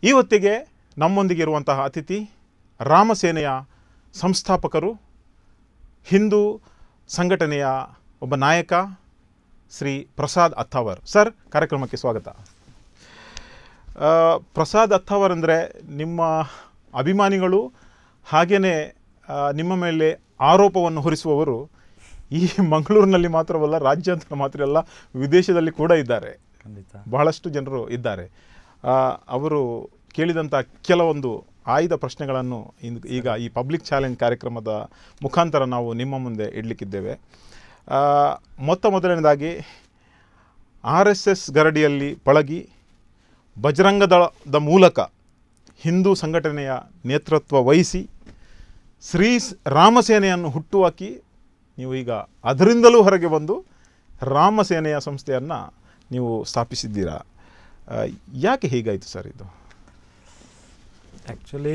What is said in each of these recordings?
ಈ ಹೊತ್ತಿಗೆ ನಮ್ಮೊಂದಿಗೆ ಇರುವಂತಹ ಅತಿಥಿ ರಾಮಸೇನೆಯ ಸಂಸ್ಥಾಪಕರು ಹಿಂದೂ ಸಂಘಟನೆಯ ಒಬ್ಬ ನಾಯಕ ಶ್ರೀ ಪ್ರಸಾದ್ ಅಥಾವರ್ ಸರ್ ಕಾರ್ಯಕ್ರಮಕ್ಕೆ ಸ್ವಾಗತ ಆ, ಪ್ರಸಾದ್ ಅಥಾವರ್ ಅಂದರೆ ನಿಮ್ಮ ಅಭಿಮಾನಿಗಳು ಹಾಗೆಯೇ ನಿಮ್ಮ ಮೇಲೆ ಆರೋಪವನ್ನು ಹೊರಿಸುವವರು ಈ ಮಂಗಳೂರಿನಲ್ಲಿ ಮಾತ್ರವಲ್ಲ ರಾಜ್ಯಾಂತರ ಮಾತ್ರ ಅಲ್ಲ ವಿದೇಶದಲ್ಲಿ ಕೂಡ ಇದ್ದಾರೆ ಖಂಡಿತ ಬಹಳಷ್ಟು ಜನರು ಇದ್ದಾರೆ ಆ, ಅವರು ಕೇಳಿದಂಥ ಕೆಲವೊಂದು ಆಯ್ದ ಪ್ರಶ್ನೆಗಳನ್ನು ಇಂದು ಈಗ ಈ ಪಬ್ಲಿಕ್ ಚಾಲೆಂಜ್ ಕಾರ್ಯಕ್ರಮದ ಮುಖಾಂತರ ನಾವು ನಿಮ್ಮ ಮುಂದೆ ಇಡಲಿಕ್ಕಿದ್ದೇವೆ ಆ, ಮೊತ್ತ ಮೊದಲನೇದಾಗಿ ಆರ್ ಎಸ್ ಎಸ್ ಗರಡಿಯಲ್ಲಿ ಪಳಗಿ ಬಜರಂಗ ದಳದ ಮೂಲಕ ಹಿಂದೂ ಸಂಘಟನೆಯ ನೇತೃತ್ವ ವಹಿಸಿ ಶ್ರೀ ಸ್- ರಾಮಸೇನೆಯನ್ನು ಹುಟ್ಟುಹಾಕಿ ನೀವು ಈಗ ಅದರಿಂದಲೂ ಹೊರಗೆ ಬಂದು ರಾಮಸೇನೆಯ ಸಂಸ್ಥೆಯನ್ನು ನೀವು ಸ್ಥಾಪಿಸಿದ್ದೀರಾ ಆ, ಯಾಕೆ ಹೀಗಾಯಿತು ಸರ್ ಇದು ಆ್ಯಕ್ಚುಲಿ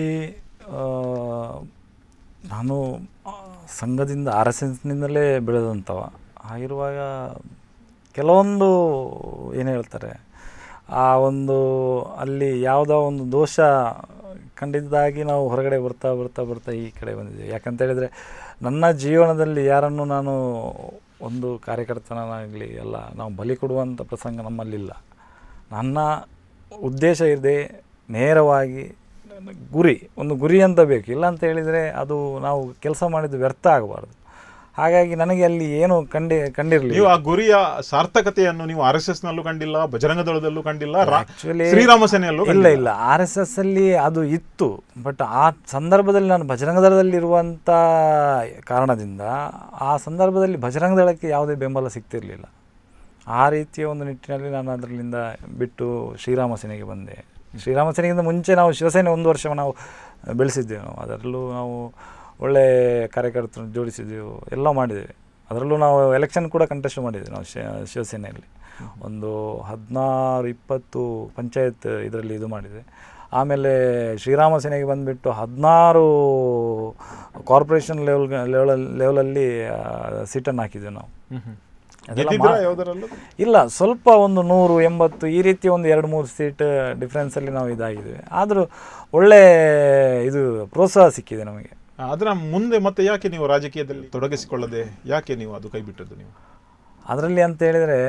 ನಾನು ಆ, ಸಂಘದಿಂದ ಆರ್ ಎಸ್ ಎಸ್ನಿಂದಲೇ ಬೆಳೆದಂಥವ ಹಾಗಿರುವಾಗ ಕೆಲವೊಂದು ಏನು ಹೇಳ್ತಾರೆ ಆ ಒಂದು ಅಲ್ಲಿ ಯಾವುದೋ ಒಂದು ದೋಷ ಕಂಡಿದ್ದಾಗಿ ನಾವು ಹೊರಗಡೆ ಬರ್ತಾ ಬರ್ತಾ ಬರ್ತಾ ಈ ಕಡೆ ಬಂದಿದ್ದೀವಿ ಯಾಕಂತ ಹೇಳಿದರೆ ನನ್ನ ಜೀವನದಲ್ಲಿ ಯಾರನ್ನು ನಾನು ಒಂದು ಕಾರ್ಯಕರ್ತನಾಗಲಿ ಎಲ್ಲ ನಾವು ಬಲಿ ಕೊಡುವಂಥ ಪ್ರಸಂಗ ನಮ್ಮಲ್ಲಿಲ್ಲ ನನ್ನ ಉದ್ದೇಶ ಇದೆ ನೇರವಾಗಿ ನನ್ನ ಗುರಿ ಒಂದು ಗುರಿ ಅಂತ ಬೇಕು ಇಲ್ಲ ಅಂತ ಹೇಳಿದರೆ ಅದು ನಾವು ಕೆಲಸ ಮಾಡಿದ್ದು ವ್ಯರ್ಥ ಆಗಬಾರ್ದು ಹಾಗಾಗಿ ನನಗೆ ಅಲ್ಲಿ ಏನು ಕಂಡಿ ಕಂಡಿರಲಿಲ್ಲ ನೀವು ಆ ಗುರಿಯ ಸಾರ್ಥಕತೆಯನ್ನು ನೀವು ಆರ್ ಎಸ್ ಎಸ್ ನಲ್ಲೂ ಕಂಡಿಲ್ಲ ಬಜರಂಗ ದಳದಲ್ಲೂ ಕಂಡಿಲ್ಲ ರಾ- Actually- ಶ್ರೀರಾಮ ಸೇನೆಯಲ್ಲೂ ಇಲ್ಲ ಕಂಡಿಲ್ಲ. ಇಲ್ಲ ಆರ್ ಎಸ್ ಎಸ್ ಅಲ್ಲಿ ಅದು ಇತ್ತು ಬಟ್ ಆ ಸಂದರ್ಭದಲ್ಲಿ ನಾನು ಬಜರಂಗ ದಳದಲ್ಲಿರುವಂಥ ಕಾರಣದಿಂದ ಆ ಸಂದರ್ಭದಲ್ಲಿ ಬಜರಂಗ ದಳಕ್ಕೆ ಯಾವುದೇ ಬೆಂಬಲ ಸಿಗ್ತಿರಲಿಲ್ಲ ಆ ರೀತಿಯ ಒಂದು ನಿಟ್ಟಿನಲ್ಲಿ ನಾನು ಅದರಲ್ಲಿಂದ ಬಿಟ್ಟು ಶ್ರೀರಾಮ ಸೇನೆಗೆ ಬಂದೆ ಶ್ರೀರಾಮ ಸೇನೆಗಿಂತ ಮುಂಚೆ ನಾವು ಶಿವಸೇನೆ ಒಂದು ವರ್ಷ ನಾವು ಬೆಳೆಸಿದ್ದೆವು ನಾವು ಅದರಲ್ಲೂ ನಾವು ಒಳ್ಳೆ ಕಾರ್ಯಕರ್ತರನ್ನು ಜೋಡಿಸಿದ್ದೆವು ಎಲ್ಲ ಮಾಡಿದ್ದೇವೆ ಅದರಲ್ಲೂ ನಾವು ಎಲೆಕ್ಷನ್ ಕೂಡ ಕಂಟೆಸ್ಟ್ ಮಾಡಿದ್ದೇವೆ ನಾವು ಶಿ- ಶಿವಸೇನೆಯಲ್ಲಿ ಒಂದು ಹದಿನಾರು ಇಪ್ಪತ್ತು ಪಂಚಾಯತ್ ಇದರಲ್ಲಿ ಇದು ಮಾಡಿದೆ ಆಮೇಲೆ ಶ್ರೀರಾಮ ಸೇನೆಗೆ ಬಂದುಬಿಟ್ಟು ಹದಿನಾರು ಕಾರ್ಪೊರೇಷನ್ ಲೆವೆಲ್ ಲೆವೆಲ್ ಲೆವೆಲಲ್ಲಿ ಸೀಟನ್ನು ಹಾಕಿದ್ದೆವು ನಾವು ಹ್ಮ್ ಹ್ಮ್. ಅದೆಲ್ಲ ಗೆದ್ದಿದ್ರಾ ಮಾ- ಯಾವುದರಲ್ಲೂ ಇಲ್ಲ ಸ್ವಲ್ಪ ಒಂದು ನೂರು ಎಂಬತ್ತು ಈ ರೀತಿ ಒಂದು ಎರಡು ಮೂರು ಸೀಟ್ ಡಿಫ್ರೆನ್ಸಲ್ಲಿ ನಾವು ಇದಾಗಿದ್ದೇವೆ ಆದರೂ ಒಳ್ಳೆ ಇದು ಪ್ರೋತ್ಸಾಹ ಸಿಕ್ಕಿದೆ ನಮಗೆ ಆ, ಅದರ ಮುಂದೆ ಮತ್ತೆ ಯಾಕೆ ನೀವು ರಾಜಕೀಯದಲ್ಲಿ ತೊಡಗಿಸಿಕೊಳ್ಳದೆ ಯಾಕೆ ನೀವು ಅದು ಕೈ ಬಿಟ್ಟದ್ದು ನೀವು ಅದರಲ್ಲಿ ಅಂತ ಹೇಳಿದರೆ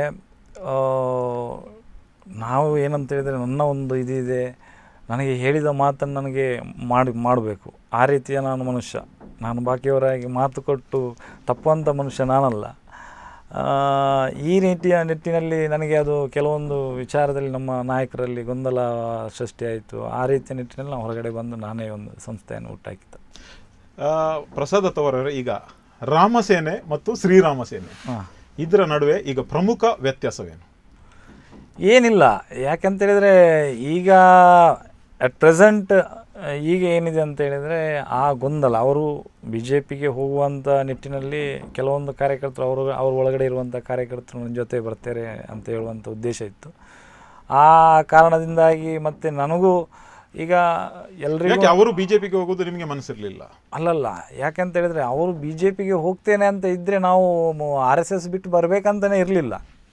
ನಾವು ಏನಂತ ಹೇಳಿದರೆ ನನ್ನ ಒಂದು ಇದಿದೆ ನನಗೆ ಹೇಳಿದ ಮಾತನ್ನು ನನಗೆ ಮಾಡಿ ಮಾಡಬೇಕು ಆ ರೀತಿಯ ನಾನು ಮನುಷ್ಯ ನಾನು ಬಾಕಿಯವರಾಗಿ ಮಾತು ಕೊಟ್ಟು ತಪ್ಪುವಂಥ ಮನುಷ್ಯ ನಾನಲ್ಲ ಆ, ಈ ರೀತಿಯ ನಿಟ್ಟಿನಲ್ಲಿ ನನಗೆ ಅದು ಕೆಲವೊಂದು ವಿಚಾರದಲ್ಲಿ ನಮ್ಮ ನಾಯಕರಲ್ಲಿ ಗೊಂದಲ ಸೃಷ್ಟಿಯಾಯಿತು ಆ ರೀತಿಯ ನಿಟ್ಟಿನಲ್ಲಿ ನಾವು ಹೊರಗಡೆ ಬಂದು ನಾನೇ ಒಂದು ಸಂಸ್ಥೆಯನ್ನು ಹುಟ್ಟಾಕಿದ್ದು ಆ, ಪ್ರಸಾದ್ ಅವರೇ ಈಗ ರಾಮಸೇನೆ ಮತ್ತು ಶ್ರೀರಾಮ ಸೇನೆ ಹಾಂ ಇದರ ನಡುವೆ ಈಗ ಪ್ರಮುಖ ವ್ಯತ್ಯಾಸವೇನು ಏನಿಲ್ಲ ಯಾಕಂತ ಹೇಳಿದರೆ ಈಗ ಅಟ್ ಪ್ರೆಸೆಂಟ್ ಈಗ ಏನಿದೆ ಅಂತ ಹೇಳಿದರೆ ಆ ಗೊಂದಲ ಅವರು ಬಿ ಜೆ ಪಿಗೆ ಹೋಗುವಂಥ ನಿಟ್ಟಿನಲ್ಲಿ ಕೆಲವೊಂದು ಕಾರ್ಯಕರ್ತರು ಅವರು ಅವ್ರ ಒಳಗಡೆ ಇರುವಂಥ ಕಾರ್ಯಕರ್ತರು ನನ್ನ ಜೊತೆ ಬರ್ತಾರೆ ಅಂತ ಹೇಳುವಂಥ ಉದ್ದೇಶ ಇತ್ತು ಆ ಕಾರಣದಿಂದಾಗಿ ಮತ್ತು ನನಗೂ ಈಗ ಎಲ್ರಿಗೂ ಯಾಕೆ ಅವರು ಬಿಜೆಪಿಗೆ ಹೋಗೋದು ನಿಮಗೆ ಮನಸ್ಸಿರಲಿಲ್ಲ ಅಲ್ಲಲ್ಲ ಯಾಕಂತ ಹೇಳಿದರೆ ಅವರು ಬಿ ಜೆ ಪಿಗೆ ಹೋಗ್ತೇನೆ ಅಂತ ಇದ್ದರೆ ನಾವು ಆರ್ ಎಸ್ ಎಸ್ ಬಿಟ್ಟು ಬರಬೇಕಂತಲೇ ಇರಲಿಲ್ಲ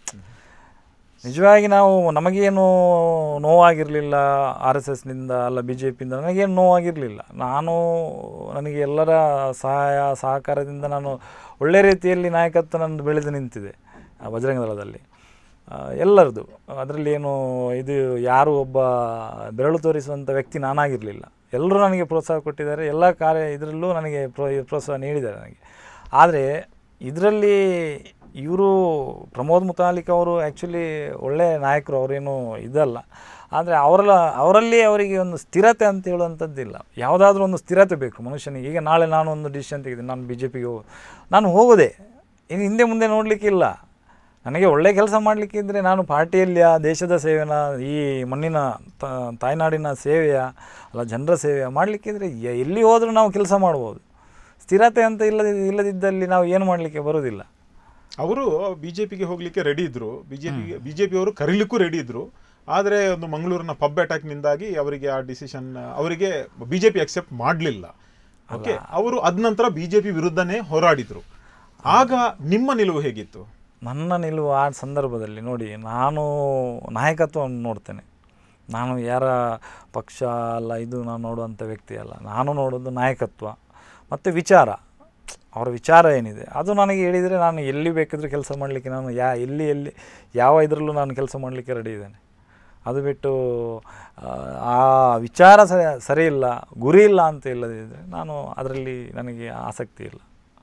ನಿಜವಾಗಿ ನಾವು ನಮಗೇನು ನೋವಾಗಿರಲಿಲ್ಲ ಆರ್ ಎಸ್ ಎಸ್ನಿಂದ ಅಲ್ಲ ಬಿ ಜೆ ಪಿಯಿಂದ ನನಗೇನು ನೋವಾಗಿರಲಿಲ್ಲ ನಾನು ನನಗೆ ಎಲ್ಲರ ಸಹಾಯ ಸಹಕಾರದಿಂದ ನಾನು ಒಳ್ಳೆ ರೀತಿಯಲ್ಲಿ ನಾಯಕತ್ವ ನಂದು ಬೆಳೆದು ನಿಂತಿದೆ ಆ ಬಜರಂಗ ದಳದಲ್ಲಿ ಆ, ಎಲ್ಲರದು ಅದರಲ್ಲಿ ಏನು ಇದು ಯಾರು ಒಬ್ಬ ಬೆರಳು ತೋರಿಸುವಂಥ ವ್ಯಕ್ತಿ ನಾನಾಗಿರಲಿಲ್ಲ ಎಲ್ಲರೂ ನನಗೆ ಪ್ರೋತ್ಸಾಹ ಕೊಟ್ಟಿದ್ದಾರೆ ಎಲ್ಲ ಕಾರ್ಯ ಇದರಲ್ಲೂ ನನಗೆ ಪ್ರೋ ಪ್ರೋತ್ಸಾಹ ನೀಡಿದ್ದಾರೆ ನನಗೆ ಆದರೆ ಇದರಲ್ಲಿ ಇವರು ಪ್ರಮೋದ್ ಮುತಾಲಿಕ್ ಅವರು ಆ್ಯಕ್ಚುಲಿ ಒಳ್ಳೆಯ ನಾಯಕರು ಅವರೇನು ಇದಲ್ಲ ಆದರೆ ಅವರೆಲ್ಲ ಅವರಲ್ಲಿ ಅವರಿಗೆ ಒಂದು ಸ್ಥಿರತೆ ಅಂತ ಹೇಳುವಂಥದ್ದಿಲ್ಲ ಯಾವುದಾದ್ರೂ ಒಂದು ಸ್ಥಿರತೆ ಬೇಕು ಮನುಷ್ಯನಿಗೆ ಈಗ ನಾಳೆ ನಾನು ಒಂದು ಡಿಸಿಷನ್ ತೆಗೆದು ನಾನು ಬಿ ಜೆ ಪಿಗೆ ಹೋಗು ನಾನು ಹೋಗೋದೆ ಇನ್ನು ಹಿಂದೆ ಮುಂದೆ ನೋಡಲಿಕ್ಕಿಲ್ಲ ನನಗೆ ಒಳ್ಳೆ ಕೆಲಸ ಮಾಡಲಿಕ್ಕೆ ಇದ್ದರೆ ನಾನು ಪಾರ್ಟಿಯಲ್ಲಿಯ ದೇಶದ ಸೇವೆನ ಈ ಮಣ್ಣಿನ ತ- ತಾಯ್ನಾಡಿನ ಸೇವೆಯ ಅಲ್ಲ ಜನರ ಸೇವೆಯ ಮಾಡಲಿಕ್ಕಿದ್ರೆ ಎಲ್ಲಿ ಹೋದರೂ ನಾವು ಕೆಲಸ ಮಾಡ್ಬೋದು ಸ್ಥಿರತೆ ಅಂತ ಇಲ್ಲದ ಇಲ್ಲದಿದ್ದಲ್ಲಿ ನಾವು ಏನು ಮಾಡಲಿಕ್ಕೆ ಬರೋದಿಲ್ಲ ಅವರು ಬಿಜೆಪಿಗೆ ಹೋಗ್ಲಿಕ್ಕೆ ರೆಡಿ ಇದ್ರು ಬಿಜೆಪಿಗೆ ಬಿಜೆಪಿ ಅವರು ಕರೀಲಿಕ್ಕೂ ರೆಡಿ ಇದ್ರು ಆದರೆ ಒಂದು ಮಂಗಳೂರಿನ ಪಬ್ ಅಟ್ಯಾಕ್ನಿಂದಾಗಿ ಅವರಿಗೆ ಆ ಡಿಸಿಷನ್ ಅವರಿಗೆ ಬಿಜೆಪಿ ಅಕ್ಸೆಪ್ಟ್ ಮಾಡಲಿಲ್ಲ ಓಕೆ ಅವರು ಅದ ನಂತರ ಬಿಜೆಪಿ ವಿರುದ್ಧನೇ ಹೋರಾಡಿದ್ರು ಆಗ ನಿಮ್ಮ ನಿಲುವು ಹೇಗಿತ್ತು ನನ್ನ ನಿಲುವು ಆ ಸಂದರ್ಭದಲ್ಲಿ ನೋಡಿ ನಾನು ನಾಯಕತ್ವವನ್ನು ನೋಡ್ತೇನೆ ನಾನು ಯಾರ ಪಕ್ಷ ಅಲ್ಲ ಇದು ನಾನು ನೋಡುವಂಥ ವ್ಯಕ್ತಿ ಅಲ್ಲ ನಾನು ನೋಡೋದು ನಾಯಕತ್ವ ಮತ್ತು ವಿಚಾರ ಅವರ ವಿಚಾರ ಏನಿದೆ ಅದು ನನಗೆ ಹೇಳಿದರೆ ನಾನು ಎಲ್ಲಿ ಬೇಕಿದ್ರೂ ಕೆಲಸ ಮಾಡಲಿಕ್ಕೆ ನಾನು ಯಾ ಎಲ್ಲಿ ಎಲ್ಲಿ ಯಾವ ಇದರಲ್ಲೂ ನಾನು ಕೆಲಸ ಮಾಡಲಿಕ್ಕೆ ರೆಡಿ ಇದ್ದೇನೆ ಅದು ಬಿಟ್ಟು ಆ, ಆ ವಿಚಾರ ಸರಿ ಸರಿ ಇಲ್ಲ ಗುರಿ ಇಲ್ಲ ಅಂತ ಇಲ್ಲದಿದ್ದರೆ ನಾನು ಅದರಲ್ಲಿ ನನಗೆ ಆಸಕ್ತಿ ಇಲ್ಲ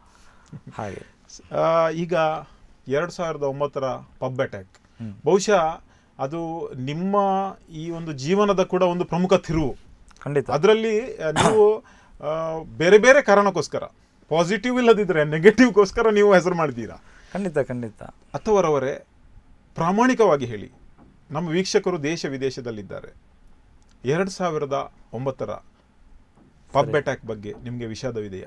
ಹಾಗೆ ಆ, ಈಗ ಎರಡು ಸಾವಿರದ ಒಂಬತ್ತರ ಪಬ್ ಅಟ್ಯಾಕ್ ಬಹುಶಃ ಅದು ನಿಮ್ಮ ಈ ಒಂದು ಜೀವನದ ಕೂಡ ಒಂದು ಪ್ರಮುಖ ತಿರುವು ಖಂಡಿತ ಅದರಲ್ಲಿ ನೀವು ಆ, ಬೇರೆ ಬೇರೆ ಕಾರಣಕ್ಕೋಸ್ಕರ ಪಾಸಿಟಿವ್ ಇಲ್ಲದಿದ್ರೆ ನೆಗೆಟಿವ್ಗೋಸ್ಕರ ನೀವು ಹೆಸರು ಮಾಡಿದ್ದೀರಾ ಖಂಡಿತ ಖಂಡಿತ ಅಥವರವರೇ ಪ್ರಾಮಾಣಿಕವಾಗಿ ಹೇಳಿ ನಮ್ಮ ವೀಕ್ಷಕರು ದೇಶ ವಿದೇಶದಲ್ಲಿದ್ದಾರೆ ಎರಡು ಸಾವಿರದ ಒಂಬತ್ತರ ಪಬ್ ಅಟ್ಯಾಕ್ ಬಗ್ಗೆ ನಿಮಗೆ ವಿಷಾದವಿದೆಯಾ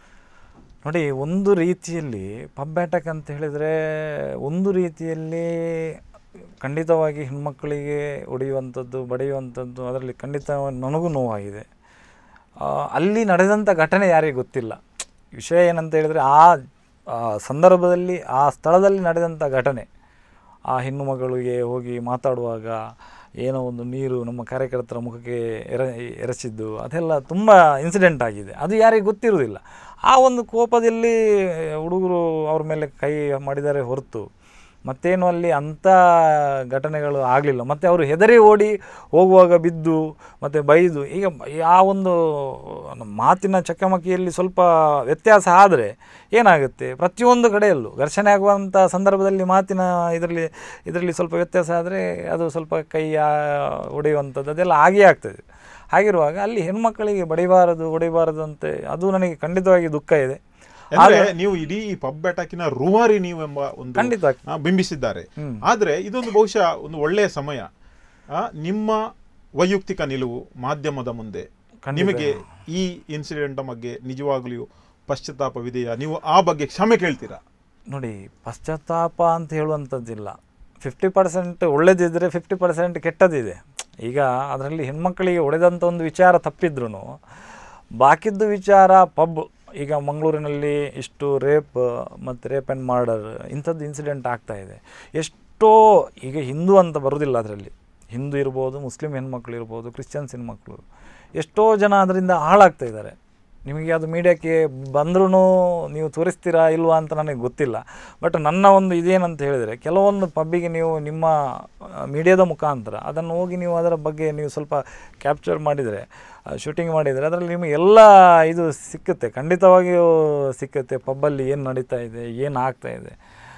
ನೋಡಿ ಒಂದು ರೀತಿಯಲ್ಲಿ ಪಬ್ ಅಟ್ಯಾಕ್ ಅಂತ ಹೇಳಿದರೆ ಒಂದು ರೀತಿಯಲ್ಲಿ ಖಂಡಿತವಾಗಿ ಹೆಣ್ಮಕ್ಕಳಿಗೆ ಹೊಡೆಯುವಂಥದ್ದು ಬಡಿಯುವಂಥದ್ದು ಅದರಲ್ಲಿ ಖಂಡಿತ ನನಗೂ ನೋವಾಗಿದೆ ಆ, ಅಲ್ಲಿ ನಡೆದಂಥ ಘಟನೆ ಯಾರಿಗೆ ಗೊತ್ತಿಲ್ಲ ವಿಷಯ ಏನಂತ ಹೇಳಿದರೆ ಆ ಆ ಸಂದರ್ಭದಲ್ಲಿ ಆ ಸ್ಥಳದಲ್ಲಿ ನಡೆದಂಥ ಘಟನೆ ಆ ಹೆಣ್ಣು ಮಗಳಿಗೆ ಹೋಗಿ ಮಾತಾಡುವಾಗ ಏನೋ ಒಂದು ನೀರು ನಮ್ಮ ಕಾರ್ಯಕರ್ತರ ಮುಖಕ್ಕೆ ಎರ ಎರಚಿದ್ದು ಅದೆಲ್ಲ ತುಂಬ ಇನ್ಸಿಡೆಂಟ್ ಆಗಿದೆ ಅದು ಯಾರಿಗೆ ಗೊತ್ತಿರುವುದಿಲ್ಲ ಆ ಒಂದು ಕೋಪದಲ್ಲಿ ಹುಡುಗರು ಅವ್ರ ಮೇಲೆ ಕೈ ಮಾಡಿದ್ದಾರೆ ಹೊರತು ಮತ್ತೇನು ಅಲ್ಲಿ ಅಂಥ ಘಟನೆಗಳು ಆಗಲಿಲ್ಲ ಮತ್ತು ಅವರು ಹೆದರಿ ಓಡಿ ಹೋಗುವಾಗ ಬಿದ್ದು ಮತ್ತು ಬೈದು ಈಗ ಆ ಒಂದು ಮಾತಿನ ಚಕಮಕಿಯಲ್ಲಿ ಸ್ವಲ್ಪ ವ್ಯತ್ಯಾಸ ಆದರೆ ಏನಾಗುತ್ತೆ ಪ್ರತಿಯೊಂದು ಕಡೆಯಲ್ಲೂ ಘರ್ಷಣೆ ಆಗುವಂಥ ಸಂದರ್ಭದಲ್ಲಿ ಮಾತಿನ ಇದರಲ್ಲಿ ಇದರಲ್ಲಿ ಸ್ವಲ್ಪ ವ್ಯತ್ಯಾಸ ಆದರೆ ಅದು ಸ್ವಲ್ಪ ಕೈಯ ಹೊಡೆಯುವಂಥದ್ದು ಅದೆಲ್ಲ ಆಗೇ ಆಗ್ತದೆ ಹಾಗಿರುವಾಗ ಅಲ್ಲಿ ಹೆಣ್ಮಕ್ಕಳಿಗೆ ಬಡಿಬಾರದು ಹೊಡಿಬಾರದು ಅಂತ ಅದು ನನಗೆ ಖಂಡಿತವಾಗಿ ದುಃಖ ಇದೆ ಅಂದ್ರೆ ನೀವು ಇಡೀ ಪಬ್ ಅಟ್ಯಾಕಿನ ರೂವಾರಿ ನೀವು ಎಂಬ ಒಂದು ಖಂಡಿತ ಆ, ಬಿಂಬಿಸಿದ್ದಾರೆ ಹ್ಮ್. ಆದ್ರೆ ಇದೊಂದು ಬಹುಶಃ ಒಂದು ಒಳ್ಳೆಯ ಸಮಯ ಆ, ನಿಮ್ಮ ವೈಯಕ್ತಿಕ ನಿಲುವು ಮಾಧ್ಯಮದ ಮುಂದೆ ಖಂಡಿತ. ನಿಮಗೆ ಈ ಇನ್ಸಿಡೆಂಟ್ ಬಗ್ಗೆ ನಿಜವಾಗ್ಲೂ ಪಶ್ಚಾತ್ತಾಪವಿದೆಯಾ ನೀವು ಆ ಬಗ್ಗೆ ಕ್ಷಮೆ ಕೇಳ್ತೀರಾ ನೋಡಿ ಪಶ್ಚಾತ್ತಾಪ ಅಂತ ಹೇಳುವಂಥದ್ದಿಲ್ಲ ಫಿಫ್ಟಿ ಪರ್ಸೆಂಟ್ ಒಳ್ಳೇದಿದ್ದರೆ ಫಿಫ್ಟಿ ಪರ್ಸೆಂಟ್ ಕೆಟ್ಟದಿದೆ ಈಗ ಅದರಲ್ಲಿ ಹೆಣ್ಮಕ್ಕಳಿಗೆ ಹೊಡೆದಂಥ ಒಂದು ವಿಚಾರ ತಪ್ಪಿದ್ರೂ ಬಾಕಿದ್ದು ವಿಚಾರ ಪಬ್ ಈಗ ಮಂಗಳೂರಿನಲ್ಲಿ ಇಷ್ಟು ರೇಪ್ ಮತ್ತು ರೇಪ್ ಆ್ಯಂಡ್ ಮರ್ಡರ್ ಇಂಥದ್ದು ಇನ್ಸಿಡೆಂಟ್ ಆಗ್ತಾ ಇದೆ ಎಷ್ಟೋ ಈಗ ಹಿಂದೂ ಅಂತ ಬರೋದಿಲ್ಲ ಅದರಲ್ಲಿ ಹಿಂದೂ ಇರ್ಬೋದು ಮುಸ್ಲಿಂ ಹೆಣ್ಮಕ್ಳು ಇರ್ಬೋದು ಕ್ರಿಶ್ಚಿಯನ್ಸ್ ಹೆಣ್ಮಕ್ಳು ಎಷ್ಟೋ ಜನ ಅದರಿಂದ ಹಾಳಾಗ್ತಾ ಇದ್ದಾರೆ ನಿಮಗೆ ಅದು ಮೀಡಿಯಾಕ್ಕೆ ಬಂದ್ರೂ ನೀವು ತೋರಿಸ್ತೀರಾ ಇಲ್ವಾ ಅಂತ ನನಗೆ ಗೊತ್ತಿಲ್ಲ ಬಟ್ ನನ್ನ ಒಂದು ಇದೇನಂತ ಹೇಳಿದರೆ ಕೆಲವೊಂದು ಪಬ್ಬಿಗೆ ನೀವು ನಿಮ್ಮ ಮೀಡಿಯಾದ ಮುಖಾಂತರ ಅದನ್ನು ಹೋಗಿ ನೀವು ಅದರ ಬಗ್ಗೆ ನೀವು ಸ್ವಲ್ಪ ಕ್ಯಾಪ್ಚರ್ ಮಾಡಿದರೆ ಶೂಟಿಂಗ್ ಮಾಡಿದರೆ ಅದರಲ್ಲಿ ನಿಮಗೆ ಎಲ್ಲ ಇದು ಸಿಕ್ಕುತ್ತೆ ಖಂಡಿತವಾಗಿಯೂ ಸಿಕ್ಕುತ್ತೆ ಪಬ್ಬಲ್ಲಿ ಏನು ನಡೀತಾ ಇದೆ ಏನು ಆಗ್ತಾ ಇದೆ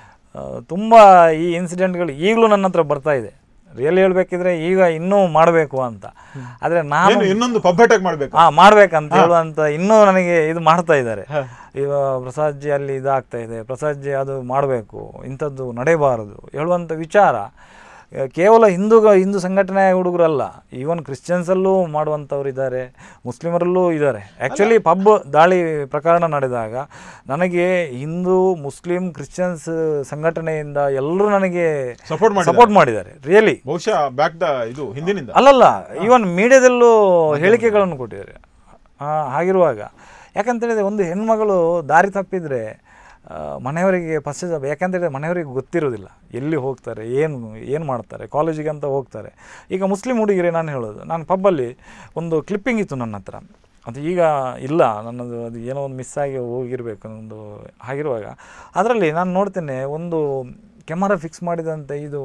ತುಂಬ ಈ ಇನ್ಸಿಡೆಂಟ್ಗಳು ಈಗಲೂ ನನ್ನ ಹತ್ರ ಬರ್ತಾ ಇದೆ ರಿಯಲ್ ಹೇಳ್ಬೇಕಿದ್ರೆ ಈಗ ಇನ್ನೂ ಮಾಡಬೇಕು ಅಂತ ಆದರೆ ನಾನು ಏನು ಇನ್ನೊಂದು ಪಬ್ ಅಟ್ಯಾಕ್ ಮಾಡ್ಬೇಕು ಹಾ ಮಾಡ್ಬೇಕಂತ ಹೇಳುವಂತ ಇನ್ನೂ ನನಗೆ ಇದು ಮಾಡ್ತಾ ಇದ್ದಾರೆ ಈಗ ಪ್ರಸಾದ್ ಜಿ ಅಲ್ಲಿ ಇದಾಗ್ತಾ ಇದೆ ಪ್ರಸಾದ್ ಜಿ ಅದು ಮಾಡಬೇಕು ಇಂಥದ್ದು ನಡೆಯಬಾರದು ಹೇಳುವಂಥ ವಿಚಾರ ಆ, ಕೇವಲ ಹಿಂದೂ ಹಿಂದೂ ಸಂಘಟನೆ ಹುಡುಗರಲ್ಲ ಈವನ್ ಕ್ರಿಶ್ಚಿಯನ್ಸಲ್ಲೂ ಮಾಡುವಂಥವ್ರು ಇದ್ದಾರೆ ಮುಸ್ಲಿಮರಲ್ಲೂ ಇದ್ದಾರೆ ಆ್ಯಕ್ಚುಲಿ ಪಬ್ ದಾಳಿ ಪ್ರಕರಣ ನಡೆದಾಗ ನನಗೆ ಹಿಂದೂ ಮುಸ್ಲಿಂ ಕ್ರಿಶ್ಚಿಯನ್ಸ್ ಸಂಘಟನೆಯಿಂದ ಎಲ್ಲರೂ ನನಗೆ ಸಪೋರ್ಟ್ ಮಾಡಿ ಸಪೋರ್ಟ್ ಮಾಡಿದ್ದಾರೆ ರಿಯಲಿ ಬಹುಶಃ ಬ್ಯಾಕ್ ದ ಇದು ಹಿಂದಿನಿಂದ ಅಲ್ಲಲ್ಲ ಈವನ್ ಮೀಡಿಯಾದಲ್ಲೂ ಹೇಳಿಕೆಗಳನ್ನು ಕೊಟ್ಟಿದ್ದಾರೆ ಆ, ಹಾಗಿರುವಾಗ ಯಾಕಂತೇಳಿದ್ರೆ ಒಂದು ಹೆಣ್ಮಗಳು ದಾರಿ ತಪ್ಪಿದರೆ ಆ, ಮನೆಯವರಿಗೆ ಪಶ್ಚಾತ್ತಾಪ ಯಾಕಂತೇಳಿದ್ರೆ ಮನೆಯವರಿಗೆ ಗೊತ್ತಿರೋದಿಲ್ಲ ಎಲ್ಲಿ ಹೋಗ್ತಾರೆ ಏನು ಏನು ಮಾಡ್ತಾರೆ ಕಾಲೇಜಿಗೆ ಅಂತ ಹೋಗ್ತಾರೆ ಈಗ ಮುಸ್ಲಿಂ ಹುಡುಗಿರೇ ನಾನು ಹೇಳೋದು ನಾನು ಪಬ್ಬಲ್ಲಿ ಒಂದು ಕ್ಲಿಪ್ಪಿಂಗ್ ಇತ್ತು ನನ್ನ ಹತ್ರ ಅದು ಈಗ ಇಲ್ಲ ನನ್ನದು ಅದು ಏನೋ ಒಂದು ಮಿಸ್ ಆಗಿ ಹೋಗಿರಬೇಕು ಒಂದು ಹಾಗಿರುವಾಗ ಅದರಲ್ಲಿ ನಾನು ನೋಡ್ತೇನೆ ಒಂದು ಕ್ಯಾಮರಾ ಫಿಕ್ಸ್ ಮಾಡಿದಂಥ ಇದು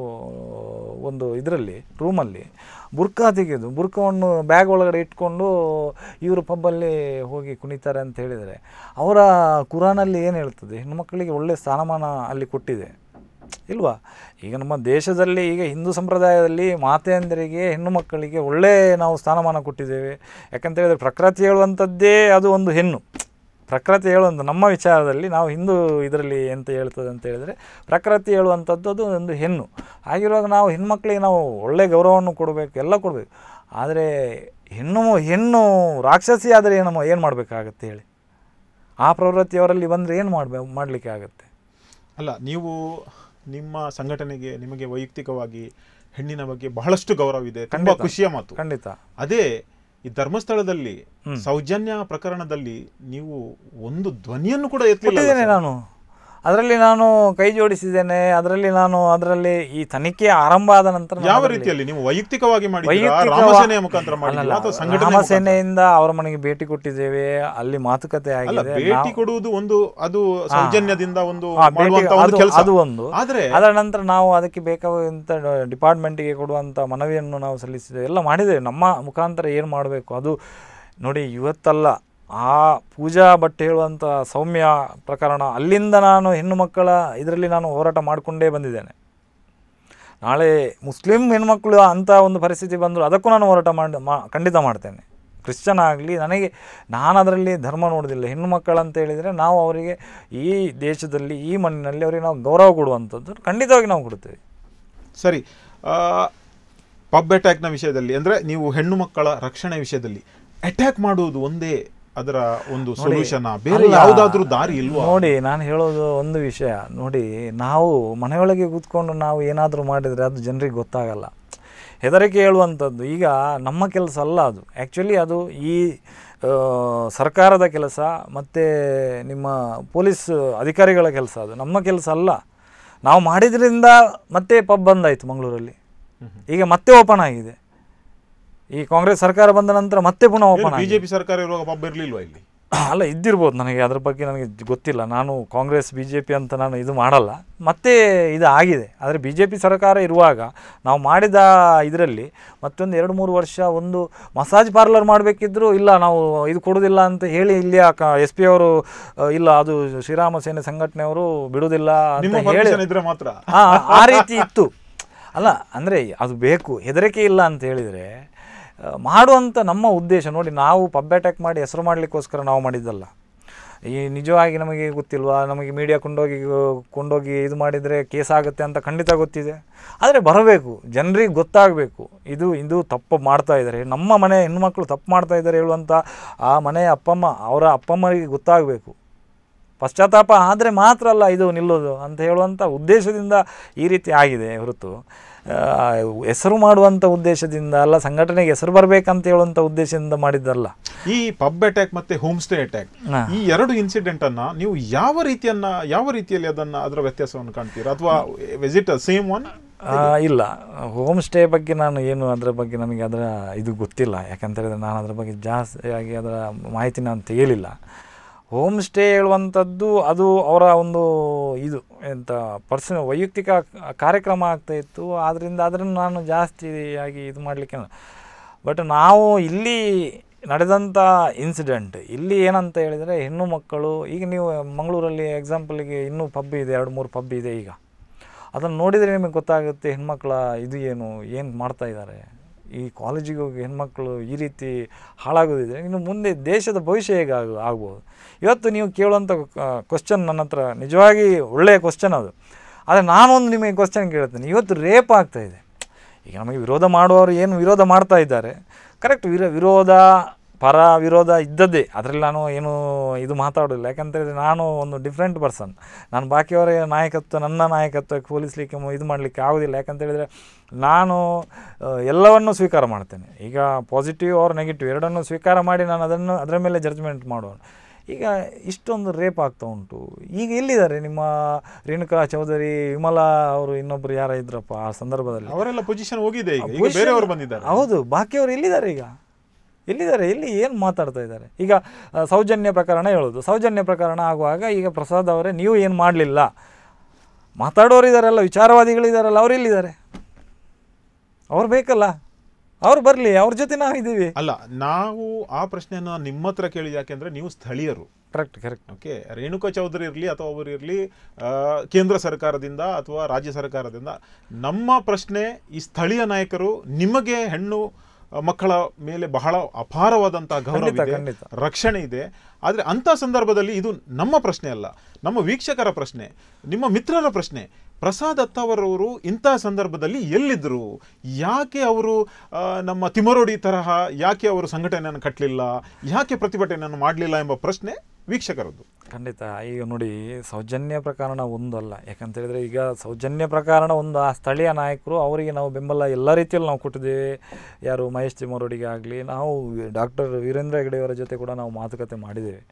ಒಂದು ಇದರಲ್ಲಿ ರೂಮಲ್ಲಿ ಬುರ್ಕಾ ತೆಗೆದು ಬುರ್ಕವನ್ನು ಬ್ಯಾಗ್ ಒಳಗಡೆ ಇಟ್ಕೊಂಡು ಇವರು ಪಬ್ಬಲ್ಲಿ ಹೋಗಿ ಕುಣಿತಾರೆ ಅಂತ ಹೇಳಿದರೆ ಅವರ ಕುರಾನಲ್ಲಿ ಏನು ಹೇಳ್ತದೆ ಹೆಣ್ಮಕ್ಕಳಿಗೆ ಒಳ್ಳೆಯ ಸ್ಥಾನಮಾನ ಅಲ್ಲಿ ಕೊಟ್ಟಿದೆ ಇಲ್ವಾ ಈಗ ನಮ್ಮ ದೇಶದಲ್ಲಿ ಈಗ ಹಿಂದೂ ಸಂಪ್ರದಾಯದಲ್ಲಿ ಮಾತೆಯಂದರಿಗೆ ಹೆಣ್ಣು ಮಕ್ಕಳಿಗೆ ಒಳ್ಳೆ ನಾವು ಸ್ಥಾನಮಾನ ಕೊಟ್ಟಿದ್ದೇವೆ ಯಾಕಂತ ಹೇಳಿದ್ರೆ ಪ್ರಕೃತಿ ಹೇಳುವಂಥದ್ದೇ ಅದು ಒಂದು ಹೆಣ್ಣು ಪ್ರಕೃತಿ ಹೇಳುವಂಥ ನಮ್ಮ ವಿಚಾರದಲ್ಲಿ ನಾವು ಹಿಂದೂ ಇದರಲ್ಲಿ ಎಂತ ಹೇಳ್ತದೆ ಅಂತ ಹೇಳಿದರೆ ಪ್ರಕೃತಿ ಹೇಳುವಂಥದ್ದು ಅದು ಒಂದು ಹೆಣ್ಣು ಹಾಗಿರುವಾಗ ನಾವು ಹೆಣ್ಮಕ್ಳಿಗೆ ನಾವು ಒಳ್ಳೆಯ ಗೌರವವನ್ನು ಕೊಡಬೇಕು ಎಲ್ಲ ಕೊಡಬೇಕು ಆದರೆ ಹೆಣ್ಣು ಹೆಣ್ಣು ರಾಕ್ಷಸಿ ಆದರೆ ಏನು ಏನು ಮಾಡಬೇಕಾಗತ್ತೆ ಹೇಳಿ ಆ ಪ್ರವೃತ್ತಿ ಅವರಲ್ಲಿ ಬಂದರೆ ಏನು ಮಾಡಬೇಕು ಮಾಡಲಿಕ್ಕೆ ಆಗುತ್ತೆ ಅಲ್ಲ ನೀವು ನಿಮ್ಮ ಸಂಘಟನೆಗೆ ನಿಮಗೆ ವೈಯಕ್ತಿಕವಾಗಿ ಹೆಣ್ಣಿನ ಬಗ್ಗೆ ಬಹಳಷ್ಟು ಗೌರವ ಇದೆ ತುಂಬಾ ಖಂಡಿತ. ಖುಷಿಯ ಮಾತು ಖಂಡಿತ ಅದೇ ಈ ಧರ್ಮಸ್ಥಳದಲ್ಲಿ ಸೌಜನ್ಯ ಪ್ರಕರಣದಲ್ಲಿ ನೀವು ಒಂದು ಧ್ವನಿಯನ್ನು ಕೂಡ ಎತ್ತಲಿಲ್ಲ ಕೊಟ್ಟಿದ್ದೇನೆ ನಾನು ಅದರಲ್ಲಿ ನಾನು ಕೈ ಜೋಡಿಸಿದ್ದೇನೆ ಅದರಲ್ಲಿ ನಾನು ಅದರಲ್ಲಿ ಈ ತನಿಖೆ ಆರಂಭ ಆದ ನಂತರ ನಾನು ಯಾವ ಅದರಲ್ಲಿ- ರೀತಿಯಲ್ಲಿ ನೀವು ವೈಯಕ್ತಿಕವಾಗಿ ಮಾಡಿದ್ದೀರಾ ವೈಯಕ್ತಿಕವ- ರಾಮಸೇನೆಯ ಮುಖಾಂತರ ಮಾಡಿದ್ದೀರಾ ಅಲ್ಲಲ್ಲ, ಅಥವಾ ಸಂಘಟನೆ ಮುಖಾಂತರ? ರಾಮಸೇನೆಯಿಂದ ಅವರ ಮನೆಗೆ ಭೇಟಿ ಕೊಟ್ಟಿದ್ದೇವೆ ಅಲ್ಲಿ ಮಾತುಕತೆ ಅಲ್ಲ ಆಗಿದೆ ಭೇಟಿ ನಾವು- ಕೊಡುವುದು ಒಂದು ಅದು ಸೌಜನ್ಯದಿಂದ ಒಂದು ಆ, ಭೇಟಿ- ಮಾಡುವಂತ ಒಂದು ಅದು- ಕೆಲಸ ಅದು ಒಂದು ಆದ್ರೆ ಅದರ ನಂತರ ನಾವು ಅದಕ್ಕೆ ಬೇಕಾದಂಥ ಡಿಪಾರ್ಟ್ಮೆಂಟ್ಗೆ ಕೊಡುವಂಥ ಮನವಿಯನ್ನು ನಾವು ಸಲ್ಲಿಸಿದ್ದೇವೆ ಎಲ್ಲ ಮಾಡಿದ್ದೇವೆ ನಮ್ಮ ಮುಖಾಂತರ ಏನು ಮಾಡಬೇಕು ಅದು ನೋಡಿ ಇವತ್ತಲ್ಲ ಆ ಪೂಜಾ ಭಟ್ ಹೇಳುವಂಥ ಸೌಮ್ಯ ಪ್ರಕರಣ ಅಲ್ಲಿಂದ ನಾನು ಹೆಣ್ಣು ಮಕ್ಕಳ ಇದರಲ್ಲಿ ನಾನು ಹೋರಾಟ ಮಾಡಿಕೊಂಡೇ ಬಂದಿದ್ದೇನೆ ನಾಳೆ ಮುಸ್ಲಿಂ ಹೆಣ್ಮಕ್ಳು ಅಂಥ ಒಂದು ಪರಿಸ್ಥಿತಿ ಬಂದರೂ ಅದಕ್ಕೂ ನಾನು ಹೋರಾಟ ಮಾಡಿ ಮಾ ಖಂಡಿತ ಮಾಡ್ತೇನೆ ಕ್ರಿಶ್ಚನ್ ಆಗಲಿ ನನಗೆ ನಾನು ಅದರಲ್ಲಿ ಧರ್ಮ ನೋಡೋದಿಲ್ಲ ಹೆಣ್ಣು ಮಕ್ಕಳು ಅಂತ ಹೇಳಿದರೆ ನಾವು ಅವರಿಗೆ ಈ ದೇಶದಲ್ಲಿ ಈ ಮಣ್ಣಿನಲ್ಲಿ ಅವರಿಗೆ ನಾವು ಗೌರವ ಕೊಡುವಂಥದ್ದು ಖಂಡಿತವಾಗಿ ನಾವು ಕೊಡ್ತೇವೆ ಸರಿ ಪಬ್ ಅಟ್ಯಾಕ್ನ ವಿಷಯದಲ್ಲಿ ಅಂದ್ರೆ ನೀವು ಹೆಣ್ಣು ಮಕ್ಕಳ ರಕ್ಷಣೆ ವಿಷಯದಲ್ಲಿ ಅಟ್ಯಾಕ್ ಮಾಡುವುದು ಒಂದೇ ಅದರ ಒಂದು ಸೊಲ್ಯೂಷನ್ ಬೇರೆ ಅಲ್ಲ. ಯಾವುದಾದ್ರೂ ದಾರಿ ಇಲ್ವಾ ನೋಡಿ ನಾನು ಹೇಳೋದು ಒಂದು ವಿಷಯ ನೋಡಿ ನಾವು ಮನೆಯೊಳಗೆ ಕೂತ್ಕೊಂಡು ನಾವು ಏನಾದರೂ ಮಾಡಿದರೆ ಅದು ಜನರಿಗೆ ಗೊತ್ತಾಗಲ್ಲ ಹೆದರಿಕೆ ಹೇಳುವಂಥದ್ದು ಈಗ ನಮ್ಮ ಕೆಲಸ ಅಲ್ಲ ಅದು ಆ್ಯಕ್ಚುಲಿ ಅದು ಈ ಆ, ಸರ್ಕಾರದ ಕೆಲಸ ಮತ್ತು ನಿಮ್ಮ ಪೊಲೀಸ್ ಅಧಿಕಾರಿಗಳ ಕೆಲಸ ಅದು ನಮ್ಮ ಕೆಲಸ ಅಲ್ಲ ನಾವು ಮಾಡಿದ್ರಿಂದ ಮತ್ತೆ ಪಬ್ ಬಂದಾಯಿತು ಮಂಗಳೂರಲ್ಲಿ ಈಗ ಮತ್ತೆ ಓಪನ್ ಆಗಿದೆ ಈ ಕಾಂಗ್ರೆಸ್ ಸರ್ಕಾರ ಬಂದ ನಂತರ ಮತ್ತೆ ಪುನಃ ಓಪನ್ ಆಗಿದೆ ಬಿಜೆಪಿ ಸರ್ಕಾರ ಇರುವಾಗ ಪಬ್ ಇರ್ಲಿಲ್ವಾ ಇಲ್ಲಿ ಅಲ್ಲ ಇದ್ದಿರ್ಬೋದು ನನಗೆ ಅದ್ರ ಬಗ್ಗೆ ನನಗೆ ಗೊತ್ತಿಲ್ಲ ನಾನು ಕಾಂಗ್ರೆಸ್ ಬಿ ಜೆ ಪಿ ಅಂತ ನಾನು ಇದು ಮಾಡಲ್ಲ ಮತ್ತೆ ಇದು ಆಗಿದೆ ಆದರೆ ಬಿ ಜೆ ಪಿ ಸರ್ಕಾರ ಇರುವಾಗ ನಾವು ಮಾಡಿದ ಇದರಲ್ಲಿ ಮತ್ತೊಂದು ಎರಡು ಮೂರು ವರ್ಷ ಒಂದು ಮಸಾಜ್ ಪಾರ್ಲರ್ ಮಾಡಬೇಕಿದ್ರು ಇಲ್ಲ ನಾವು ಇದು ಕೊಡೋದಿಲ್ಲ ಅಂತ ಹೇಳಿ ಇಲ್ಲಿ ಎಸ್ ಪಿ ಅವರು ಆ, ಇಲ್ಲ ಅದು ಶ್ರೀರಾಮ ಸೇನೆ ಸಂಘಟನೆಯವರು ಬಿಡುವುದಿಲ್ಲ ನಿಮ್ಮ ಅಂತ ಹೇಳಿ ಪರ್ಮಿಷನ್ ಇದ್ರೆ ಮಾತ್ರ ಆ ಆ ರೀತಿ ಇತ್ತು ಅಲ್ಲ ಅಂದರೆ ಅದು ಬೇಕು ಹೆದರಿಕೆ ಇಲ್ಲ ಅಂತ ಹೇಳಿದರೆ ಆ, ಮಾಡುವಂಥ ನಮ್ಮ ಉದ್ದೇಶ ನೋಡಿ ನಾವು ಪಬ್ ಅಟ್ಯಾಕ್ ಮಾಡಿ ಹೆಸರು ಮಾಡಲಿಕ್ಕೋಸ್ಕರ ನಾವು ಮಾಡಿದ್ದಲ್ಲ ಈ ನಿಜವಾಗಿ ನಮಗೆ ಗೊತ್ತಿಲ್ವಾ ನಮಗೆ ಮೀಡಿಯಾ ಕೊಂಡೋಗಿ ಕೊಂಡೋಗಿ ಇದು ಮಾಡಿದರೆ ಕೇಸ್ ಆಗುತ್ತೆ ಅಂತ ಖಂಡಿತ ಗೊತ್ತಿದೆ ಆದರೆ ಬರಬೇಕು ಜನರಿಗೆ ಗೊತ್ತಾಗಬೇಕು ಇದು ಇದು ತಪ್ಪು ಮಾಡ್ತಾ ಇದ್ದಾರೆ ನಮ್ಮ ಮನೆ ಹೆಣ್ಮಕ್ಳು ತಪ್ಪು ಮಾಡ್ತಾ ಇದ್ದಾರೆ ಹೇಳುವಂಥ ಆ ಮನೆಯ ಅಪ್ಪಮ್ಮ ಅವರ ಅಪ್ಪಮ್ಮರಿಗೆ ಗೊತ್ತಾಗಬೇಕು ಪಶ್ಚಾತ್ತಾಪ ಆದರೆ ಮಾತ್ರ ಅಲ್ಲ ಇದು ನಿಲ್ಲೋದು ಅಂತ ಹೇಳುವಂಥ ಉದ್ದೇಶದಿಂದ ಈ ರೀತಿ ಆಗಿದೆ ಹೊರತು ಆ, ಹೆಸರು ಮಾಡುವಂಥ ಉದ್ದೇಶದಿಂದ ಅಲ್ಲ ಸಂಘಟನೆಗೆ ಹೆಸರು ಬರಬೇಕಂತ ಹೇಳುವಂಥ ಉದ್ದೇಶದಿಂದ ಮಾಡಿದ್ದಲ್ಲ ಈ ಪಬ್ ಅಟ್ಯಾಕ್ ಮತ್ತೆ ಹೋಮ್ ಸ್ಟೇ ಅಟ್ಯಾಕ್ ಹಾ. ಈ ಎರಡು ಇನ್ಸಿಡೆಂಟ್ ಅನ್ನ ನೀವು ಯಾವ ರೀತಿಯನ್ನ ಯಾವ ರೀತಿಯಲ್ಲಿ ಅದನ್ನ ಅದರ ವ್ಯತ್ಯಾಸವನ್ನು ಕಾಣ್ತೀರಾ ಅಥವಾ ವಿಸಿಟ್ ಸೇಮ್ ಒನ್ ಆ, ಇಲ್ಲ ಹೋಮ್ ಸ್ಟೇ ಬಗ್ಗೆ ನಾನು ಏನು ಅದರ ಬಗ್ಗೆ ನನಗೆ ಅದರ ಇದು ಗೊತ್ತಿಲ್ಲ ಯಾಕಂತ ಹೇಳಿದ್ರೆ ನಾನು ಅದರ ಬಗ್ಗೆ ಜಾಸ್ತಿಯಾಗಿ ಅದರ ಮಾಹಿತಿ ನಾನು ತೆಗೆಯಲಿಲ್ಲ ಹೋಮ್ ಸ್ಟೇ ಹೇಳುವಂಥದ್ದು ಅದು ಅವರ ಒಂದು ಇದು ಎಂತ ಪರ್ಸನ್ ವೈಯಕ್ತಿಕ ಕಾರ್ಯಕ್ರಮ ಆಗ್ತಾ ಇತ್ತು ಆದ್ದರಿಂದ ಅದನ್ನು ನಾನು ಜಾಸ್ತಿಯಾಗಿ ಇದು ಮಾಡಲಿಕ್ಕೆ ಬಟ್ ನಾವು ಇಲ್ಲಿ ನಡೆದಂಥ ಇನ್ಸಿಡೆಂಟ್ ಇಲ್ಲಿ ಏನಂತ ಹೇಳಿದರೆ ಹೆಣ್ಣು ಮಕ್ಕಳು ಈಗ ನೀವು ಮಂಗಳೂರಲ್ಲಿ ಎಕ್ಸಾಂಪಲಿಗೆ ಇನ್ನೂ ಪಬ್ ಇದೆ ಎರಡು ಮೂರು ಪಬ್ ಇದೆ ಈಗ ಅದನ್ನು ನೋಡಿದರೆ ನಿಮಗೆ ಗೊತ್ತಾಗುತ್ತೆ ಹೆಣ್ಮಕ್ಳ ಇದು ಏನು ಏನು ಮಾಡ್ತಾ ಇದ್ದಾರೆ ಈ ಕಾಲೇಜಿಗೆ ಹೋಗಿ ಹೆಣ್ಮಕ್ಳು ಈ ರೀತಿ ಹಾಳಾಗೋದಿದ್ರೆ ಇನ್ನು ಮುಂದೆ ದೇಶದ ಭವಿಷ್ಯ ಹೇಗೆ ಆಗ ಆಗ್ಬೋದು ಇವತ್ತು ನೀವು ಕೇಳುವಂಥ ಕ್ವಶನ್ ನನ್ನ ಹತ್ರ ನಿಜವಾಗಿ ಒಳ್ಳೆಯ ಕ್ವಶನ್ ಅದು ಆದರೆ ನಾನೊಂದು ನಿಮಗೆ ಕ್ವಶನ್ ಕೇಳ್ತೇನೆ ಇವತ್ತು ರೇಪ್ ಆಗ್ತಾ ಇದೆ ಈಗ ನಮಗೆ ವಿರೋಧ ಮಾಡುವವರು ಏನು ವಿರೋಧ ಮಾಡ್ತಾ ಇದ್ದಾರೆ ಕರೆಕ್ಟ್ ವಿರೋ ವಿರೋಧ ಪರ ವಿರೋಧ ಇದ್ದದ್ದೇ ಅದರಲ್ಲಿ ನಾನು ಏನು ಇದು ಮಾತಾಡೋದಿಲ್ಲ ಯಾಕಂತ ಹೇಳಿದ್ರೆ ನಾನು ಒಂದು ಡಿಫ್ರೆಂಟ್ ಪರ್ಸನ್ ನಾನು ಬಾಕಿಯವರ ನಾಯಕತ್ವ ನನ್ನ ನಾಯಕತ್ವಕ್ಕೆ ಹೋಲಿಸಲಿಕ್ಕೆ ಮ- ಇದು ಮಾಡಲಿಕ್ಕೆ ಆಗೋದಿಲ್ಲ ಯಾಕಂತ ಹೇಳಿದರೆ ನಾನು ಆ, ಎಲ್ಲವನ್ನು ಸ್ವೀಕಾರ ಮಾಡ್ತೇನೆ ಈಗ ಪಾಸಿಟಿವ್ ಆರ್ ನೆಗೆಟಿವ್ ಎರಡನ್ನು ಸ್ವೀಕಾರ ಮಾಡಿ ನಾನು ಅದನ್ನು ಅದರ ಮೇಲೆ ಜಡ್ಜ್ಮೆಂಟ್ ಮಾಡುವನು ಈಗ ಇಷ್ಟೊಂದು ರೇಪ್ ಆಗ್ತಾ ಉಂಟು ಈಗ ಎಲ್ಲಿದ್ದಾರೆ ನಿಮ್ಮ ರೇಣುಕಾ ಚೌಧರಿ ವಿಮಲಾ ಅವರು ಇನ್ನೊಬ್ಬರು ಯಾರ ಇದ್ರಪ್ಪ ಆ ಸಂದರ್ಭದಲ್ಲಿ ಅವರೆಲ್ಲ ಪೊಸಿಷನ್ ಹೋಗಿದೆ ಈಗ ಈಗ Position- ಬೇರೆಯವರು ಬಂದಿದ್ದಾರೆ ಹೌದು ಬಾಕಿಯವರು ಎಲ್ಲಿದ್ದಾರೆ ಈಗ ಎಲ್ಲಿದ್ದಾರೆ ಎಲ್ಲಿ ಏನು ಮಾತಾಡ್ತಾ ಇದ್ದಾರೆ ಈಗ ಆ, ಸೌಜನ್ಯ ಪ್ರಕರಣ ಹೇಳೋದು ಸೌಜನ್ಯ ಪ್ರಕರಣ ಆಗುವಾಗ ಈಗ ಪ್ರಸಾದ್ ಅವರೇ ನೀವು ಏನು ಮಾಡಲಿಲ್ಲ ಮಾತಾಡೋರು ಇದ್ದಾರಲ್ಲ ವಿಚಾರವಾದಿಗಳಿದ್ದಾರಲ್ಲ ಅವ್ರು ಎಲ್ಲಿದ್ದಾರೆ ಅವ್ರು ಬೇಕಲ್ಲ ಅವ್ರು ಬರಲಿ ಅವ್ರ ಜೊತೆ ನಾವಿದ್ದೀವಿ ಅಲ್ಲ ನಾವು ಆ ಪ್ರಶ್ನೆಯನ್ನ ನಿಮ್ಮ ಹತ್ರ ಕೇಳಿ ಯಾಕೆಂದ್ರೆ ನೀವು ಸ್ಥಳೀಯರು correct correct okay Renuka Chowdhury ಇರಲಿ ಅಥವಾ ಅವರು ಇರಲಿ ಕೇಂದ್ರ ಸರ್ಕಾರದಿಂದ ಅಥವಾ ರಾಜ್ಯ ಸರ್ಕಾರದಿಂದ ನಮ್ಮ ಪ್ರಶ್ನೆ ಈ ಸ್ಥಳೀಯ ನಾಯಕರು ನಿಮಗೆ ಹೆಣ್ಣು ಆ, ಮಕ್ಕಳ ಮೇಲೆ ಬಹಳ ಅಪಾರವಾದಂತಹ ಗೌರವ ಖಂಡಿತ, ಇದೆ ಖಂಡಿತ. ರಕ್ಷಣೆ ಇದೆ ಆದರೆ ಅಂಥ ಸಂದರ್ಭದಲ್ಲಿ ಇದು ನಮ್ಮ ಪ್ರಶ್ನೆ ಅಲ್ಲ ನಮ್ಮ ವೀಕ್ಷಕರ ಪ್ರಶ್ನೆ ನಿಮ್ಮ ಮಿತ್ರರ ಪ್ರಶ್ನೆ ಪ್ರಸಾದ್ ಅತ್ತಾವರವರು ಇಂತಹ ಸಂದರ್ಭದಲ್ಲಿ ಎಲ್ಲಿದ್ದರು ಯಾಕೆ ಅವರು ಆ, ನಮ್ಮ ತಿಮರೋಡಿ ತರಹ ಯಾಕೆ ಅವರು ಸಂಘಟನೆಯನ್ನು ಕಟ್ಟಲಿಲ್ಲ ಯಾಕೆ ಪ್ರತಿಭಟನೆಯನ್ನು ಮಾಡಲಿಲ್ಲ ಎಂಬ ಪ್ರಶ್ನೆ ವೀಕ್ಷಕರದ್ದು ಖಂಡಿತ ಈಗ ನೋಡಿ ಸೌಜನ್ಯ ಪ್ರಕರಣ ಒಂದು ಅಲ್ಲ ಯಾಕಂತ ಹೇಳಿದ್ರೆ ಈಗ ಸೌಜನ್ಯ ಪ್ರಕರಣ ಒಂದು ಆ ಸ್ಥಳೀಯ ನಾಯಕರು ಅವರಿಗೆ ನಾವು ಬೆಂಬಲ ಎಲ್ಲ ರೀತಿಯಲ್ಲಿ ನಾವು ಕೊಟ್ಟಿದ್ದೇವೆ ಯಾರು ಮಹೇಶ್ ತಿಮ್ಮರೋಡಿಗೆ ಆಗಲಿ ನಾವು ಡಾಕ್ಟರ್ ವೀರೇಂದ್ರ ಹೆಗಡೆಯವರ ಜೊತೆ ಕೂಡ ನಾವು ಮಾತುಕತೆ ಮಾಡಿದ್ದೇವೆ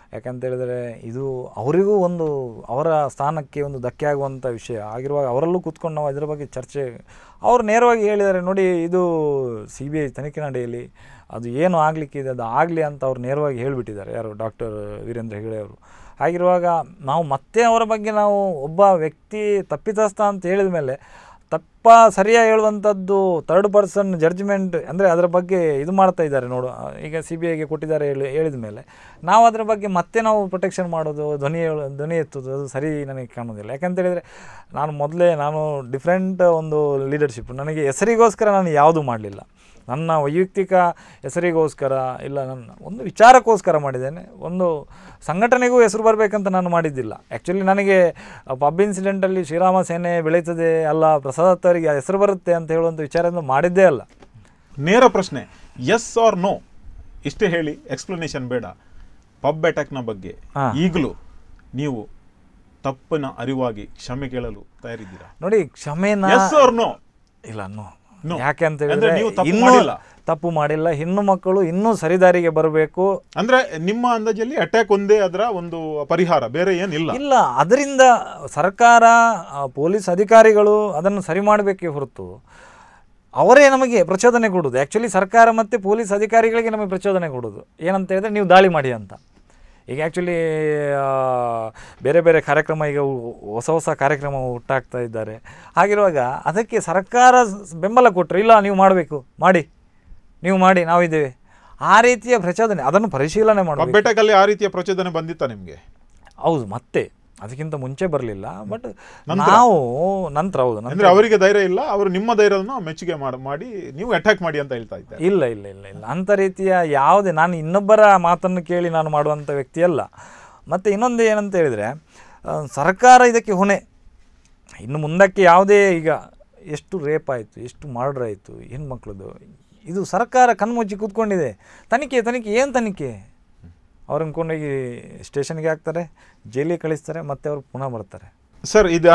ಯಾಕಂತ ಹೇಳಿದರೆ ಇದು ಅವರಿಗೂ ಒಂದು ಅವರ ಸ್ಥಾನಕ್ಕೆ ಒಂದು ಧಕ್ಕೆ ಆಗುವಂಥ ವಿಷಯ ಆಗಿರುವಾಗ ಅವರಲ್ಲೂ ಕೂತ್ಕೊಂಡು ನಾವು ಇದರ ಬಗ್ಗೆ ಚರ್ಚೆ ಅವರು ನೇರವಾಗಿ ಹೇಳಿದ್ದಾರೆ ನೋಡಿ ಇದು ಸಿ ಬಿ ಐ ತನಿಖೆ ನಡೆಯಲಿ ಅದು ಏನು ಆಗಲಿಕ್ಕಿದೆ ಅದು ಆಗಲಿ ಅಂತ ಅವ್ರು ನೇರವಾಗಿ ಹೇಳಿಬಿಟ್ಟಿದ್ದಾರೆ ಯಾರು ಡಾಕ್ಟರ್ ವೀರೇಂದ್ರ ಹೆಗಡೆ ಅವರು ಹಾಗಿರುವಾಗ ನಾವು ಮತ್ತೆ ಅವರ ಬಗ್ಗೆ ನಾವು ಒಬ್ಬ ವ್ಯಕ್ತಿ ತಪ್ಪಿತಸ್ಥ ಅಂತ ಹೇಳಿದ ಮೇಲೆ ತಪ್ಪ ಸರಿಯಾಗಿ ಹೇಳುವಂಥದ್ದು ಥರ್ಡ್ ಪರ್ಸನ್ ಜಡ್ಜ್ಮೆಂಟ್ ಅಂದರೆ ಅದರ ಬಗ್ಗೆ ಇದು ಮಾಡ್ತಾ ಇದ್ದಾರೆ ನೋಡು ಆ, ಈಗ ಸಿ ಬಿ ಐಗೆ ಕೊಟ್ಟಿದ್ದಾರೆ ಹೇಳಿ ಹೇಳಿದ ಮೇಲೆ ನಾವು ಅದರ ಬಗ್ಗೆ ಮತ್ತೆ ನಾವು ಪ್ರೊಟೆಕ್ಷನ್ ಮಾಡೋದು ಧ್ವನಿ ಹೇಳು- ಧ್ವನಿ ಎತ್ತೋದು ಅದು ಸರಿ ನನಗೆ ಕಾಣೋದಿಲ್ಲ ಯಾಕಂತ ಹೇಳಿದರೆ ನಾನು ಮೊದಲೇ ನಾನು ಡಿಫ್ರೆಂಟ್ ಒಂದು ಲೀಡರ್ಶಿಪ್ ನನಗೆ ಹೆಸರಿಗೋಸ್ಕರ ನಾನು ಯಾವುದೂ ಮಾಡಲಿಲ್ಲ ನನ್ನ ವೈಯಕ್ತಿಕ ಹೆಸರಿಗೋಸ್ಕರ ಇಲ್ಲ ನನ್ನ ಒಂದು ವಿಚಾರಕ್ಕೋಸ್ಕರ ಮಾಡಿದ್ದೇನೆ ಒಂದು ಸಂಘಟನೆಗೂ ಹೆಸರು ಬರಬೇಕಂತ ನಾನು ಮಾಡಿದ್ದಿಲ್ಲ ಆ್ಯಕ್ಚುಲಿ ನನಗೆ ಪಬ್ ಇನ್ಸಿಡೆಂಟಲ್ಲಿ ಶ್ರೀರಾಮ ಸೇನೆ ಬೆಳೀತದೆ ಅಲ್ಲ ಪ್ರಸಾದ್ ಅವರಿಗೆ ಹೆಸರು ಬರುತ್ತೆ ಅಂತ ಹೇಳುವಂಥ ವಿಚಾರದಿಂದ ಮಾಡಿದ್ದೇ ಅಲ್ಲ ನೇರ ಪ್ರಶ್ನೆ ಎಸ್ ಆರ್ ನೋ ಇಷ್ಟೇ ಹೇಳಿ ಎಕ್ಸ್ಪ್ಲನೇಷನ್ ಬೇಡ ಪಬ್ ಅಟ್ಯಾಕ್ನ ಬಗ್ಗೆ ಹಾ. ಈಗಲೂ ನೀವು ತಪ್ಪಿನ ಅರಿವಾಗಿ ಕ್ಷಮೆ ಕೇಳಲು ತಯಾರಿದ್ದೀರಾ ನೋಡಿ ಕ್ಷಮೆನ ಎಸ್ ಆರ್ ನೋ ಇಲ್ಲ ನೋ No. ಯಾಕೆ ಅಂತ ಅಂದ್ರೆ ಹೇಳಿದ್ರೆ ನೀವು ತಪ್ಪು ಇನ್ನೂ ಮಾಡಿಲ್ಲ. ತಪ್ಪು ಮಾಡಿಲ್ಲ ಹೆಣ್ಣು ಮಕ್ಕಳು ಇನ್ನೂ ಸರಿದಾರಿಗೆ ಬರಬೇಕು ಅಂದ್ರೆ ನಿಮ್ಮ ಅಂದಾಜಲ್ಲಿ ಅಟ್ಯಾಕ್ ಒಂದೇ ಅದರ ಒಂದು ಪರಿಹಾರ ಬೇರೆ ಏನಿಲ್ಲ ಇಲ್ಲ ಅದರಿಂದ ಸರ್ಕಾರ ಆ, ಪೊಲೀಸ್ ಅಧಿಕಾರಿಗಳು ಅದನ್ನು ಸರಿ ಮಾಡಬೇಕೇ ಹೊರತು ಅವರೇ ನಮಗೆ ಪ್ರಚೋದನೆ ಕೊಡೋದು ಆ್ಯಕ್ಚುಲಿ ಸರ್ಕಾರ ಮತ್ತು ಪೊಲೀಸ್ ಅಧಿಕಾರಿಗಳಿಗೆ ನಮಗೆ ಪ್ರಚೋದನೆ ಕೊಡೋದು ಏನಂತ ಹೇಳಿದ್ರೆ ನೀವು ದಾಳಿ ಮಾಡಿ ಅಂತ ಈಗ ಆ್ಯಕ್ಚುಲಿ ಬೇರೆ ಬೇರೆ ಕಾರ್ಯಕ್ರಮ ಈಗ ಉ- ಹೊಸ ಹೊಸ ಕಾರ್ಯಕ್ರಮ ಹುಟ್ಟಾಕ್ತಾ ಇದ್ದಾರೆ ಹಾಗಿರುವಾಗ ಅದಕ್ಕೆ ಸರ್ಕಾರ ಸ್- ಬೆಂಬಲ ಕೊಟ್ಟರೆ ಇಲ್ಲ ನೀವು ಮಾಡಬೇಕು ಮಾಡಿ ನೀವು ಮಾಡಿ ನಾವಿದ್ದೇವೆ ಆ ರೀತಿಯ ಪ್ರಚೋದನೆ ಅದನ್ನು ಪರಿಶೀಲನೆ ಮಾಡಬೇಕು ಪಬ್ ಅಟ್ಯಾಕ್ ಅಲ್ಲಿ ಆ ರೀತಿಯ ಪ್ರಚೋದನೆ ಬಂದಿತ್ತ ನಿಮ್ಗೆ ಹೌದು ಮತ್ತೆ ಅದಕ್ಕಿಂತ ಮುಂಚೆ ಬರಲಿಲ್ಲ ಬಟ್ ನಾವು ನಂತರ ಹೌದು ನಂತರ ಅಂದ್ರೆ ಅವರಿಗೆ ಧೈರ್ಯ ಇಲ್ಲ ಅವರು ನಿಮ್ಮ ಧೈರ್ಯವನ್ನು ಮೆಚ್ಚುಗೆ ಮಾಡ- ಮಾಡಿ ನೀವು ಅಟ್ಯಾಕ್ ಮಾಡಿ ಅಂತ ಹೇಳ್ತಾ ಇದ್ದಾರೆ ಇಲ್ಲ ಇಲ್ಲ ಇಲ್ಲ ಇಲ್ಲ ಅಂಥ ರೀತಿಯ ಯಾವುದೇ ನಾನು ಇನ್ನೊಬ್ಬರ ಮಾತನ್ನು ಕೇಳಿ ನಾನು ಮಾಡುವಂಥ ವ್ಯಕ್ತಿ ಅಲ್ಲ ಮತ್ತು ಇನ್ನೊಂದು ಏನಂತ ಹೇಳಿದರೆ ಆ, ಸರ್ಕಾರ ಇದಕ್ಕೆ ಹೊಣೆ ಇನ್ನು ಮುಂದಕ್ಕೆ ಯಾವುದೇ ಈಗ ಎಷ್ಟು ರೇಪ್ ಆಯಿತು ಎಷ್ಟು ಮರ್ಡರ್ ಆಯಿತು ಹೆಣ್ಮಕ್ಳದ್ದು ಇದು ಸರ್ಕಾರ ಕಣ್ಮುಚ್ಚಿ ಕೂತ್ಕೊಂಡಿದೆ ತನಿಖೆ ತನಿಖೆ ಏನು ತನಿಖೆ ಅವ್ರನ್ನ ಕೊಂಡೋಗಿ ಸ್ಟೇಷನ್ಗೆ ಹಾಕ್ತಾರೆ ಜೈಲಿಗೆ ಕಳಿಸ್ತಾರೆ ಮತ್ತೆ ಅವ್ರು ಪುನಃ ಬರ್ತಾರೆ ಸರ್ ಇದ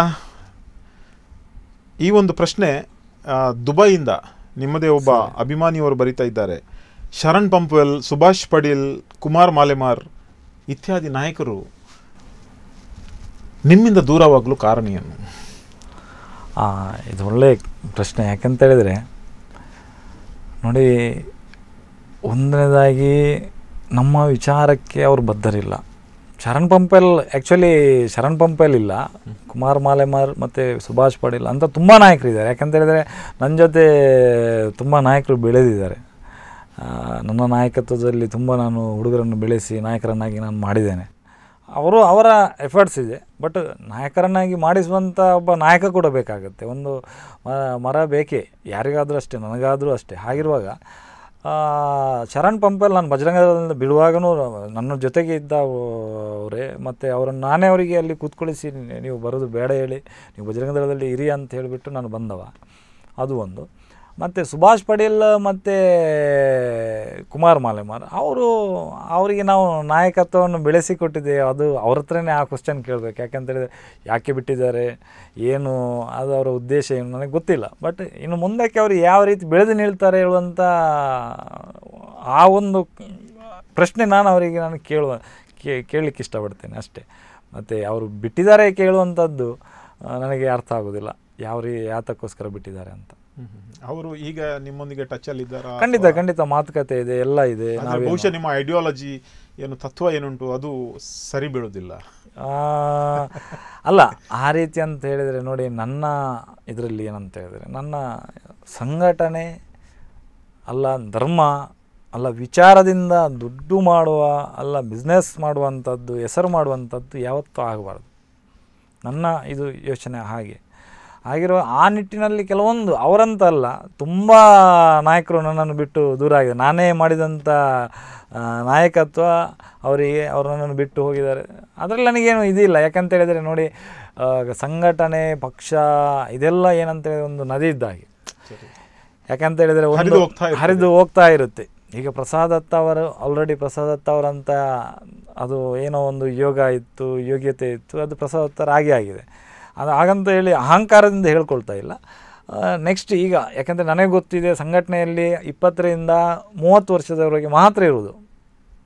ಈ ಒಂದು ಪ್ರಶ್ನೆ ಆ, ದುಬೈಯಿಂದ ನಿಮ್ಮದೇ ಒಬ್ಬ ಅಭಿಮಾನಿಯವರು ಬರಿತಾ ಇದ್ದಾರೆ ಶರಣ್ ಪಂಪ್ವೆಲ್ ಸುಭಾಷ್ ಪಡೀಲ್ ಕುಮಾರ್ ಮಾಲೆಮಾರ್ ಇತ್ಯಾದಿ ನಾಯಕರು ನಿಮ್ಮಿಂದ ದೂರವಾಗಲು ಕಾರಣ ಏನು ಆ, ಇದು ಒಳ್ಳೆ ಪ್ರಶ್ನೆ ಯಾಕಂತ ಹೇಳಿದರೆ ನೋಡಿ ಒಂದನೇದಾಗಿ ನಮ್ಮ ವಿಚಾರಕ್ಕೆ ಅವರು ಬದ್ಧರಿಲ್ಲ ಶರಣ್ ಪಂಪೆಲ್ ಆ್ಯಕ್ಚುಲಿ ಶರಣ್ ಪಂಪೆಲ್ ಇಲ್ಲ ಕುಮಾರ್ ಮಾಲೆಮಾರ್ ಮತ್ತು ಸುಭಾಷ್ ಪಾಟೀಲ್ ಅಂತ ತುಂಬ ನಾಯಕರಿದ್ದಾರೆ ಯಾಕಂತ ಹೇಳಿದರೆ ನನ್ನ ಜೊತೆ ತುಂಬ ನಾಯಕರು ಬೆಳೆದಿದ್ದಾರೆ ಆ, ನನ್ನ ನಾಯಕತ್ವದಲ್ಲಿ ತುಂಬ ನಾನು ಹುಡುಗರನ್ನು ಬೆಳೆಸಿ ನಾಯಕರನ್ನಾಗಿ ನಾನು ಮಾಡಿದ್ದೇನೆ ಅವರು ಅವರ ಎಫರ್ಟ್ಸ್ ಇದೆ ಬಟ್ ನಾಯಕರನ್ನಾಗಿ ಮಾಡಿಸುವಂಥ ಒಬ್ಬ ನಾಯಕ ಕೂಡ ಬೇಕಾಗುತ್ತೆ ಒಂದು ಮ- ಮರ ಬೇಕೇ ಯಾರಿಗಾದರೂ ಅಷ್ಟೇ ನನಗಾದರೂ ಅಷ್ಟೇ ಹಾಗಿರುವಾಗ ಆ, ಶರಣ್ ಪಂಪಲ್ ನಾನು ಬಜರಂಗದಳದಿಂದ ಬಿಡುವಾಗನೂ ನನ್ನ ಜೊತೆಗೆ ಇದ್ದ ಅವರೇ ಮತ್ತು ಅವರನ್ನು ನಾನೇ ಅವರಿಗೆ ಅಲ್ಲಿ ಕೂತ್ಕೊಳಿಸಿ ನೀವು ಬರೋದು ಬೇಡ ಹೇಳಿ ನೀವು ಬಜರಂಗದಳದಲ್ಲಿ ಇರಿ ಅಂತ ಹೇಳಿಬಿಟ್ಟು ನಾನು ಬಂದವ ಅದು ಒಂದು ಮತ್ತು ಸುಭಾಷ್ ಪಟೇಲ್ ಮತ್ತು ಕುಮಾರ್ ಮಾಲೆಮಾರ್ ಅವರು ಅವರಿಗೆ ನಾವು ನಾಯಕತ್ವವನ್ನು ಬೆಳೆಸಿಕೊಟ್ಟಿದ್ದೆ ಅದು ಅವ್ರ ಹತ್ರನೇ ಆ ಕ್ವಶನ್ ಕೇಳಬೇಕು ಯಾಕಂತೇಳಿದ್ರೆ ಯಾಕೆ ಬಿಟ್ಟಿದ್ದಾರೆ ಏನು ಅದು ಅವರ ಉದ್ದೇಶ ಏನು ನನಗೆ ಗೊತ್ತಿಲ್ಲ ಬಟ್ ಇನ್ನು ಮುಂದಕ್ಕೆ ಅವರು ಯಾವ ರೀತಿ ಬೆಳೆದು ನಿಲ್ತಾರೆ ಹೇಳುವಂಥ ಆ ಒಂದು ಪ್ರಶ್ನೆ ನಾನು ಅವರಿಗೆ ನಾನು ಕೇಳುವ ಕೇ ಕೇಳಲಿಕ್ಕೆ ಇಷ್ಟಪಡ್ತೇನೆ ಅಷ್ಟೇ ಮತ್ತು ಅವರು ಬಿಟ್ಟಿದ್ದಾರೆ ಕೇಳುವಂಥದ್ದು ಆ, ನನಗೆ ಅರ್ಥ ಆಗೋದಿಲ್ಲ ಯಾವ ರೀ ಯಾತಕ್ಕೋಸ್ಕರ ಬಿಟ್ಟಿದ್ದಾರೆ ಅಂತ ಅವರು ಈಗ ನಿಮ್ಮೊಂದಿಗೆ ಟಚ್ ಅಲ್ಲಿ ಇದ್ದಾರಾ ಖಂಡಿತ ಖಂಡಿತ ಮಾತುಕತೆ ಇದೆ ಎಲ್ಲ ಇದೆ ಅಂದ್ರೆ ನಾವೇನು- ಬಹುಶಃ ನಿಮ್ಮ ಐಡಿಯಾಲಜಿ ಏನು ತತ್ವ ಏನುಂಟು ಅದು ಸರಿ ಬೀಳೋದಿಲ್ಲ ಆ, ಅಲ್ಲ ಆ ರೀತಿ ಅಂತ ಹೇಳಿದರೆ ನೋಡಿ ನನ್ನ ಇದರಲ್ಲಿ ಏನಂತ ಹೇಳಿದರೆ ನನ್ನ ಸಂಘಟನೆ ಅಲ್ಲ ಧರ್ಮ ಅಲ್ಲ ವಿಚಾರದಿಂದ ದುಡ್ಡು ಮಾಡುವ ಅಲ್ಲ ಬಿಸ್ನೆಸ್ ಮಾಡುವಂಥದ್ದು ಹೆಸರು ಮಾಡುವಂಥದ್ದು ಯಾವತ್ತೂ ಆಗಬಾರ್ದು ನನ್ನ ಇದು ಯೋಚನೆ ಹಾಗೆ ಆಗಿರುವ ಆ ನಿಟ್ಟಿನಲ್ಲಿ ಕೆಲವೊಂದು ಅವರಂತ ಅಲ್ಲ ತುಂಬ ನಾಯಕರು ನನ್ನನ್ನು ಬಿಟ್ಟು ದೂರ ಆಗಿದೆ ನಾನೇ ಮಾಡಿದಂಥ ಆ, ನಾಯಕತ್ವ ಅವರಿಗೆ ಅವರು ನನ್ನನ್ನು ಬಿಟ್ಟು ಹೋಗಿದ್ದಾರೆ ಅದರಲ್ಲಿ ನನಗೇನು ಇದಿಲ್ಲ ಯಾಕಂತ ಹೇಳಿದರೆ ನೋಡಿ ಆ, ಸಂಘಟನೆ ಪಕ್ಷ ಇದೆಲ್ಲ ಏನಂತ ಹೇಳಿದ್ರೆ ಒಂದು ನದಿ ಇದ್ದ ಹಾಗೆ ಯಾಕಂತ ಹೇಳಿದರೆ ಒಂದು ಹರಿದು ಹೋಗ್ತಾ ಇರ್ತದೆ. ಹರಿದು ಹೋಗ್ತಾ ಇರುತ್ತೆ ಈಗ ಪ್ರಸಾದ್ ದತ್ತ ಅವರು ಆಲ್ರೆಡಿ ಪ್ರಸಾದ್ ದತ್ತ ಅವರಂತ ಅದು ಏನೋ ಒಂದು ಯೋಗ ಇತ್ತು ಯೋಗ್ಯತೆ ಇತ್ತು ಅದು ಪ್ರಸಾದ್ ದತ್ತರ ಹಾಗೆ ಆಗಿದೆ ಅದು ಹಾಗಂತ ಹೇಳಿ ಅಹಂಕಾರದಿಂದ ಹೇಳ್ಕೊಳ್ತಾ ಇಲ್ಲ ನೆಕ್ಸ್ಟ್ ಈಗ ಯಾಕಂದರೆ ನನಗೆ ಗೊತ್ತಿದೆ ಸಂಘಟನೆಯಲ್ಲಿ ಇಪ್ಪತ್ತರಿಂದ ಮೂವತ್ತು ವರ್ಷದವರೆಗೆ ಮಾತ್ರ ಇರುವುದು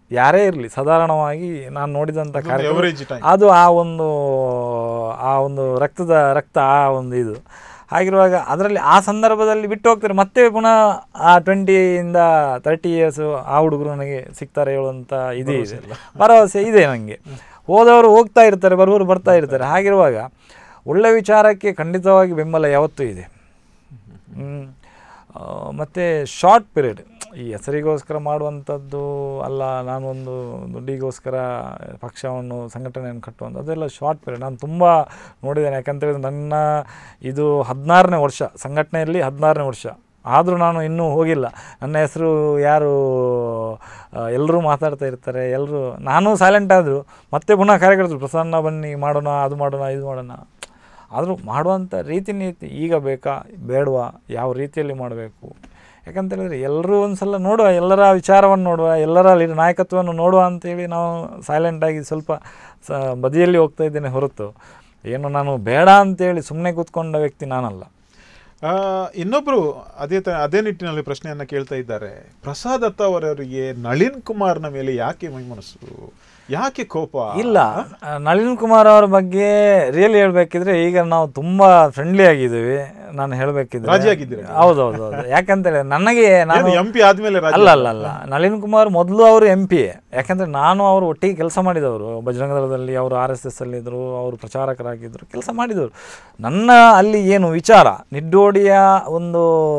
ಯಾರೇ ಇರಲಿ ಸಾಧಾರಣವಾಗಿ ನಾನು ನೋಡಿದಂಥ ಕಾರ್ಯಕ್ರಮ ಎವರೇಜ್ ಟೈಮ್ ಅದು ಆ ಒಂದು ಆ ಒಂದು ರಕ್ತದ ರಕ್ತ ಆ ಒಂದು ಇದು ಹಾಗಿರುವಾಗ ಅದರಲ್ಲಿ ಆ ಸಂದರ್ಭದಲ್ಲಿ ಬಿಟ್ಟು ಹೋಗ್ತಾರೆ ಮತ್ತೆ ಪುನಃ ಆ ಟ್ವೆಂಟಿಯಿಂದ ತರ್ಟಿ ಇಯರ್ಸು ಆ ಹುಡುಗರು ನನಗೆ ಸಿಗ್ತಾರೆ ಹೇಳುವಂಥ ಇದೇ ಇದೆ ಭರವಸೆ ಇದೆ ನನಗೆ ಹೋದವರು ಹೋಗ್ತಾ ಇರ್ತಾರೆ ಬರುವವರು ಬರ್ತಾ ಇರ್ತಾರೆ ಹಾಗಿರುವಾಗ ಒಳ್ಳೆ ವಿಚಾರಕ್ಕೆ ಖಂಡಿತವಾಗಿ ಬೆಂಬಲ ಯಾವತ್ತೂ ಇದೆ ಹ್ಮ್. ಆ, ಮತ್ತೆ ಶಾರ್ಟ್ ಪೀರಿಯಡ್ ಈ ಹೆಸರಿಗೋಸ್ಕರ ಮಾಡುವಂಥದ್ದು ಅಲ್ಲ ನಾನೊಂದು ದುಡ್ಡಿಗೋಸ್ಕರ ಪಕ್ಷವನ್ನು ಸಂಘಟನೆಯನ್ನು ಕಟ್ಟುವಂಥ ಅದೆಲ್ಲ ಶಾರ್ಟ್ ಪೀರಿಯಡ್ ನಾನು ತುಂಬ ನೋಡಿದ್ದೇನೆ ಯಾಕಂತೇಳಿದ್ರೆ ನನ್ನ ಇದು ಹದಿನಾರನೇ ವರ್ಷ ಸಂಘಟನೆಯಲ್ಲಿ ಹದಿನಾರನೇ ವರ್ಷ ಆದರೂ ನಾನು ಇನ್ನೂ ಹೋಗಿಲ್ಲ ನನ್ನ ಹೆಸರು ಯಾರು ಎಲ್ಲರೂ ಮಾತಾಡ್ತಾ ಇರ್ತಾರೆ ಎಲ್ಲರೂ ನಾನು ಸೈಲೆಂಟ್ ಆದರೂ ಮತ್ತೆ ಪುನಃ ಕಾರ್ಯಕರ್ತರು ಪ್ರಸನ್ನ ಬನ್ನಿ ಮಾಡೋಣ ಅದು ಮಾಡೋಣ ಇದು ಮಾಡೋಣ ಆದರೂ ಮಾಡುವಂಥ ರೀತಿ ನೀತಿ ಈಗ ಬೇಕಾ ಬೇಡವಾ ಯಾವ ರೀತಿಯಲ್ಲಿ ಮಾಡಬೇಕು ಯಾಕಂತ ಹೇಳಿದ್ರೆ ಎಲ್ಲರೂ ಒಂದು ಸಲ ನೋಡುವ ಎಲ್ಲರ ವಿಚಾರವನ್ನು ನೋಡುವ ಎಲ್ಲರ ಲೀಡ್ ನಾಯಕತ್ವವನ್ನು ನೋಡುವ ಅಂತೇಳಿ ನಾವು ಸೈಲೆಂಟಾಗಿ ಸ್ವಲ್ಪ ಸ ಬದಿಯಲ್ಲಿ ಹೋಗ್ತಾ ಇದ್ದೇನೆ ಹೊರತು ಏನು ನಾನು ಬೇಡ ಅಂತೇಳಿ ಸುಮ್ಮನೆ ಕೂತ್ಕೊಂಡ ವ್ಯಕ್ತಿ ನಾನಲ್ಲ ಆ, ಇನ್ನೊಬ್ರು ಅದೇ ತ ಅದೇ ನಿಟ್ಟಿನಲ್ಲಿ ಪ್ರಶ್ನೆಯನ್ನ ಕೇಳ್ತಾ ಇದ್ದಾರೆ ಪ್ರಸಾದ್ ದತ್ತ ಅವರವರಿಗೆ ನಳಿನ್ ಕುಮಾರ್ನ ಮೇಲೆ ಯಾಕೆ ಮೈಮನಸ್ಸು ಯಾಕೆ ಕೋಪ ಇಲ್ಲ ಆ, ನಳಿನ್ ಕುಮಾರ್ ಅವರ ಬಗ್ಗೆ ರಿಯಲಿ ಹೇಳ್ಬೇಕಿದ್ರೆ ಈಗ ನಾವು ತುಂಬಾ ಫ್ರೆಂಡ್ಲಿ ಆಗಿದ್ದೀವಿ ನಾನು ಹೇಳ್ಬೇಕಿದ್ರೆ ರಾಜಿ ಆಗಿದ್ದೀರಾ? ಹೌದೌದು ಹೌದು ಯಾಕಂತೇಳಿ ನನಗೆ ನಾನು ಎಂ ಪಿ ಆದ್ಮೇಲೆ ರಾಜ ಅಲ್ಲ ಅಲ್ಲ ಅಲ್ಲ ನಳಿನ್ ಕುಮಾರ್ ಮೊದಲು ಅವರು ಎಂ ಪಿ ಯಾಕಂದ್ರೆ ನಾನು ಅವರು ಒಟ್ಟಿಗೆ ಕೆಲಸ ಮಾಡಿದವರು ಬಜರಂಗ ದಳದಲ್ಲಿ ಅವರು ಆರ್ ಎಸ್ ಎಸ್ ಅಲ್ಲಿ ಇದ್ರು ಅವರು ಪ್ರಚಾರಕರಾಗಿದ್ದರು ಕೆಲಸ ಮಾಡಿದವರು ನನ್ನ ಅಲ್ಲಿ ಏನು ವಿಚಾರ ನಿಡ್ಡೋಡಿಯ ಒಂದು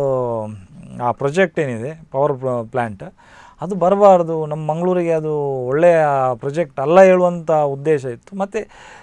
ಆ ಪ್ರಾಜೆಕ್ಟ್ ಏನಿದೆ ಪವರ್ ಪ್ಲ್ಯಾಂಟ್ ಅದು ಬರಬಾರ್ದು ನಮ್ಮ ಮಂಗಳೂರಿಗೆ ಅದು ಒಳ್ಳೆಯ ಪ್ರಾಜೆಕ್ಟ್ ಅಲ್ಲ ಹೇಳುವಂಥ ಉದ್ದೇಶ ಇತ್ತು ಮತ್ತು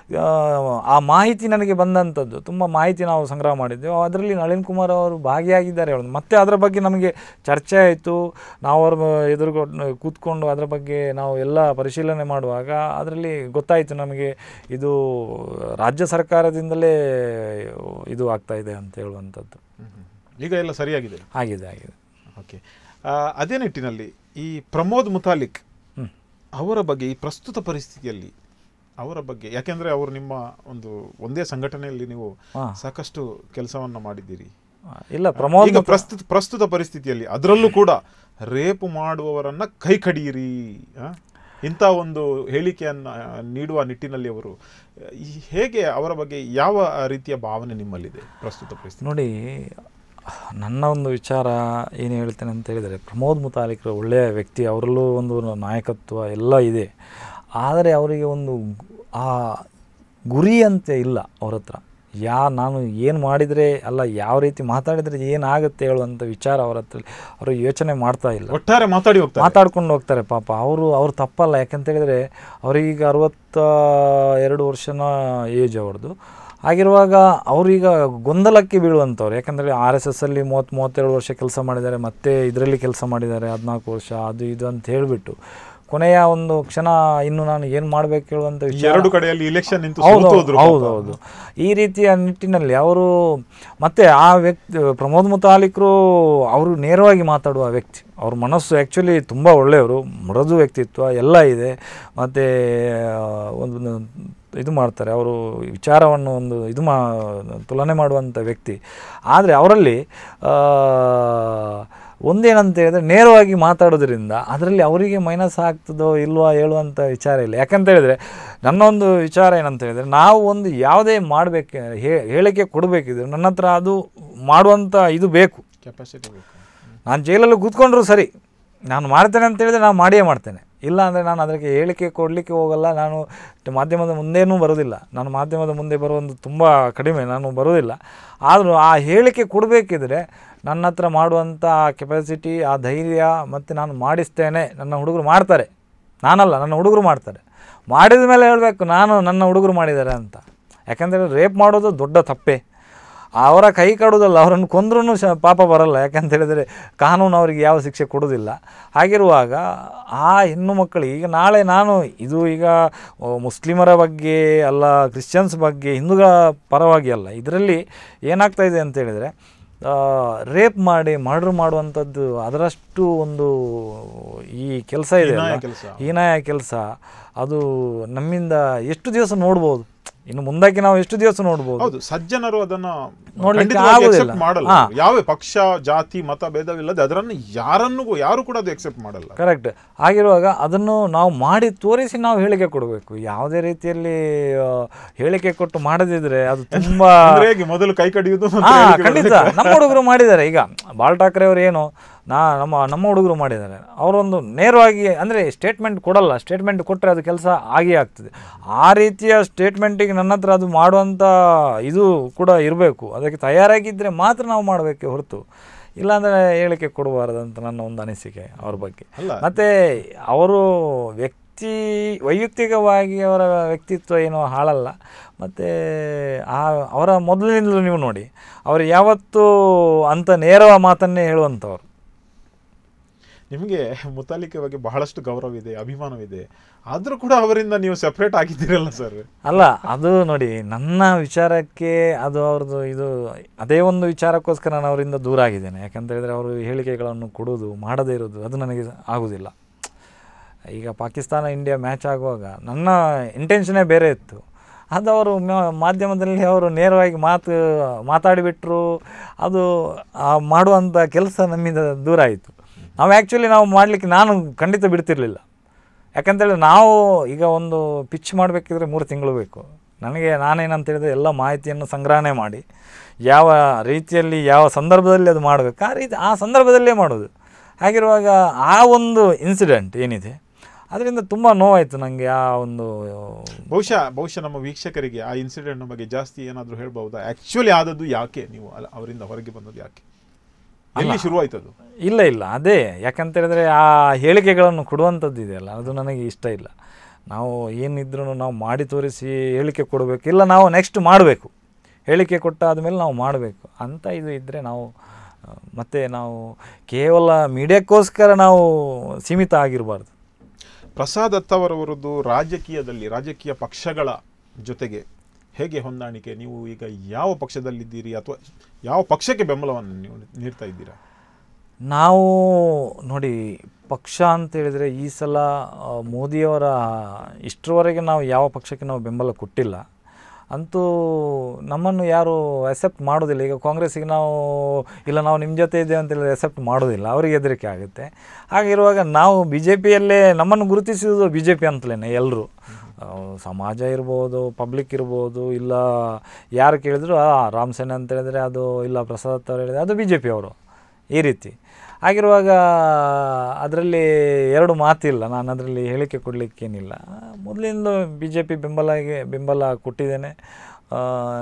ಆ ಮಾಹಿತಿ ನನಗೆ ಬಂದಂಥದ್ದು ತುಂಬ ಮಾಹಿತಿ ನಾವು ಸಂಗ್ರಹ ಮಾಡಿದ್ದೆವು ಅದರಲ್ಲಿ ನಳಿನ್ ಕುಮಾರ್ ಅವರು ಭಾಗಿಯಾಗಿದ್ದಾರೆ ಹೇಳೋದು ಮತ್ತು ಅದರ ಬಗ್ಗೆ ನಮಗೆ ಚರ್ಚೆ ಆಯಿತು ನಾವು ಅವ್ರ ಎದುರುಗೊಂಡು ಕೂತ್ಕೊಂಡು ಅದರ ಬಗ್ಗೆ ನಾವು ಎಲ್ಲ ಪರಿಶೀಲನೆ ಮಾಡುವಾಗ ಅದರಲ್ಲಿ ಗೊತ್ತಾಯಿತು ನಮಗೆ ಇದು ರಾಜ್ಯ ಸರ್ಕಾರದಿಂದಲೇ ಇದು ಆಗ್ತಾ ಇದೆ ಅಂತ ಹೇಳುವಂಥದ್ದು ಹ್ಮ್, ಹ್ಮ್. ಈಗ ಎಲ್ಲ ಸರಿಯಾಗಿದೆ ಆಗಿದೆ ಆಗಿದೆ ಓಕೆ ಅದೇ ನಿಟ್ಟಿನಲ್ಲಿ ಈ ಪ್ರಮೋದ್ ಮುತಾಲಿಕ್ ಹ್ಮ್. ಅವರ ಬಗ್ಗೆ ಈ ಪ್ರಸ್ತುತ ಪರಿಸ್ಥಿತಿಯಲ್ಲಿ ಅವರ ಬಗ್ಗೆ ಯಾಕೆಂದ್ರೆ ಅವರು ನಿಮ್ಮ ಒಂದು ಒಂದೇ ಸಂಘಟನೆಯಲ್ಲಿ ನೀವು ಹಾ. ಸಾಕಷ್ಟು ಕೆಲಸವನ್ನ ಮಾಡಿದ್ದೀರಿ ಇಲ್ಲ ಪ್ರಮೋದ್ ಈಗ ಪ್ರಸ್ತುತ ಪ್ರಸ್ತುತ ಪರಿಸ್ಥಿತಿಯಲ್ಲಿ ಅದರಲ್ಲೂ ಕೂಡ ರೇಪ್ ಮಾಡುವವರನ್ನ ಕೈ ಕಡಿಯಿರಿ ಆ? ಇಂಥ ಒಂದು ಹೇಳಿಕೆಯನ್ನ ಆ, ನೀಡುವ ನಿಟ್ಟಿನಲ್ಲಿ ಅವರು ಆ, ಈ ಹೇಗೆ ಅವರ ಬಗ್ಗೆ ಯಾವ ರೀತಿಯ ಭಾವನೆ ನಿಮ್ಮಲ್ಲಿದೆ ಪ್ರಸ್ತುತ ಪರಿಸ್ಥಿತಿ ನೋಡಿ ನನ್ನ ಒಂದು ವಿಚಾರ ಏನು ಹೇಳ್ತೇನೆ ಅಂತ ಹೇಳಿದರೆ ಪ್ರಮೋದ್ ಮುತಾಲಿಕರು ಒಳ್ಳೆಯ ವ್ಯಕ್ತಿ ಅವರಲ್ಲೂ ಒಂದು ನಾಯಕತ್ವ ಎಲ್ಲ ಇದೆ ಆದರೆ ಅವರಿಗೆ ಒಂದು ಆ ಗುರಿ ಅಂತ ಇಲ್ಲ ಅವ್ರ ಹತ್ರ ಯಾ ನಾನು ಏನು ಮಾಡಿದರೆ ಅಲ್ಲ ಯಾವ ರೀತಿ ಮಾತಾಡಿದರೆ ಏನಾಗುತ್ತೆ ಹೇಳುವಂಥ ವಿಚಾರ ಅವ್ರ ಹತ್ರ ಅವರು ಯೋಚನೆ ಮಾಡ್ತಾ ಇಲ್ಲ ಒಟ್ಟಾರೆ ಮಾತಾಡಿ ಹೋಗ್ತಾರೆ ಮಾತಾಡ್ಕೊಂಡು ಹೋಗ್ತಾರೆ ಪಾಪ ಅವರು ಅವ್ರು ತಪ್ಪಲ್ಲ ಯಾಕಂತ ಹೇಳಿದರೆ ಅವರೀಗ ಅರವತ್ತ ಎರಡು ವರ್ಷನ ಏಜ್ ಅವ್ರದ್ದು ಹಾಗಿರುವಾಗ ಅವರೀಗ ಗೊಂದಲಕ್ಕೆ ಬೀಳುವಂಥವ್ರು ಯಾಕಂದರೆ ಆರ್ ಎಸ್ ಎಸ್ ಅಲ್ಲಿ ಮೂವತ್ತು ಮೂವತ್ತೆರಡು ವರ್ಷ ಕೆಲಸ ಮಾಡಿದ್ದಾರೆ ಮತ್ತೆ ಇದರಲ್ಲಿ ಕೆಲಸ ಮಾಡಿದ್ದಾರೆ ಹದಿನಾಲ್ಕು ವರ್ಷ ಅದು ಇದು ಅಂತ ಹೇಳಿಬಿಟ್ಟು ಕೊನೆಯ ಒಂದು ಕ್ಷಣ ಇನ್ನು ನಾನು ಏನು ಮಾಡಬೇಕು ಹೇಳುವಂಥ ಈ ವಿಚಾರ ಎರಡು ಕಡೆಯಲ್ಲಿ ಇಲೆಕ್ಷನ್ ನಿಂತು ಹೌದು ಸೋತು ಹೋದ್ರು ಹೌದು ಪಾಪ. ಹೌದು ಈ ರೀತಿಯ ನಿಟ್ಟಿನಲ್ಲಿ ಅವರು ಮತ್ತೆ ಆ ವ್ಯಕ್ತಿ ಪ್ರಮೋದ್ ಮುತಾಲಿಕರು ಅವರು ನೇರವಾಗಿ ಮಾತಾಡುವ ವ್ಯಕ್ತಿ ಅವ್ರ ಮನಸ್ಸು ಆ್ಯಕ್ಚುಲಿ ತುಂಬ ಒಳ್ಳೆಯವರು ಮೃದು ವ್ಯಕ್ತಿತ್ವ ಎಲ್ಲ ಇದೆ ಮತ್ತು ಒಂದು ಇದು ಮಾಡ್ತಾರೆ ಅವರು ವಿಚಾರವನ್ನು ಒಂದು ಇದು ಮಾ ತುಲನೆ ಮಾಡುವಂಥ ವ್ಯಕ್ತಿ ಆದರೆ ಅವರಲ್ಲಿ ಆ, ಒಂದೇನಂತ ಹೇಳಿದ್ರೆ ನೇರವಾಗಿ ಮಾತಾಡೋದ್ರಿಂದ ಅದರಲ್ಲಿ ಅವರಿಗೆ ಮೈನಸ್ ಆಗ್ತದೋ ಇಲ್ವಾ ಹೇಳುವಂಥ ವಿಚಾರ ಇಲ್ಲ ಯಾಕಂತ ಹೇಳಿದ್ರೆ ನನ್ನ ಒಂದು ವಿಚಾರ ಏನಂತ ಹೇಳಿದ್ರೆ ನಾವು ಒಂದು ಯಾವುದೇ ಮಾಡಬೇಕು ಹೇಳಿಕೆ ಕೊಡಬೇಕಿದ್ರೆ ನನ್ನ ಹತ್ರ ಅದು ಮಾಡುವಂಥ ಇದು ಬೇಕು ಕೆಪಾಸಿಟಿ ಬೇಕು ನಾನು ಜೈಲಲ್ಲಿ ಕೂತ್ಕೊಂಡ್ರು ಸರಿ ನಾನು ಮಾಡ್ತೇನೆ ಅಂತ ಹೇಳಿದ್ರೆ ನಾನು ಮಾಡಿಯೇ ಮಾಡ್ತೇನೆ ಇಲ್ಲ ಅಂದರೆ ನಾನು ಅದಕ್ಕೆ ಹೇಳಿಕೆ ಕೊಡಲಿಕ್ಕೆ ಹೋಗಲ್ಲ ನಾನು ಮಾಧ್ಯಮದ ಮುಂದೇನೂ ಬರೋದಿಲ್ಲ ನಾನು ಮಾಧ್ಯಮದ ಮುಂದೆ ಬರುವುದು ತುಂಬ ಕಡಿಮೆ ನಾನು ಬರೋದಿಲ್ಲ ಆದರೂ ಆ ಹೇಳಿಕೆ ಕೊಡಬೇಕಿದ್ರೆ ನನ್ನ ಹತ್ರ ಮಾಡುವಂಥ ಆ ಕೆಪಾಸಿಟಿ ಆ ಧೈರ್ಯ ಮತ್ತು ನಾನು ಮಾಡಿಸ್ತೇನೆ ನನ್ನ ಹುಡುಗರು ಮಾಡ್ತಾರೆ ನಾನಲ್ಲ ನನ್ನ ಹುಡುಗರು ಮಾಡ್ತಾರೆ ಮಾಡಿದ ಮೇಲೆ ಹೇಳಬೇಕು ನಾನು ನನ್ನ ಹುಡುಗರು ಮಾಡಿದ್ದಾರೆ ಅಂತ ಯಾಕಂದರೆ ರೇಪ್ ಮಾಡೋದು ದೊಡ್ಡ ತಪ್ಪೇ ಅವರ ಕೈ ಕಡೋದಲ್ಲ ಅವರನ್ನು ಕೊಂದ್ರೂ ಶ ಪಾಪ ಬರಲ್ಲ ಯಾಕಂತ ಹೇಳಿದರೆ ಕಾನೂನು ಅವರಿಗೆ ಯಾವ ಶಿಕ್ಷೆ ಕೊಡೋದಿಲ್ಲ ಹಾಗಿರುವಾಗ ಆ ಹೆಣ್ಣು ಮಕ್ಕಳು ಈಗ ನಾಳೆ ನಾನು ಇದು ಈಗ ಆ, ಮುಸ್ಲಿಮರ ಬಗ್ಗೆ ಅಲ್ಲ ಕ್ರಿಶ್ಚಿಯನ್ಸ್ ಬಗ್ಗೆ ಹಿಂದೂಗಳ ಪರವಾಗಿ ಅಲ್ಲ ಇದರಲ್ಲಿ ಏನಾಗ್ತಾ ಇದೆ ಅಂತ ಹೇಳಿದರೆ ರೇಪ್ ಮಾಡಿ ಮರ್ಡರ್ ಮಾಡುವಂಥದ್ದು ಅದರಷ್ಟು ಒಂದು ಈ ಕೆಲಸ ಇದೆ ಹೀನಾಯ ಕೆಲ್ಸ. ಹೀನಾಯ ಕೆಲಸ ಅದು ನಮ್ಮಿಂದ ಎಷ್ಟು ದಿವಸ ನೋಡ್ಬೋದು ಇನ್ನು ಮುಂದಕ್ಕೆ ನಾವು ಎಷ್ಟು ದಿವಸ ನೋಡ್ಬೋದು ಹೌದು ಸಜ್ಜನರು ಅದನ್ನ ನೋಡ್ಲಿಕ್ಕೆ ಖಂಡಿತವಾಗಿ ಆಗುದಿಲ್ಲ. accept ಮಾಡಲ್ಲ ಹಾ. ಅವ್ರು. ಯಾವ ಪಕ್ಷ ಜಾತಿ ಮತ ಭೇದವಿಲ್ಲದೆ ಅದರನ್ನು ಯಾರನ್ನು ಯಾರು ಕೂಡ ಅದು ಎಕ್ಸೆಪ್ಟ್ ಮಾಡಲ್ಲ ಕರೆಕ್ಟ್ ಆಗಿರುವಾಗ ಅದನ್ನು ನಾವು ಮಾಡಿ ತೋರಿಸಿ ನಾವು ಹೇಳಿಕೆ ಕೊಡಬೇಕು ಯಾವುದೇ ರೀತಿಯಲ್ಲಿ ಆ, ಹೇಳಿಕೆ ಕೊಟ್ಟು ಮಾಡದಿದ್ರೆ ಅದು ತುಂಬಾ ಅಂದ್ರೆ ಹೇಗೆ ಮೊದಲು ಕೈ ಕಡಿಯುವುದು ಮತ್ತೆ ಹಾ ಹೇಳಿಕೆ ಖಂಡಿತ ಕೊಡ್ಬೇಕು. ನಮ್ಮ ಹುಡುಗರು ಮಾಡಿದ್ದಾರೆ ಈಗ ಬಾಲ್ ಠಾಕ್ರೆ ಅವರು ಏನು ನಾ ನಮ್ಮ ನಮ್ಮ ಹುಡುಗರು ಮಾಡಿದ್ದಾರೆ ಅವರೊಂದು ನೇರವಾಗಿ ಅಂದರೆ ಸ್ಟೇಟ್ಮೆಂಟ್ ಕೊಡಲ್ಲ ಸ್ಟೇಟ್ಮೆಂಟ್ ಕೊಟ್ಟರೆ ಅದು ಕೆಲಸ ಆಗೇ ಆಗ್ತದೆ ಆ ರೀತಿಯ ಸ್ಟೇಟ್ಮೆಂಟಿಗೆ ನನ್ನ ಹತ್ರ ಅದು ಮಾಡುವಂಥ ಇದು ಕೂಡ ಇರಬೇಕು ಅದಕ್ಕೆ ತಯಾರಾಗಿದ್ದರೆ ಮಾತ್ರ ನಾವು ಮಾಡಬೇಕೆ ಹೊರತು ಇಲ್ಲಾಂದರೆ ಹೇಳಿಕೆ ಕೊಡಬಾರ್ದಂತ ನನ್ನ ಒಂದು ಅನಿಸಿಕೆ ಅವ್ರ ಬಗ್ಗೆ ಅಲ್ಲ ಮತ್ತು ಅವರು ವ್ಯಕ್ತಿ ವೈಯಕ್ತಿಕವಾಗಿ ಅವರ ವ್ಯಕ್ತಿತ್ವ ಏನು ಹಾಳಲ್ಲ ಮತ್ತು ಆ ಅವರ ಮೊದಲಿನಿಂದಲೂ ನೀವು ನೋಡಿ ಅವರು ಯಾವತ್ತೂ ಅಂಥ ನೇರ ಮಾತನ್ನೇ ಹೇಳುವಂಥವ್ರು ನಿಮಗೆ ಮುತಾಲಿಕೆ ಬಗ್ಗೆ ಬಹಳಷ್ಟು ಗೌರವವಿದೆ ಅಭಿಮಾನವಿದೆ ಆದ್ರೂ ಕೂಡ ಅವರಿಂದ ನೀವು ಸೆಪರೇಟ್ ಆಗಿದ್ದೀರಲ್ಲ ಸರ್ ಅಲ್ಲ ಅದು ನೋಡಿ ನನ್ನ ವಿಚಾರಕ್ಕೆ ಅದು ಅವ್ರದ್ದು ಇದು ಅದೇ ಒಂದು ವಿಚಾರಕ್ಕೋಸ್ಕರ ನಾನು ಅವರಿಂದ ದೂರ ಆಗಿದ್ದೇನೆ ಯಾಕಂತ ಹೇಳಿದರೆ ಅವರು ಹೇಳಿಕೆಗಳನ್ನು ಕೊಡೋದು ಮಾಡದೇ ಇರೋದು ಅದು ನನಗೆ ಆಗೋದಿಲ್ಲ ಈಗ ಪಾಕಿಸ್ತಾನ ಇಂಡಿಯಾ ಮ್ಯಾಚ್ ಆಗುವಾಗ ನನ್ನ ಇಂಟೆನ್ಷನೇ ಬೇರೆ ಇತ್ತು ಅದು ಅವರು ಮ- ಮಾಧ್ಯಮದಲ್ಲಿ ಅವರು ನೇರವಾಗಿ ಮಾತು ಮಾತಾಡಿಬಿಟ್ರು ಅದು ಆ ಮಾಡುವಂಥ ಕೆಲಸ ನಮ್ಮಿಂದ ದೂರ ಆಯಿತು ನಾವು ಆ್ಯಕ್ಚುಲಿ ನಾವು ಮಾಡಲಿಕ್ಕೆ ನಾನು ಖಂಡಿತ ಬಿಡ್ತಿರ್ಲಿಲ್ಲ ಯಾಕಂತೇಳಿ ನಾವು ಈಗ ಒಂದು ಪಿಚ್ ಮಾಡಬೇಕಿದ್ರೆ ಮೂರು ತಿಂಗಳು ಬೇಕು ನನಗೆ ನಾನೇನಂತ ಹೇಳಿದ್ರೆ ಎಲ್ಲ ಮಾಹಿತಿಯನ್ನು ಸಂಗ್ರಹಣೆ ಮಾಡಿ ಯಾವ ರೀತಿಯಲ್ಲಿ ಯಾವ ಸಂದರ್ಭದಲ್ಲಿ ಅದು ಮಾಡಬೇಕು ಆ ರೀತಿ ಆ ಸಂದರ್ಭದಲ್ಲೇ ಮಾಡೋದು ಹಾಗಿರುವಾಗ ಆ ಒಂದು ಇನ್ಸಿಡೆಂಟ್ ಏನಿದೆ ಅದರಿಂದ ತುಂಬ ನೋವಾಯಿತು ನನಗೆ ಆ ಒಂದು ಬಹುಶಃ ಬಹುಶಃ ನಮ್ಮ ವೀಕ್ಷಕರಿಗೆ ಆ ಇನ್ಸಿಡೆಂಟ್ ಬಗ್ಗೆ ಜಾಸ್ತಿ ಏನಾದರೂ ಹೇಳ್ಬಹುದಾ ಆಕ್ಚುಲಿ ಆದದ್ದು ಯಾಕೆ ನೀವು ಅಲ್ಲ ಅವರಿಂದ ಹೊರಗೆ ಬಂದದ್ದು ಯಾಕೆ ಎಲ್ಲಿ ಶುರುವಾಯ್ತದು ಇಲ್ಲ ಇಲ್ಲ ಅದೇ ಯಾಕಂತ ಹೇಳಿದ್ರೆ ಆ ಹೇಳಿಕೆಗಳನ್ನು ಕೊಡುವಂಥದ್ದು ಇದೆಯಲ್ಲ ಅದು ನನಗೆ ಇಷ್ಟ ಇಲ್ಲ ನಾವು ಏನಿದ್ರೂ ನಾವು ಮಾಡಿ ತೋರಿಸಿ ಹೇಳಿಕೆ ಕೊಡಬೇಕು ಇಲ್ಲ ನಾವು ನೆಕ್ಸ್ಟ್ ಮಾಡಬೇಕು ಹೇಳಿಕೆ ಕೊಟ್ಟಾದ ಮೇಲೆ ನಾವು ಮಾಡಬೇಕು ಅಂತ ಇದು ಇದ್ದರೆ ನಾವು ಆ, ಮತ್ತೆ ನಾವು ಕೇವಲ ಮೀಡಿಯಾಕ್ಕೋಸ್ಕರ ನಾವು ಸೀಮಿತ ಆಗಿರಬಾರ್ದು ಪ್ರಸಾದ್ ಅತ್ತವರವರದ್ದು ರಾಜಕೀಯದಲ್ಲಿ ರಾಜಕೀಯ ಪಕ್ಷಗಳ ಜೊತೆಗೆ ಹೇಗೆ ಹೊಂದಾಣಿಕೆ ನೀವು ಈಗ ಯಾವ ಪಕ್ಷದಲ್ಲಿದ್ದೀರಿ ಅಥವಾ ಯಾವ ಪಕ್ಷಕ್ಕೆ ಬೆಂಬಲವನ್ನು ನೀವು ನೀಡ್ತಾ ಇದ್ದೀರಾ ನಾವು ನೋಡಿ ಪಕ್ಷ ಅಂತ ಹೇಳಿದರೆ ಈ ಸಲ ಆ, ಮೋದಿಯವರ ಇಷ್ಟರವರೆಗೆ ನಾವು ಯಾವ ಪಕ್ಷಕ್ಕೆ ನಾವು ಬೆಂಬಲ ಕೊಟ್ಟಿಲ್ಲ ಅಂತೂ ನಮ್ಮನ್ನು ಯಾರು ಅಕ್ಸೆಪ್ಟ್ ಮಾಡೋದಿಲ್ಲ ಈಗ ಕಾಂಗ್ರೆಸ್ಸಿಗೆ ನಾವು ಇಲ್ಲ ನಾವು ನಿಮ್ಮ ಜೊತೆ ಇದ್ದೇವೆ ಅಂತ ಹೇಳಿ ಅಕ್ಸೆಪ್ಟ್ ಮಾಡೋದಿಲ್ಲ ಅವರಿಗೆ ಹೆದರಿಕೆ ಆಗುತ್ತೆ ಹಾಗಿರುವಾಗ ನಾವು ಬಿ ಜೆ ಪಿಯಲ್ಲೇ ನಮ್ಮನ್ನು ಗುರುತಿಸುವುದು ಬಿ ಜೆ ಪಿ ಅಂತಲೇ ಎಲ್ಲರೂ ಸಮಾಜ ಇರ್ಬೋದು ಪಬ್ಲಿಕ್ ಇರ್ಬೋದು ಇಲ್ಲ ಯಾರು ಕೇಳಿದ್ರು ಆ ರಾಮ್ ಸೇನೆ ಅಂತ ಹೇಳಿದ್ರೆ ಅದು ಇಲ್ಲ ಪ್ರಸಾದ್ ಅವ್ರು ಹೇಳಿದ್ರೆ ಅದು ಬಿ ಜೆ ಪಿ ಅವರು ಈ ರೀತಿ ಆಗಿರುವಾಗ ಅದರಲ್ಲಿ ಎರಡು ಮಾತಿಲ್ಲ ನಾನು ಅದರಲ್ಲಿ ಹೇಳಿಕೆ ಕೊಡಲಿಕ್ಕೇನಿಲ್ಲ ಮೊದಲಿಂದ ಬಿ ಜೆ ಪಿ ಬೆಂಬಲಗೆ ಬೆಂಬಲ ಕೊಟ್ಟಿದ್ದೇನೆ ಆ,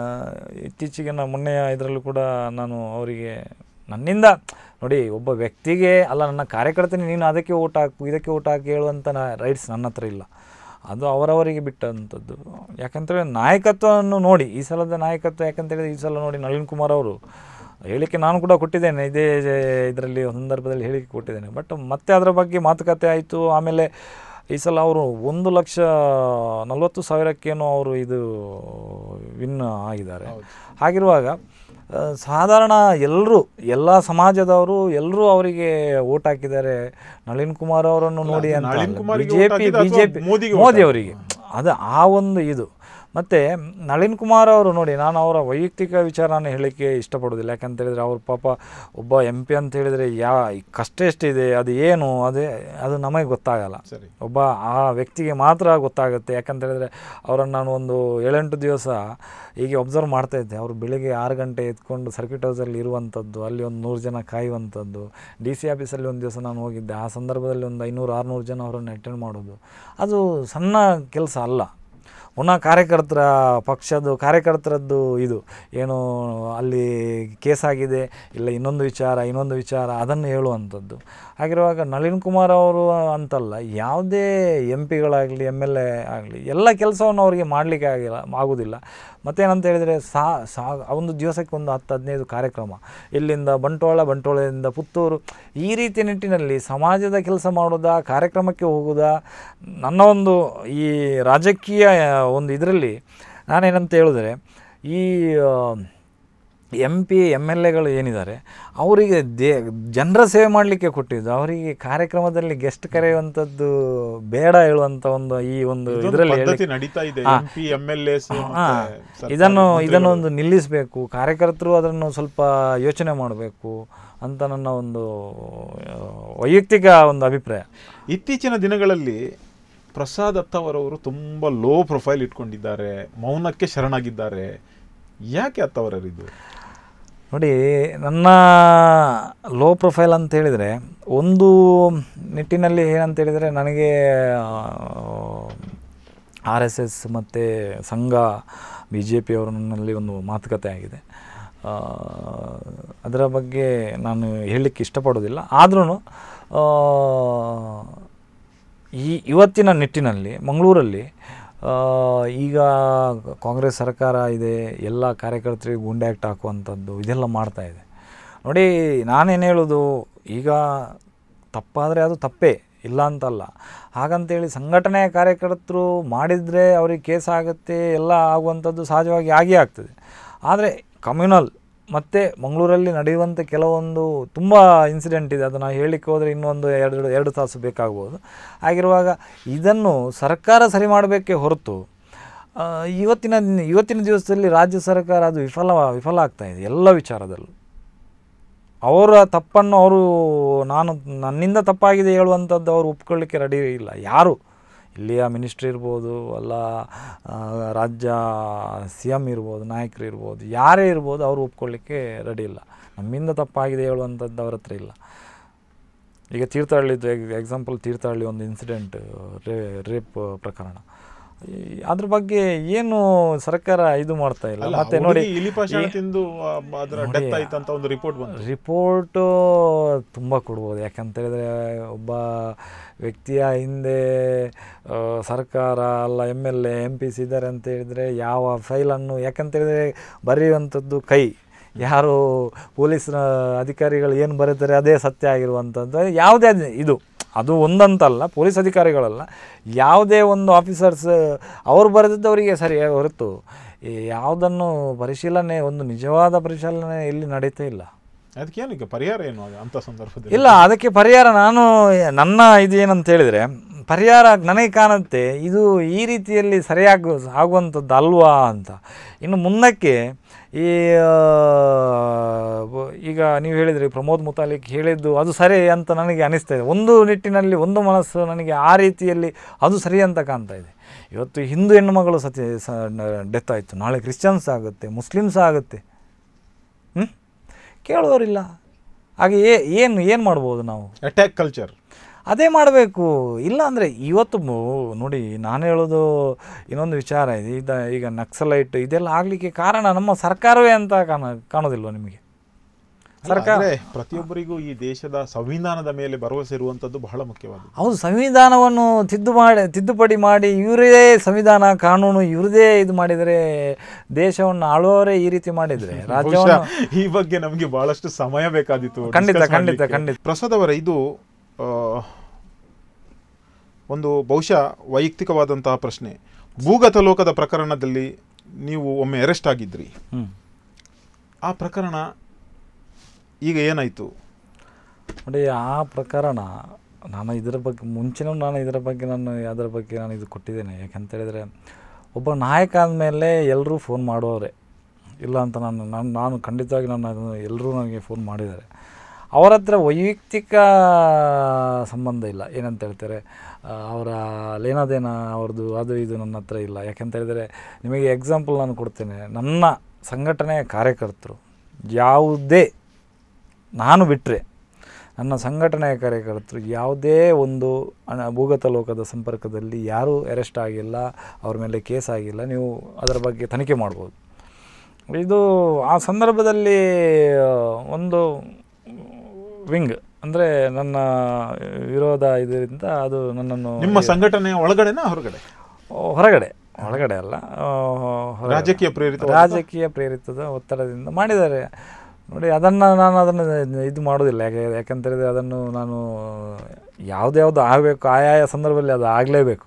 ಇತ್ತೀಚೆಗೆ ನಾನು ಮೊನ್ನೆಯ ಇದರಲ್ಲೂ ಕೂಡ ನಾನು ಅವರಿಗೆ ನನ್ನಿಂದ ನೋಡಿ ಒಬ್ಬ ವ್ಯಕ್ತಿಗೆ ಅಲ್ಲ ನನ್ನ ಕಾರ್ಯಕರ್ತನಿಗೆ ನೀನು ಅದಕ್ಕೆ ಓಟ್ ಹಾಕು ಇದಕ್ಕೆ ಓಟ್ ಹಾಕಿ ಹೇಳುವಂಥ ರೈಟ್ಸ್ ನನ್ನ ಹತ್ರ ಇಲ್ಲ ಅದು ಅವರವರಿಗೆ ಬಿಟ್ಟಂಥದ್ದು ಯಾಕಂತೇಳಿ ನಾಯಕತ್ವವನ್ನು ನೋಡಿ ಈ ಸಲದ ನಾಯಕತ್ವ ಯಾಕಂತೇಳಿದ್ರೆ ಈ ಸಲ ನೋಡಿ ನಳಿನ್ ಕುಮಾರ್ ಅವರು ಹೇಳಿಕೆ ನಾನು ಕೂಡ ಕೊಟ್ಟಿದ್ದೇನೆ ಇದೇ ಇದರಲ್ಲಿ ಸಂದರ್ಭದಲ್ಲಿ ಹೇಳಿಕೆ ಕೊಟ್ಟಿದ್ದೇನೆ ಬಟ್ ಮತ್ತೆ ಅದರ ಬಗ್ಗೆ ಮಾತುಕತೆ ಆಯಿತು ಆಮೇಲೆ ಈ ಸಲ ಅವರು ಒಂದು ಲಕ್ಷ ನಲವತ್ತು ಸಾವಿರಕ್ಕೇನೋ ಅವರು ಇದು ವಿನ್ ಆಗಿದ್ದಾರೆ ಹಾಗಿರುವಾಗ ಆ, ಸಾಧಾರಣ ಎಲ್ಲರೂ ಎಲ್ಲ ಸಮಾಜದವರು ಎಲ್ಲರೂ ಅವರಿಗೆ ಓಟ್ ಹಾಕಿದ್ದಾರೆ ನಳಿನ್ ಕುಮಾರ್ ಅವರನ್ನು ನೋಡಿ ಅಂತ ನಳಿನ್ ಕುಮಾರ್ಗೆ ಬಿ ಜೆ vote ಪಿ ಹಾಕಿದ್ದು ಬಿ ಅಥವಾ ಜೆ ಪಿ ಮೋದಿಗೆ vote ಮೋದಿ ಅವರಿಗೆ ಅದು ಆ ಒಂದು ಇದು ಮತ್ತು ನಳಿನ್ ಕುಮಾರ್ ಅವರು ನೋಡಿ ನಾನು ಅವರ ವೈಯಕ್ತಿಕ ವಿಚಾರನ ಹೇಳಲಿಕ್ಕೆ ಇಷ್ಟಪಡೋದಿಲ್ಲ ಯಾಕಂತ ಹೇಳಿದರೆ ಅವ್ರ ಪಾಪ ಒಬ್ಬ ಎಂ ಪಿ ಅಂತ ಹೇಳಿದರೆ ಯಾ ಕಷ್ಟ ಎಷ್ಟಿದೆ ಅದು ಏನು ಅದೇ ಅದು ನಮಗೆ ಗೊತ್ತಾಗಲ್ಲ ಸರಿ ಒಬ್ಬ ಆ ವ್ಯಕ್ತಿಗೆ ಮಾತ್ರ ಗೊತ್ತಾಗುತ್ತೆ ಯಾಕಂತ ಹೇಳಿದ್ರೆ ಅವರನ್ನು ನಾನು ಒಂದು ಏಳೆಂಟು ದಿವಸ ಹೀಗೆ ಒಬ್ಸರ್ವ್ ಮಾಡ್ತಾ ಇದ್ದೆ ಅವರು ಬೆಳಿಗ್ಗೆ ಆರು ಗಂಟೆ ಎತ್ಕೊಂಡು ಸರ್ಕಿಟ್ ಹೌಸಲ್ಲಿ ಇರುವಂಥದ್ದು ಅಲ್ಲಿ ಒಂದು ನೂರು ಜನ ಕಾಯುವಂಥದ್ದು ಡಿ ಸಿ ಆಫೀಸಲ್ಲಿ ಒಂದು ದಿವಸ ನಾನು ಹೋಗಿದ್ದೆ ಆ ಸಂದರ್ಭದಲ್ಲಿ ಒಂದು ಐನೂರು ಆರುನೂರು ಜನ ಅವರನ್ನು ಅಟೆಂಡ್ ಮಾಡೋದು ಅದು ಸಣ್ಣ ಕೆಲಸ ಅಲ್ಲ ಪುನಃ ಕಾರ್ಯಕರ್ತರ ಪಕ್ಷದ ಕಾರ್ಯಕರ್ತರದ್ದು ಇದು ಏನು ಅಲ್ಲಿ ಕೇಸ್ ಆಗಿದೆ ಇಲ್ಲ ಇನ್ನೊಂದು ವಿಚಾರ ಇನ್ನೊಂದು ವಿಚಾರ ಅದನ್ನು ಹೇಳುವಂಥದ್ದು ಹಾಗಿರುವಾಗ ನಳಿನ್ ಕುಮಾರ್ ಅವರು ಅಂತಲ್ಲ ಯಾವುದೇ ಎಂ ಪಿಗಳಾಗಲಿ ಎಮ್ ಎಲ್ ಎ ಆಗಲಿ ಎಲ್ಲ ಕೆಲಸವನ್ನು ಅವರಿಗೆ ಮಾಡಲಿಕ್ಕೆ ಆಗಿಲ್ಲ ಆಗೋದಿಲ್ಲ ಮತ್ತೇನಂತ ಹೇಳಿದರೆ ಸಾ ಸಾ ಆ ಒಂದು ದಿವಸಕ್ಕೆ ಒಂದು ಹತ್ತು ಹದಿನೈದು ಕಾರ್ಯಕ್ರಮ ಇಲ್ಲಿಂದ ಬಂಟ್ವಾಳ ಬಂಟ್ವಾಳದಿಂದ ಪುತ್ತೂರು ಈ ರೀತಿ ನಿಟ್ಟಿನಲ್ಲಿ ಸಮಾಜದ ಕೆಲಸ ಮಾಡೋದಾ ಕಾರ್ಯಕ್ರಮಕ್ಕೆ ಹೋಗೋದಾ ನನ್ನ ಒಂದು ಈ ರಾಜಕೀಯ ಒಂದು ಇದರಲ್ಲಿ ನಾನೇನಂತ ಹೇಳಿದ್ರೆ ಈ ಆ, ಎಂ ಪಿ ಎಮ್ ಎಲ್ ಎಗಳು ಏನಿದ್ದಾರೆ ಅವರಿಗೆ ದೇ ಜನರ ಸೇವೆ ಮಾಡಲಿಕ್ಕೆ ಕೊಟ್ಟಿದ್ದು ಅವರಿಗೆ ಕಾರ್ಯಕ್ರಮದಲ್ಲಿ ಗೆಸ್ಟ್ ಕರೆಯುವಂಥದ್ದು ಬೇಡ ಹೇಳುವಂಥ ಒಂದು ಈ ಒಂದು ಇದೊಂದು ಇದರಲ್ಲಿ ಪದ್ಧತಿ ನಡೀತಾ ಇದೆ M P M L S ಇದನ್ನು ಇದನ್ನು ಒಂದು ನಿಲ್ಲಿಸಬೇಕು ಕಾರ್ಯಕರ್ತರು ಅದನ್ನು ಸ್ವಲ್ಪ ಯೋಚನೆ ಮಾಡಬೇಕು ಅಂತ ನನ್ನ ಒಂದು ಆ, ವೈಯಕ್ತಿಕ ಒಂದು ಅಭಿಪ್ರಾಯ ಇತ್ತೀಚಿನ ದಿನಗಳಲ್ಲಿ ಪ್ರಸಾದ್ ಅತ್ತವರವರು ತುಂಬ ಲೋ ಪ್ರೊಫೈಲ್ ಇಟ್ಕೊಂಡಿದ್ದಾರೆ ಮೌನಕ್ಕೆ ಶರಣಾಗಿದ್ದಾರೆ ಯಾಕೆ ಅತ್ತವರರಿದು ನೋಡಿ ನನ್ನ ಲೋ ಪ್ರೊಫೈಲ್ ಅಂತ ಹೇಳಿದರೆ ಒಂದು ನಿಟ್ಟಿನಲ್ಲಿ ಏನಂತ ಹೇಳಿದರೆ ನನಗೆ ಆರ್ ಎಸ್ ಎಸ್ ಮತ್ತು ಸಂಘ ಬಿ ಜೆ ಪಿಯವರು ನನ್ನಲ್ಲಿ ಒಂದು ಮಾತುಕತೆ ಆಗಿದೆ ಆ, ಅದರ ಬಗ್ಗೆ ನಾನು ಹೇಳಲಿಕ್ಕೆ ಇಷ್ಟಪಡೋದಿಲ್ಲ ಆದ್ರೂ ಈ ಇವತ್ತಿನ ನಿಟ್ಟಿನಲ್ಲಿ ಮಂಗಳೂರಲ್ಲಿ ಆ, ಈಗ ಕಾಂಗ್ರೆಸ್ ಸರ್ಕಾರ ಇದೆ ಎಲ್ಲ ಕಾರ್ಯಕರ್ತರಿಗೆ ಗುಂಡೆ ಆ್ಯಕ್ಟ್ ಹಾಕುವಂಥದ್ದು ಇದೆಲ್ಲ ಮಾಡ್ತಾ ಇದೆ ನೋಡಿ ನಾನೇನು ಹೇಳೋದು ಈಗ ತಪ್ಪಾದರೆ ಅದು ತಪ್ಪೇ ಇಲ್ಲ ಅಂತಲ್ಲ ಹಾಗಂತೇಳಿ ಸಂಘಟನೆಯ ಕಾರ್ಯಕರ್ತರು ಮಾಡಿದರೆ ಅವ್ರಿಗೆ ಕೇಸ್ ಆಗುತ್ತೆ ಎಲ್ಲ ಆಗುವಂಥದ್ದು ಸಹಜವಾಗಿ ಆಗೇ ಆಗ್ತದೆ ಆದರೆ ಕಮ್ಯುನಲ್ ಮತ್ತು ಮಂಗಳೂರಲ್ಲಿ ನಡೆಯುವಂಥ ಕೆಲವೊಂದು ತುಂಬ ಇನ್ಸಿಡೆಂಟ್ ಇದೆ ಅದನ್ನು ಹೇಳಲಿಕ್ಕೆ ಹೋದರೆ ಇನ್ನೊಂದು ಎರಡು ಎರಡು ತಾಸು ಬೇಕಾಗ್ಬೋದು ಹಾಗಿರುವಾಗ ಇದನ್ನು ಸರ್ಕಾರ ಸರಿ ಮಾಡಬೇಕೇ ಹೊರತು ಆ, ಇವತ್ತಿನ ಇವತ್ತಿನ ದಿವಸದಲ್ಲಿ ರಾಜ್ಯ ಸರ್ಕಾರ ಅದು ವಿಫಲ ವಿಫಲ ಆಗ್ತಾ ಇದೆ ಎಲ್ಲ ವಿಚಾರದಲ್ಲೂ ಅವರ ತಪ್ಪನ್ನು ಅವರು ನಾನು ನನ್ನಿಂದ ತಪ್ಪಾಗಿದೆ ಹೇಳುವಂಥದ್ದು ಅವರು ಒಪ್ಕೊಳ್ಳಿಕ್ಕೆ ರೆಡಿ ಇಲ್ಲ ಯಾರು ಇಲ್ಲಿಯ ಮಿನಿಸ್ಟ್ರಿ ಇರ್ಬೋದು ಅಲ್ಲ ಆ, ರಾಜ್ಯ ಸಿ ಎಮ್ ಇರ್ಬೋದು ನಾಯಕರು ಇರ್ಬೋದು ಯಾರೇ ಇರ್ಬೋದು ಅವರು ಒಪ್ಕೊಳ್ಳಿಕ್ಕೆ ರೆಡಿ ಇಲ್ಲ ನಮ್ಮಿಂದ ತಪ್ಪಾಗಿದೆ ಹೇಳುವಂಥದ್ದು ಅವ್ರ ಹತ್ರ ಇಲ್ಲ ಈಗ ತೀರ್ಥಹಳ್ಳಿದು ಎಕ್ಸಾಂಪಲ್ ತೀರ್ಥಹಳ್ಳಿ ಒಂದು ಇನ್ಸಿಡೆಂಟ್ ರೇ ರೇಪ್ ಪ್ರಕರಣ ಈ ಅದ್ರ ಬಗ್ಗೆ ಏನು ಸರ್ಕಾರ ಇದು ಮಾಡ್ತಾ ಇಲ್ಲ ಅಲ್ಲ, ಮತ್ತೆ ಆ ನೋಡಿ ಹುಡುಗಿ ಇಲಿಪಾಷಾಣ ತಿಂದು ಆ, ಅದರ ಡೆತ್ ಆಯ್ತು ಅಂತ ಒಂದು ರಿಪೋರ್ಟ್ ಬಂತು ರಿಪೋರ್ಟು ತುಂಬ ಕೊಡ್ಬೋದು ಯಾಕಂತ ಹೇಳಿದ್ರೆ ಒಬ್ಬ ವ್ಯಕ್ತಿಯ ಹಿಂದೆ ಆ, ಸರ್ಕಾರ ಅಲ್ಲ M L A M Ps ಇದ್ದಾರೆ ಅಂತ ಹೇಳಿದರೆ ಯಾವ ಫೈಲನ್ನು ಯಾಕಂತ ಹೇಳಿದ್ರೆ ಬರೆಯುವಂಥದ್ದು ಕೈ ಯಾರು ಪೊಲೀಸ್ನ ಅಧಿಕಾರಿಗಳು ಏನು ಬರೀತಾರೆ ಅದೇ ಸತ್ಯ ಆಗಿರುವಂಥದ್ದು ಯಾವುದೇ ಅದ್- ಇದು ಅದು ಒಂದಂತಲ್ಲ ಪೊಲೀಸ್ ಅಧಿಕಾರಿಗಳಲ್ಲ ಯಾವುದೇ ಒಂದು ಆಫೀಸರ್ಸ್ ಅವ್ರು ಬರೆದಿದ್ದು ಅವರಿಗೆ ಸರಿ ಹೊರತು ಈ ಯಾವುದನ್ನು ಪರಿಶೀಲನೆ ಒಂದು ನಿಜವಾದ ಪರಿಶೀಲನೆ ಇಲ್ಲಿ ನಡೀತಾ ಇಲ್ಲ ಅದಕ್ಕೇನು ಈಗ ಪರಿಹಾರ ಏನು ಆಗ ಅಂತ ಸಂದರ್ಭದಲ್ಲಿ ಇಲ್ಲ ಅದಕ್ಕೆ ಪರಿಹಾರ ನಾನು ನನ್ನ ಇದು ಏನಂತ ಹೇಳಿದರೆ ಪರಿಹಾರ ನನಗೆ ಕಾಣುತ್ತೆ ಇದು ಈ ರೀತಿಯಲ್ಲಿ ಸರಿಯಾಗ ಆಗುವಂಥದ್ದು ಅಲ್ವಾ ಅಂತ ಇನ್ನು ಮುಂದಕ್ಕೆ ಈ ಆ, ಬ- ಈಗ ನೀವು ಹೇಳಿದ್ರಿ ಪ್ರಮೋದ್ ಮುತಾಲಿಕ್ ಹೇಳಿದ್ದು ಅದು ಸರಿ ಅಂತ ನನಗೆ ಅನಿಸ್ತಾ ಇದೆ ಒಂದು ನಿಟ್ಟಿನಲ್ಲಿ ಒಂದು ಮನಸ್ಸು ನನಗೆ ಆ ರೀತಿಯಲ್ಲಿ ಅದು ಸರಿ ಅಂತ ಕಾಣ್ತಾ ಇದೆ ಇವತ್ತು ಹಿಂದೂ ಹೆಣ್ಣುಮಗಳು ಸತಿ ಡೆತ್ ಆಯಿತು ನಾಳೆ ಕ್ರಿಶ್ಚಿಯನ್ಸ್ ಆಗುತ್ತೆ ಮುಸ್ಲಿಮ್ಸ್ ಆಗುತ್ತೆ ಹ್ಞೂ ಕೇಳುವವರಿಲ್ಲ ಹಾಗೆ ಏ- ಏನು ಏನು ಮಾಡ್ಬೋದು ನಾವು ಅಟ್ಯಾಕ್ ಕಲ್ಚರ್ ಅದೇ ಮಾಡಬೇಕು ಇಲ್ಲ ಅಂದರೆ ಇವತ್ತು ಮು- ನೋಡಿ ನಾನು ಹೇಳೋದು ಇನ್ನೊಂದು ವಿಚಾರ ಇದೆ ಈಗ ಈಗ ನಕ್ಸಲೈಟ್ ಇದೆಲ್ಲ ಆಗಲಿಕ್ಕೆ ಕಾರಣ ನಮ್ಮ ಸರ್ಕಾರವೇ ಅಂತ ಕಾಣ ಕಾಣೋದಿಲ್ವ ನಿಮಗೆ ಸರ್ಕಾರ ಅಂದ್ರೆ ಪ್ರತಿಯೊಬ್ಬರಿಗೂ ಈ ದೇಶದ ಸಂವಿಧಾನದ ಮೇಲೆ ಭರವಸೆ ಇರುವಂತದ್ದು ಬಹಳ ಮುಖ್ಯವಾದದ್ದು ಹೌದು ಸಂವಿಧಾನವನ್ನು ತಿದ್ದು ಮಾಡಿ ತಿದ್ದುಪಡಿ ಮಾಡಿ ಇವರೇ ಸಂವಿಧಾನ ಕಾನೂನು ಇವ್ರದೇ ಇದು ಮಾಡಿದರೆ ದೇಶವನ್ನು ಆಳುವವರೇ ಈ ರೀತಿ ಮಾಡಿದರೆ ರಾಜ್ಯವನ್ನು ಬಹುಶಃ ಈ ಬಗ್ಗೆ ನಮಗೆ ಬಹಳಷ್ಟು ಸಮಯ ಬೇಕಾದಿತ್ತು ಖಂಡಿತ, discuss ಖಂಡಿತ, ಮಾಡ್ಲಿಕ್ಕೆ. ಖಂಡಿತ. ಪ್ರಸಾದ್ ಅವರೇ ಇದು ಆ, ಒಂದು ಬಹುಶಃ ವೈಯಕ್ತಿಕವಾದಂತಹ ಪ್ರಶ್ನೆ ಭೂಗತ ಲೋಕದ ಪ್ರಕರಣದಲ್ಲಿ ನೀವು ಒಮ್ಮೆ ಅರೆಸ್ಟ್ ಆಗಿದ್ರಿ ಹ್ಞೂ ಆ ಪ್ರಕರಣ ಈಗ ಏನಾಯ್ತು ನೋಡಿ ಆ ಪ್ರಕರಣ ನಾನು ಇದರ ಬಗ್ಗೆ ಮುಂಚೆನೂ ನಾನು ಇದರ ಬಗ್ಗೆ ನಾನು ಅದರ ಬಗ್ಗೆ ನಾನು ಇದು ಕೊಟ್ಟಿದ್ದೇನೆ ಯಾಕಂತ ಹೇಳಿದರೆ ಒಬ್ಬ ನಾಯಕ ಆದಮೇಲೆ ಎಲ್ಲರೂ ಫೋನ್ ಮಾಡೋರೆ ಇಲ್ಲ ಅಂತ ನಾನು ನಾನು ನಾನು ಖಂಡಿತವಾಗಿ ನಾನು ಅದನ್ನು ಎಲ್ಲರೂ ನನಗೆ ಫೋನ್ ಮಾಡಿದ್ದಾರೆ ಅವರ ಹತ್ರ ವೈಯಕ್ತಿಕ ಸಂಬಂಧ ಇಲ್ಲ ಏನಂತ ಹೇಳ್ತಾರೆ ಆ, ಅವರ ಲೇನದೇನ ಅವ್ರದ್ದು ಅದು ಇದು ನನ್ನ ಹತ್ರ ಇಲ್ಲ ಯಾಕಂತ ಹೇಳಿದರೆ ನಿಮಗೆ ಎಕ್ಸಾಂಪಲ್ ನಾನು ಕೊಡ್ತೇನೆ ನನ್ನ ಸಂಘಟನೆಯ ಕಾರ್ಯಕರ್ತರು ಯಾವುದೇ ನಾನು ಬಿಟ್ಟರೆ ನನ್ನ ಸಂಘಟನೆಯ ಕಾರ್ಯಕರ್ತರು ಯಾವುದೇ ಒಂದು ಅನ- ಭೂಗತ ಲೋಕದ ಸಂಪರ್ಕದಲ್ಲಿ ಯಾರೂ ಅರೆಸ್ಟ್ ಆಗಿಲ್ಲ ಅವ್ರ ಮೇಲೆ ಕೇಸ್ ಆಗಿಲ್ಲ ನೀವು ಅದರ ಬಗ್ಗೆ ತನಿಖೆ ಮಾಡ್ಬೋದು ಇದು ಆ ಸಂದರ್ಭದಲ್ಲಿ ಆ, ಒಂದು ವಿಂಗ್ ಅಂದರೆ ನನ್ನ ವಿರೋಧ ಇದರಿಂದ ಅದು ನನ್ನನ್ನು ನಿಮ್ಮ ಸಂಘಟನೆಯ ಒಳಗಡೆನಾ ಹೊರಗಡೆ ಹೊರಗಡೆ ಒಳಗಡೆ ಅಲ್ಲ ಆ, ಹೊರಗಡೆ. ರಾಜಕೀಯ ಪ್ರೇರಿತ ರಾಜಕೀಯ ಪ್ರೇರಿತದ ಒತ್ತಡದಿಂದ ಮಾಡಿದ್ದಾರೆ ನೋಡಿ ಅದನ್ನು ನಾನು ಅದನ್ನು ಇದು ಮಾಡೋದಿಲ್ಲ ಯಾಕೆ ಯಾಕಂತ ಹೇಳಿದ್ರೆ ಅದನ್ನು ನಾನು ಯಾವುದ್ಯಾವುದು ಆಗಬೇಕು ಆಯಾಯ ಸಂದರ್ಭದಲ್ಲಿ ಅದು ಆಗಲೇಬೇಕು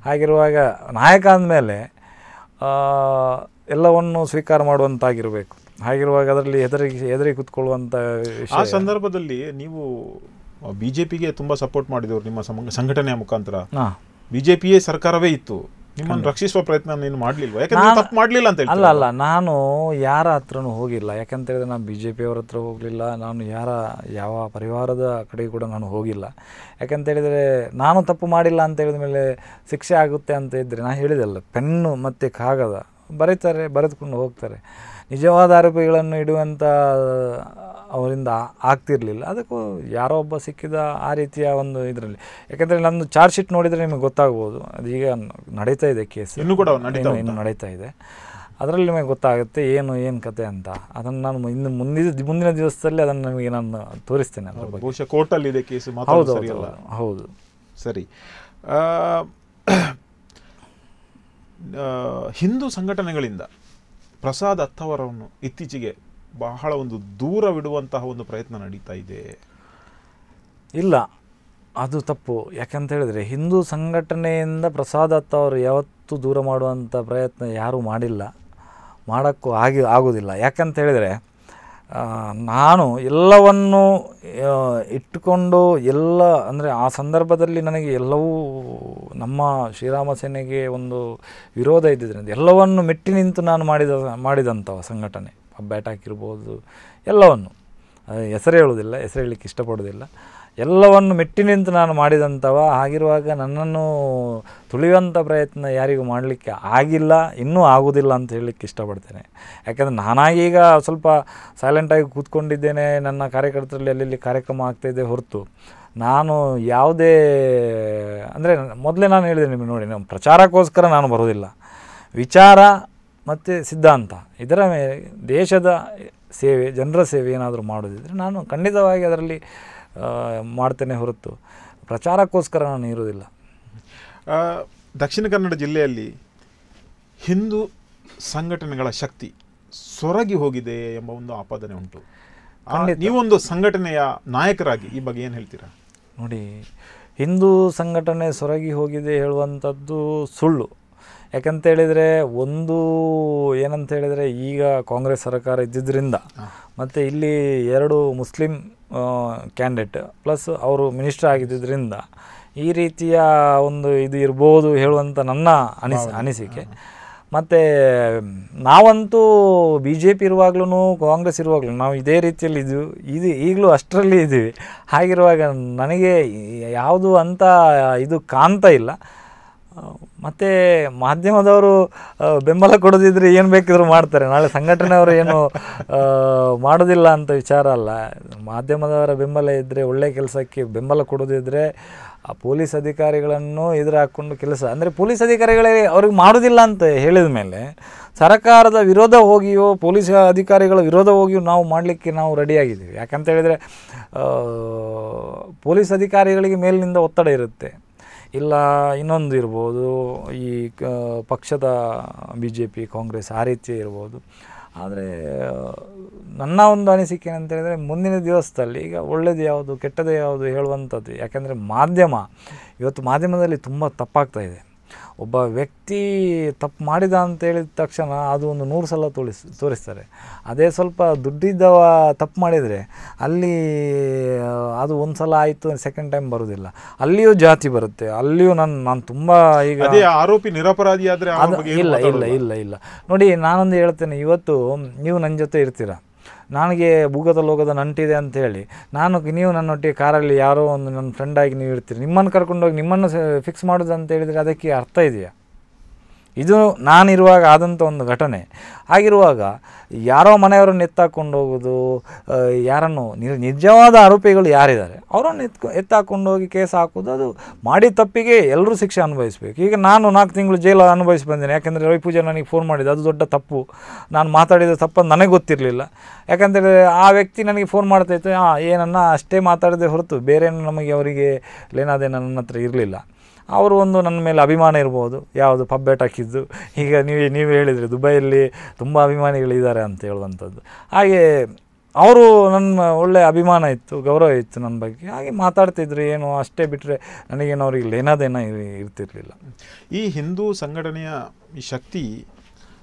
ಹಾಗಿರುವಾಗ ನಾಯಕ ಅಂದಮೇಲೆ ಎಲ್ಲವನ್ನು ಸ್ವೀಕಾರ ಮಾಡುವಂತಾಗಿರಬೇಕು ಹಾಗಿರುವಾಗ ಅದರಲ್ಲಿ ಹೆದರಿ ಹೆದರಿ ಕೂತ್ಕೊಳ್ಳುವಂಥ ಆ ವಿಷಯ ಸಂದರ್ಭದಲ್ಲಿ ನೀವು ಬಿಜೆಪಿಗೆ ತುಂಬಾ ಸಪೋರ್ಟ್ ಮಾಡಿದವರು ನಿಮ್ಮ ಸಮ- ಸಂಘಟನೆಯ ಮುಖಾಂತರ ಹಾಂ ಬಿಜೆಪಿಯೇ ಸರ್ಕಾರವೇ ಇತ್ತು ನಿಮ್ಮನ್ನು ರಕ್ಷಿಸುವ ಪ್ರಯತ್ನ ನೀನು ಮಾಡ್ಲಿಲ್ವಾ ಯಾಕಂದ್ರೆ ನೀವು ತಪ್ಪು ಮಾಡ್ಲಿಲ್ಲ ಅಂತ ಅಲ್ಲ ಹೇಳ್ತೀರಾ ಅಲ್ಲ ನಾನು ಯಾರ ಹತ್ರನೂ ಹೋಗಿಲ್ಲ ಯಾಕಂತ ಹೇಳಿದ್ರೆ ನಾನು ಬಿ ಜೆ ಪಿಯವ್ರ ಹತ್ರ ಹೋಗಲಿಲ್ಲ ನಾನು ಯಾರ ಯಾವ ಪರಿವಾರದ ಕಡೆಗೆ ಕೂಡ ನಾನು ಹೋಗಿಲ್ಲ ಯಾಕಂತ ಹೇಳಿದರೆ ನಾನು ತಪ್ಪು ಮಾಡಿಲ್ಲ ಅಂತ ಹೇಳಿದ ಮೇಲೆ ಶಿಕ್ಷೆ ಆಗುತ್ತೆ ಅಂತ ಇದ್ದರೆ ನಾನು ಹೇಳಿದಲ್ಲ ಪೆನ್ನು ಮತ್ತು ಕಾಗದ ಬರೀತಾರೆ ಬರೆದುಕೊಂಡು ಹೋಗ್ತಾರೆ ನಿಜವಾದ ಆರೋಪಿಗಳನ್ನು ಇಡುವಂಥ ಅವರಿಂದ ಆಗ್ತಿರಲಿಲ್ಲ ಅದಕ್ಕೂ ಯಾರೋ ಒಬ್ಬ ಸಿಕ್ಕಿದ ಆ ರೀತಿಯ ಒಂದು ಇದರಲ್ಲಿ ಯಾಕಂದರೆ ನಂದು ಚಾರ್ಜ್ ಶೀಟ್ ನೋಡಿದರೆ ನಿಮಗೆ ಗೊತ್ತಾಗ್ಬೋದು ಅದೀಗ ನಡೀತಾ ಇದೆ ಕೇಸ್ ಇನ್ನೂ ಕೂಡ ನಡೀತಾ ಇನ್ನು- ಇನ್ನು ನಡೀತಾ ಇದೆ ಅದರಲ್ಲಿ ನಿಮಗೆ ಗೊತ್ತಾಗುತ್ತೆ ಏನು ಏನು ಕತೆ ಅಂತ ಅದನ್ನು ನಾನು ಇನ್ನು ಮುಂದಿನ ಮುಂದಿನ ದಿವಸದಲ್ಲಿ ಅದನ್ನು ನಿಮಗೆ ನಾನು ತೋರಿಸ್ತೇನೆ ಅದ್ರ ಬಗ್ಗೆ ಬಹುಶಃ ಕೋರ್ಟಲ್ಲಿ ಇದೆ ಕೇಸ್ ಹೌದು ಮಾತಾಡೋದು ಹೌದು ಸರಿಯಲ್ಲ ಹೌದು ಸರಿ ಆ, ಆ, ಹಿಂದೂ ಸಂಘಟನೆಗಳಿಂದ ಪ್ರಸಾದ್ ಅತ್ತವರನ್ನು ಇತ್ತೀಚೆಗೆ ಬಹಳ ಒಂದು ದೂರವಿಡುವಂತಹ ಒಂದು ಪ್ರಯತ್ನ ನಡೀತಾ ಇದೆ ಇಲ್ಲ ಅದು ತಪ್ಪು ಯಾಕಂತ ಹೇಳಿದರೆ ಹಿಂದೂ ಸಂಘಟನೆಯಿಂದ ಪ್ರಸಾದ್ ದತ್ತ ಅವರು ಯಾವತ್ತೂ ದೂರ ಮಾಡುವಂಥ ಪ್ರಯತ್ನ ಯಾರೂ ಮಾಡಿಲ್ಲ ಮಾಡೋಕ್ಕೂ ಆಗಿ ಆಗೋದಿಲ್ಲ ಯಾಕಂತ ಹೇಳಿದರೆ ಆ, ನಾನು ಎಲ್ಲವನ್ನು ಆ, ಇಟ್ಟುಕೊಂಡು ಎಲ್ಲ ಅಂದರೆ ಆ ಸಂದರ್ಭದಲ್ಲಿ ನನಗೆ ಎಲ್ಲವೂ ನಮ್ಮ ಶ್ರೀರಾಮ ಸೇನೆಗೆ ಒಂದು ವಿರೋಧ ಇದ್ದಿದ್ದರಿಂದ ಎಲ್ಲವನ್ನು ಮೆಟ್ಟಿ ನಿಂತು ನಾನು ಮಾಡಿದ ಮಾಡಿದಂಥವ ಸಂಘಟನೆ ಬ್ಯಾಟಾಕ್ ಇರ್ಬೋದು ಎಲ್ಲವನ್ನು ಅದು ಹೆಸರು ಹೇಳೋದಿಲ್ಲ ಹೆಸರು ಹೇಳಲಿಕ್ಕೆ ಇಷ್ಟಪಡೋದಿಲ್ಲ ಎಲ್ಲವನ್ನು ಮೆಟ್ಟಿ ನಿಂತು ನಾನು ಮಾಡಿದಂಥವ ಹಾಗಿರುವಾಗ ನನ್ನನ್ನು ತುಳಿಯುವಂಥ ಪ್ರಯತ್ನ ಯಾರಿಗೂ ಮಾಡಲಿಕ್ಕೆ ಆಗಿಲ್ಲ ಇನ್ನೂ ಆಗೋದಿಲ್ಲ ಅಂತ ಹೇಳಲಿಕ್ಕೆ ಇಷ್ಟಪಡ್ತೇನೆ ಯಾಕಂದರೆ ನಾನಾಗಿ ಈಗ ಸ್ವಲ್ಪ ಸೈಲೆಂಟಾಗಿ ಕೂತ್ಕೊಂಡಿದ್ದೇನೆ ನನ್ನ ಕಾರ್ಯಕರ್ತರಲ್ಲಿ ಅಲ್ಲಿ ಇಲ್ಲಿ ಕಾರ್ಯಕ್ರಮ ಆಗ್ತಾಯಿದೆ ಹೊರತು ನಾನು ಯಾವುದೇ ಅಂದರೆ ಮೊದಲೇ ನಾನು ಹೇಳಿದೆ ನಿಮಗೆ ನೋಡಿ ನಾವು ಪ್ರಚಾರಕ್ಕೋಸ್ಕರ ನಾನು ಬರೋದಿಲ್ಲ ವಿಚಾರ ಮತ್ತು ಸಿದ್ಧಾಂತ ಇದರ ಮೇಲೆ ದೇಶದ ಸೇವೆ ಜನರ ಸೇವೆ ಏನಾದರೂ ಮಾಡೋದಿದ್ರೆ ನಾನು ಖಂಡಿತವಾಗಿ ಅದರಲ್ಲಿ ಆ, ಮಾಡ್ತೇನೆ ಹೊರತು ಪ್ರಚಾರಕ್ಕೋಸ್ಕರ ನಾನು ಇರೋದಿಲ್ಲ ಆ, ದಕ್ಷಿಣ ಕನ್ನಡ ಜಿಲ್ಲೆಯಲ್ಲಿ ಹಿಂದೂ ಸಂಘಟನೆಗಳ ಶಕ್ತಿ ಸೊರಗಿ ಹೋಗಿದೆ ಎಂಬ ಒಂದು ಆಪಾದನೆ ಉಂಟು ಆ, ನೀವೊಂದು ಸಂಘಟನೆಯ ನಾಯಕರಾಗಿ ಈ ಬಗ್ಗೆ ಏನು ಹೇಳ್ತೀರಾ ನೋಡಿ ಹಿಂದೂ ಸಂಘಟನೆ ಸೊರಗಿ ಹೋಗಿದೆ ಹೇಳುವಂಥದ್ದು ಸುಳ್ಳು ಯಾಕಂತ ಹೇಳಿದರೆ ಒಂದು ಏನಂತ ಹೇಳಿದರೆ ಈಗ ಕಾಂಗ್ರೆಸ್ ಸರ್ಕಾರ ಇದ್ದಿದ್ದರಿಂದ ಮತ್ತು ಇಲ್ಲಿ ಎರಡು ಮುಸ್ಲಿಂ ಕ್ಯಾಂಡಿಡೇಟ್ ಪ್ಲಸ್ ಅವರು ಮಿನಿಸ್ಟರ್ ಆಗಿದ್ದರಿಂದ ಈ ರೀತಿಯ ಒಂದು ಇದು ಇರ್ಬೋದು ಹೇಳುವಂಥ ನನ್ನ ಅನಿಸ್ ಅನಿಸಿಕೆ ಮತ್ತು ನಾವಂತೂ ಬಿ ಜೆ ಪಿ ಇರುವಾಗ್ಲೂ ಕಾಂಗ್ರೆಸ್ ಇರುವಾಗಲೂ ನಾವು ಇದೇ ರೀತಿಯಲ್ಲಿ ಇದು ಇದು ಈಗಲೂ ಅಷ್ಟರಲ್ಲಿ ಇದ್ದೀವಿ ಹಾಗಿರುವಾಗ ನನಗೆ ಯಾವುದು ಅಂತ ಇದು ಕಾಣ್ತಾ ಇಲ್ಲ ಮತ್ತು ಮಾಧ್ಯಮದವರು ಆ, ಬೆಂಬಲ ಕೊಡೋದಿದ್ರೆ ಏನು ಬೇಕಿದ್ರು ಮಾಡ್ತಾರೆ ನಾಳೆ ಸಂಘಟನೆಯವರು ಏನು ಆ, ಮಾಡೋದಿಲ್ಲ ಅಂತ ವಿಚಾರ ಅಲ್ಲ ಮಾಧ್ಯಮದವರ ಬೆಂಬಲ ಇದ್ದರೆ ಒಳ್ಳೆಯ ಕೆಲಸಕ್ಕೆ ಬೆಂಬಲ ಕೊಡೋದಿದ್ರೆ ಆ ಪೊಲೀಸ್ ಅಧಿಕಾರಿಗಳನ್ನು ಎದುರು ಹಾಕ್ಕೊಂಡು ಕೆಲಸ ಅಂದರೆ ಪೊಲೀಸ್ ಅಧಿಕಾರಿಗಳೇ ಅವ್ರಿಗೆ ಮಾಡೋದಿಲ್ಲ ಅಂತ ಹೇಳಿದ ಮೇಲೆ ಸರ್ಕಾರದ ವಿರೋಧ ಹೋಗಿಯೋ ಪೊಲೀಸ್ ಅಧಿಕಾರಿಗಳ ವಿರೋಧ ಹೋಗಿಯೋ ನಾವು ಮಾಡಲಿಕ್ಕೆ ನಾವು ರೆಡಿಯಾಗಿದ್ದೀವಿ ಯಾಕಂತ ಹೇಳಿದರೆ ಆ, ಪೊಲೀಸ್ ಅಧಿಕಾರಿಗಳಿಗೆ ಮೇಲಿನಿಂದ ಒತ್ತಡ ಇರುತ್ತೆ ಇಲ್ಲ ಇನ್ನೊಂದು ಇರ್ಬೋದು ಈ ಕ ಪಕ್ಷದ ಬಿ ಜೆ ಪಿ ಕಾಂಗ್ರೆಸ್ ಆ ರೀತಿ ಇರ್ಬೋದು ಆದರೆ ನನ್ನ ಒಂದು ಅನಿಸಿಕೆ ಏನಂತ ಹೇಳಿದರೆ ಮುಂದಿನ ದಿವಸದಲ್ಲಿ ಈಗ ಒಳ್ಳೆಯದು ಯಾವುದು ಕೆಟ್ಟದ್ದು ಯಾವುದು ಹೇಳುವಂಥದ್ದು ಯಾಕೆಂದರೆ ಮಾಧ್ಯಮ ಇವತ್ತು ಮಾಧ್ಯಮದಲ್ಲಿ ತುಂಬ ತಪ್ಪಾಗ್ತಾ ಇದೆ ಒಬ್ಬ ವ್ಯಕ್ತಿ ತಪ್ಪು ಮಾಡಿದ ಅಂತ ಹೇಳಿದ ತಕ್ಷಣ ಅದು ಒಂದು ನೂರು ಸಲ ತೋರಿಸ್ ತೋರಿಸ್ತಾರೆ ಅದೇ ಸ್ವಲ್ಪ ದುಡ್ಡಿದ್ದವ ತಪ್ಪು ಮಾಡಿದರೆ ಅಲ್ಲಿ ಆ, ಅದು ಒಂದು ಸಲ ಆಯಿತು ಸೆಕೆಂಡ್ ಟೈಮ್ ಬರೋದಿಲ್ಲ ಅಲ್ಲಿಯೂ ಜಾತಿ ಬರುತ್ತೆ ಅಲ್ಲಿಯೂ ನಾನು ನಾನು ತುಂಬ ಈಗ ಅದೇ ಆರೋಪಿ ನಿರಪರಾಧಿ ಆದ್ರೆ ಅವನ ಅದು ಬಗ್ಗೆ ಏನು ಇಲ್ಲ ಇಲ್ಲ ಮಾತಾಡೋಲ್ಲ. ಇಲ್ಲ ಇಲ್ಲ ನೋಡಿ ನಾನೊಂದು ಹೇಳ್ತೇನೆ ಇವತ್ತು ನೀವು ನನ್ನ ಜೊತೆ ಇರ್ತೀರ ನನಗೆ ಭೂಗತ ಲೋಕದ ನಂಟಿದೆ ಅಂತ ಹೇಳಿ ನಾನು ನೀವು ನನ್ನೊಟ್ಟಿಗೆ ಕಾರಲ್ಲಿ ಯಾರೋ ಒಂದು ನನ್ನ ಫ್ರೆಂಡಾಗಿ ನೀವು ಇರ್ತೀರಿ ನಿಮ್ಮನ್ನು ಕರ್ಕೊಂಡೋಗಿ ನಿಮ್ಮನ್ನು ಫಿಕ್ಸ್ ಮಾಡೋದು ಅಂತ ಹೇಳಿದರೆ ಅದಕ್ಕೆ ಅರ್ಥ ಇದೆಯಾ ಇದು ನಾನಿರುವಾಗ ಆದಂಥ ಒಂದು ಘಟನೆ ಆಗಿರುವಾಗ ಯಾರೋ ಮನೆಯವರನ್ನು ಎತ್ತಾಕೊಂಡು ಹೋಗೋದು ಆ, ಯಾರನ್ನು ನಿ- ನಿಜವಾದ ಆರೋಪಿಗಳು ಯಾರಿದ್ದಾರೆ ಅವರನ್ನು ಎತ್ಕೊ ಎತ್ತಾಕೊಂಡು ಹೋಗಿ ಕೇಸ್ ಹಾಕೋದು ಅದು ಮಾಡಿದ ತಪ್ಪಿಗೆ ಎಲ್ಲರೂ ಶಿಕ್ಷೆ ಅನುಭವಿಸ್ಬೇಕು ಈಗ ನಾನು ನಾಲ್ಕು ತಿಂಗಳು ಜೈಲು ಅನುಭವಿಸಿ ಬಂದೇನೆ ಯಾಕೆಂದರೆ ರವಿ ಪೂಜಾ ನನಗೆ ಫೋನ್ ಮಾಡಿದ್ದು ಅದು ದೊಡ್ಡ ತಪ್ಪು ನಾನು ಮಾತಾಡಿದ ತಪ್ಪು ನನಗೆ ಗೊತ್ತಿರಲಿಲ್ಲ ಯಾಕಂದರೆ ಆ ವ್ಯಕ್ತಿ ನನಗೆ ಫೋನ್ ಮಾಡ್ತಾಯಿತ್ತು ಹಾಂ ಏನನ್ನ ಅಷ್ಟೇ ಮಾತಾಡದೆ ಹೊರತು ಬೇರೆ ನಮಗೆ ಅವರಿಗೆ ಲೇನಾದೇನ ನನ್ನ ಹತ್ರ ಇರಲಿಲ್ಲ ಅವರು ಒಂದು ನನ್ನ ಮೇಲೆ ಅಭಿಮಾನ ಇರ್ಬೋದು ಯಾವುದು ಪಬ್ಬೇಟ್ ಹಾಕಿದ್ದು ಈಗ ನೀವು ನೀವು ಹೇಳಿದರೆ ದುಬೈಯಲ್ಲಿ ತುಂಬ ಅಭಿಮಾನಿಗಳಿದ್ದಾರೆ ಅಂತ ಹೇಳುವಂಥದ್ದು ಹಾಗೆ ಅವರು ನನ್ನ ಒಳ್ಳೆ ಅಭಿಮಾನ ಇತ್ತು ಗೌರವ ಇತ್ತು ನನ್ನ ಬಗ್ಗೆ ಹಾಗೆ ಮಾತಾಡ್ತಿದ್ರು ಏನು ಅಷ್ಟೇ ಬಿಟ್ಟರೆ ನನಗೇನು ಅವ್ರಿಗೆ ಲೇನಾದೇನ ಇರ್- ಇರ್ತಿರ್ಲಿಲ್ಲ ಈ ಹಿಂದೂ ಸಂಘಟನೆಯ ಈ ಶಕ್ತಿ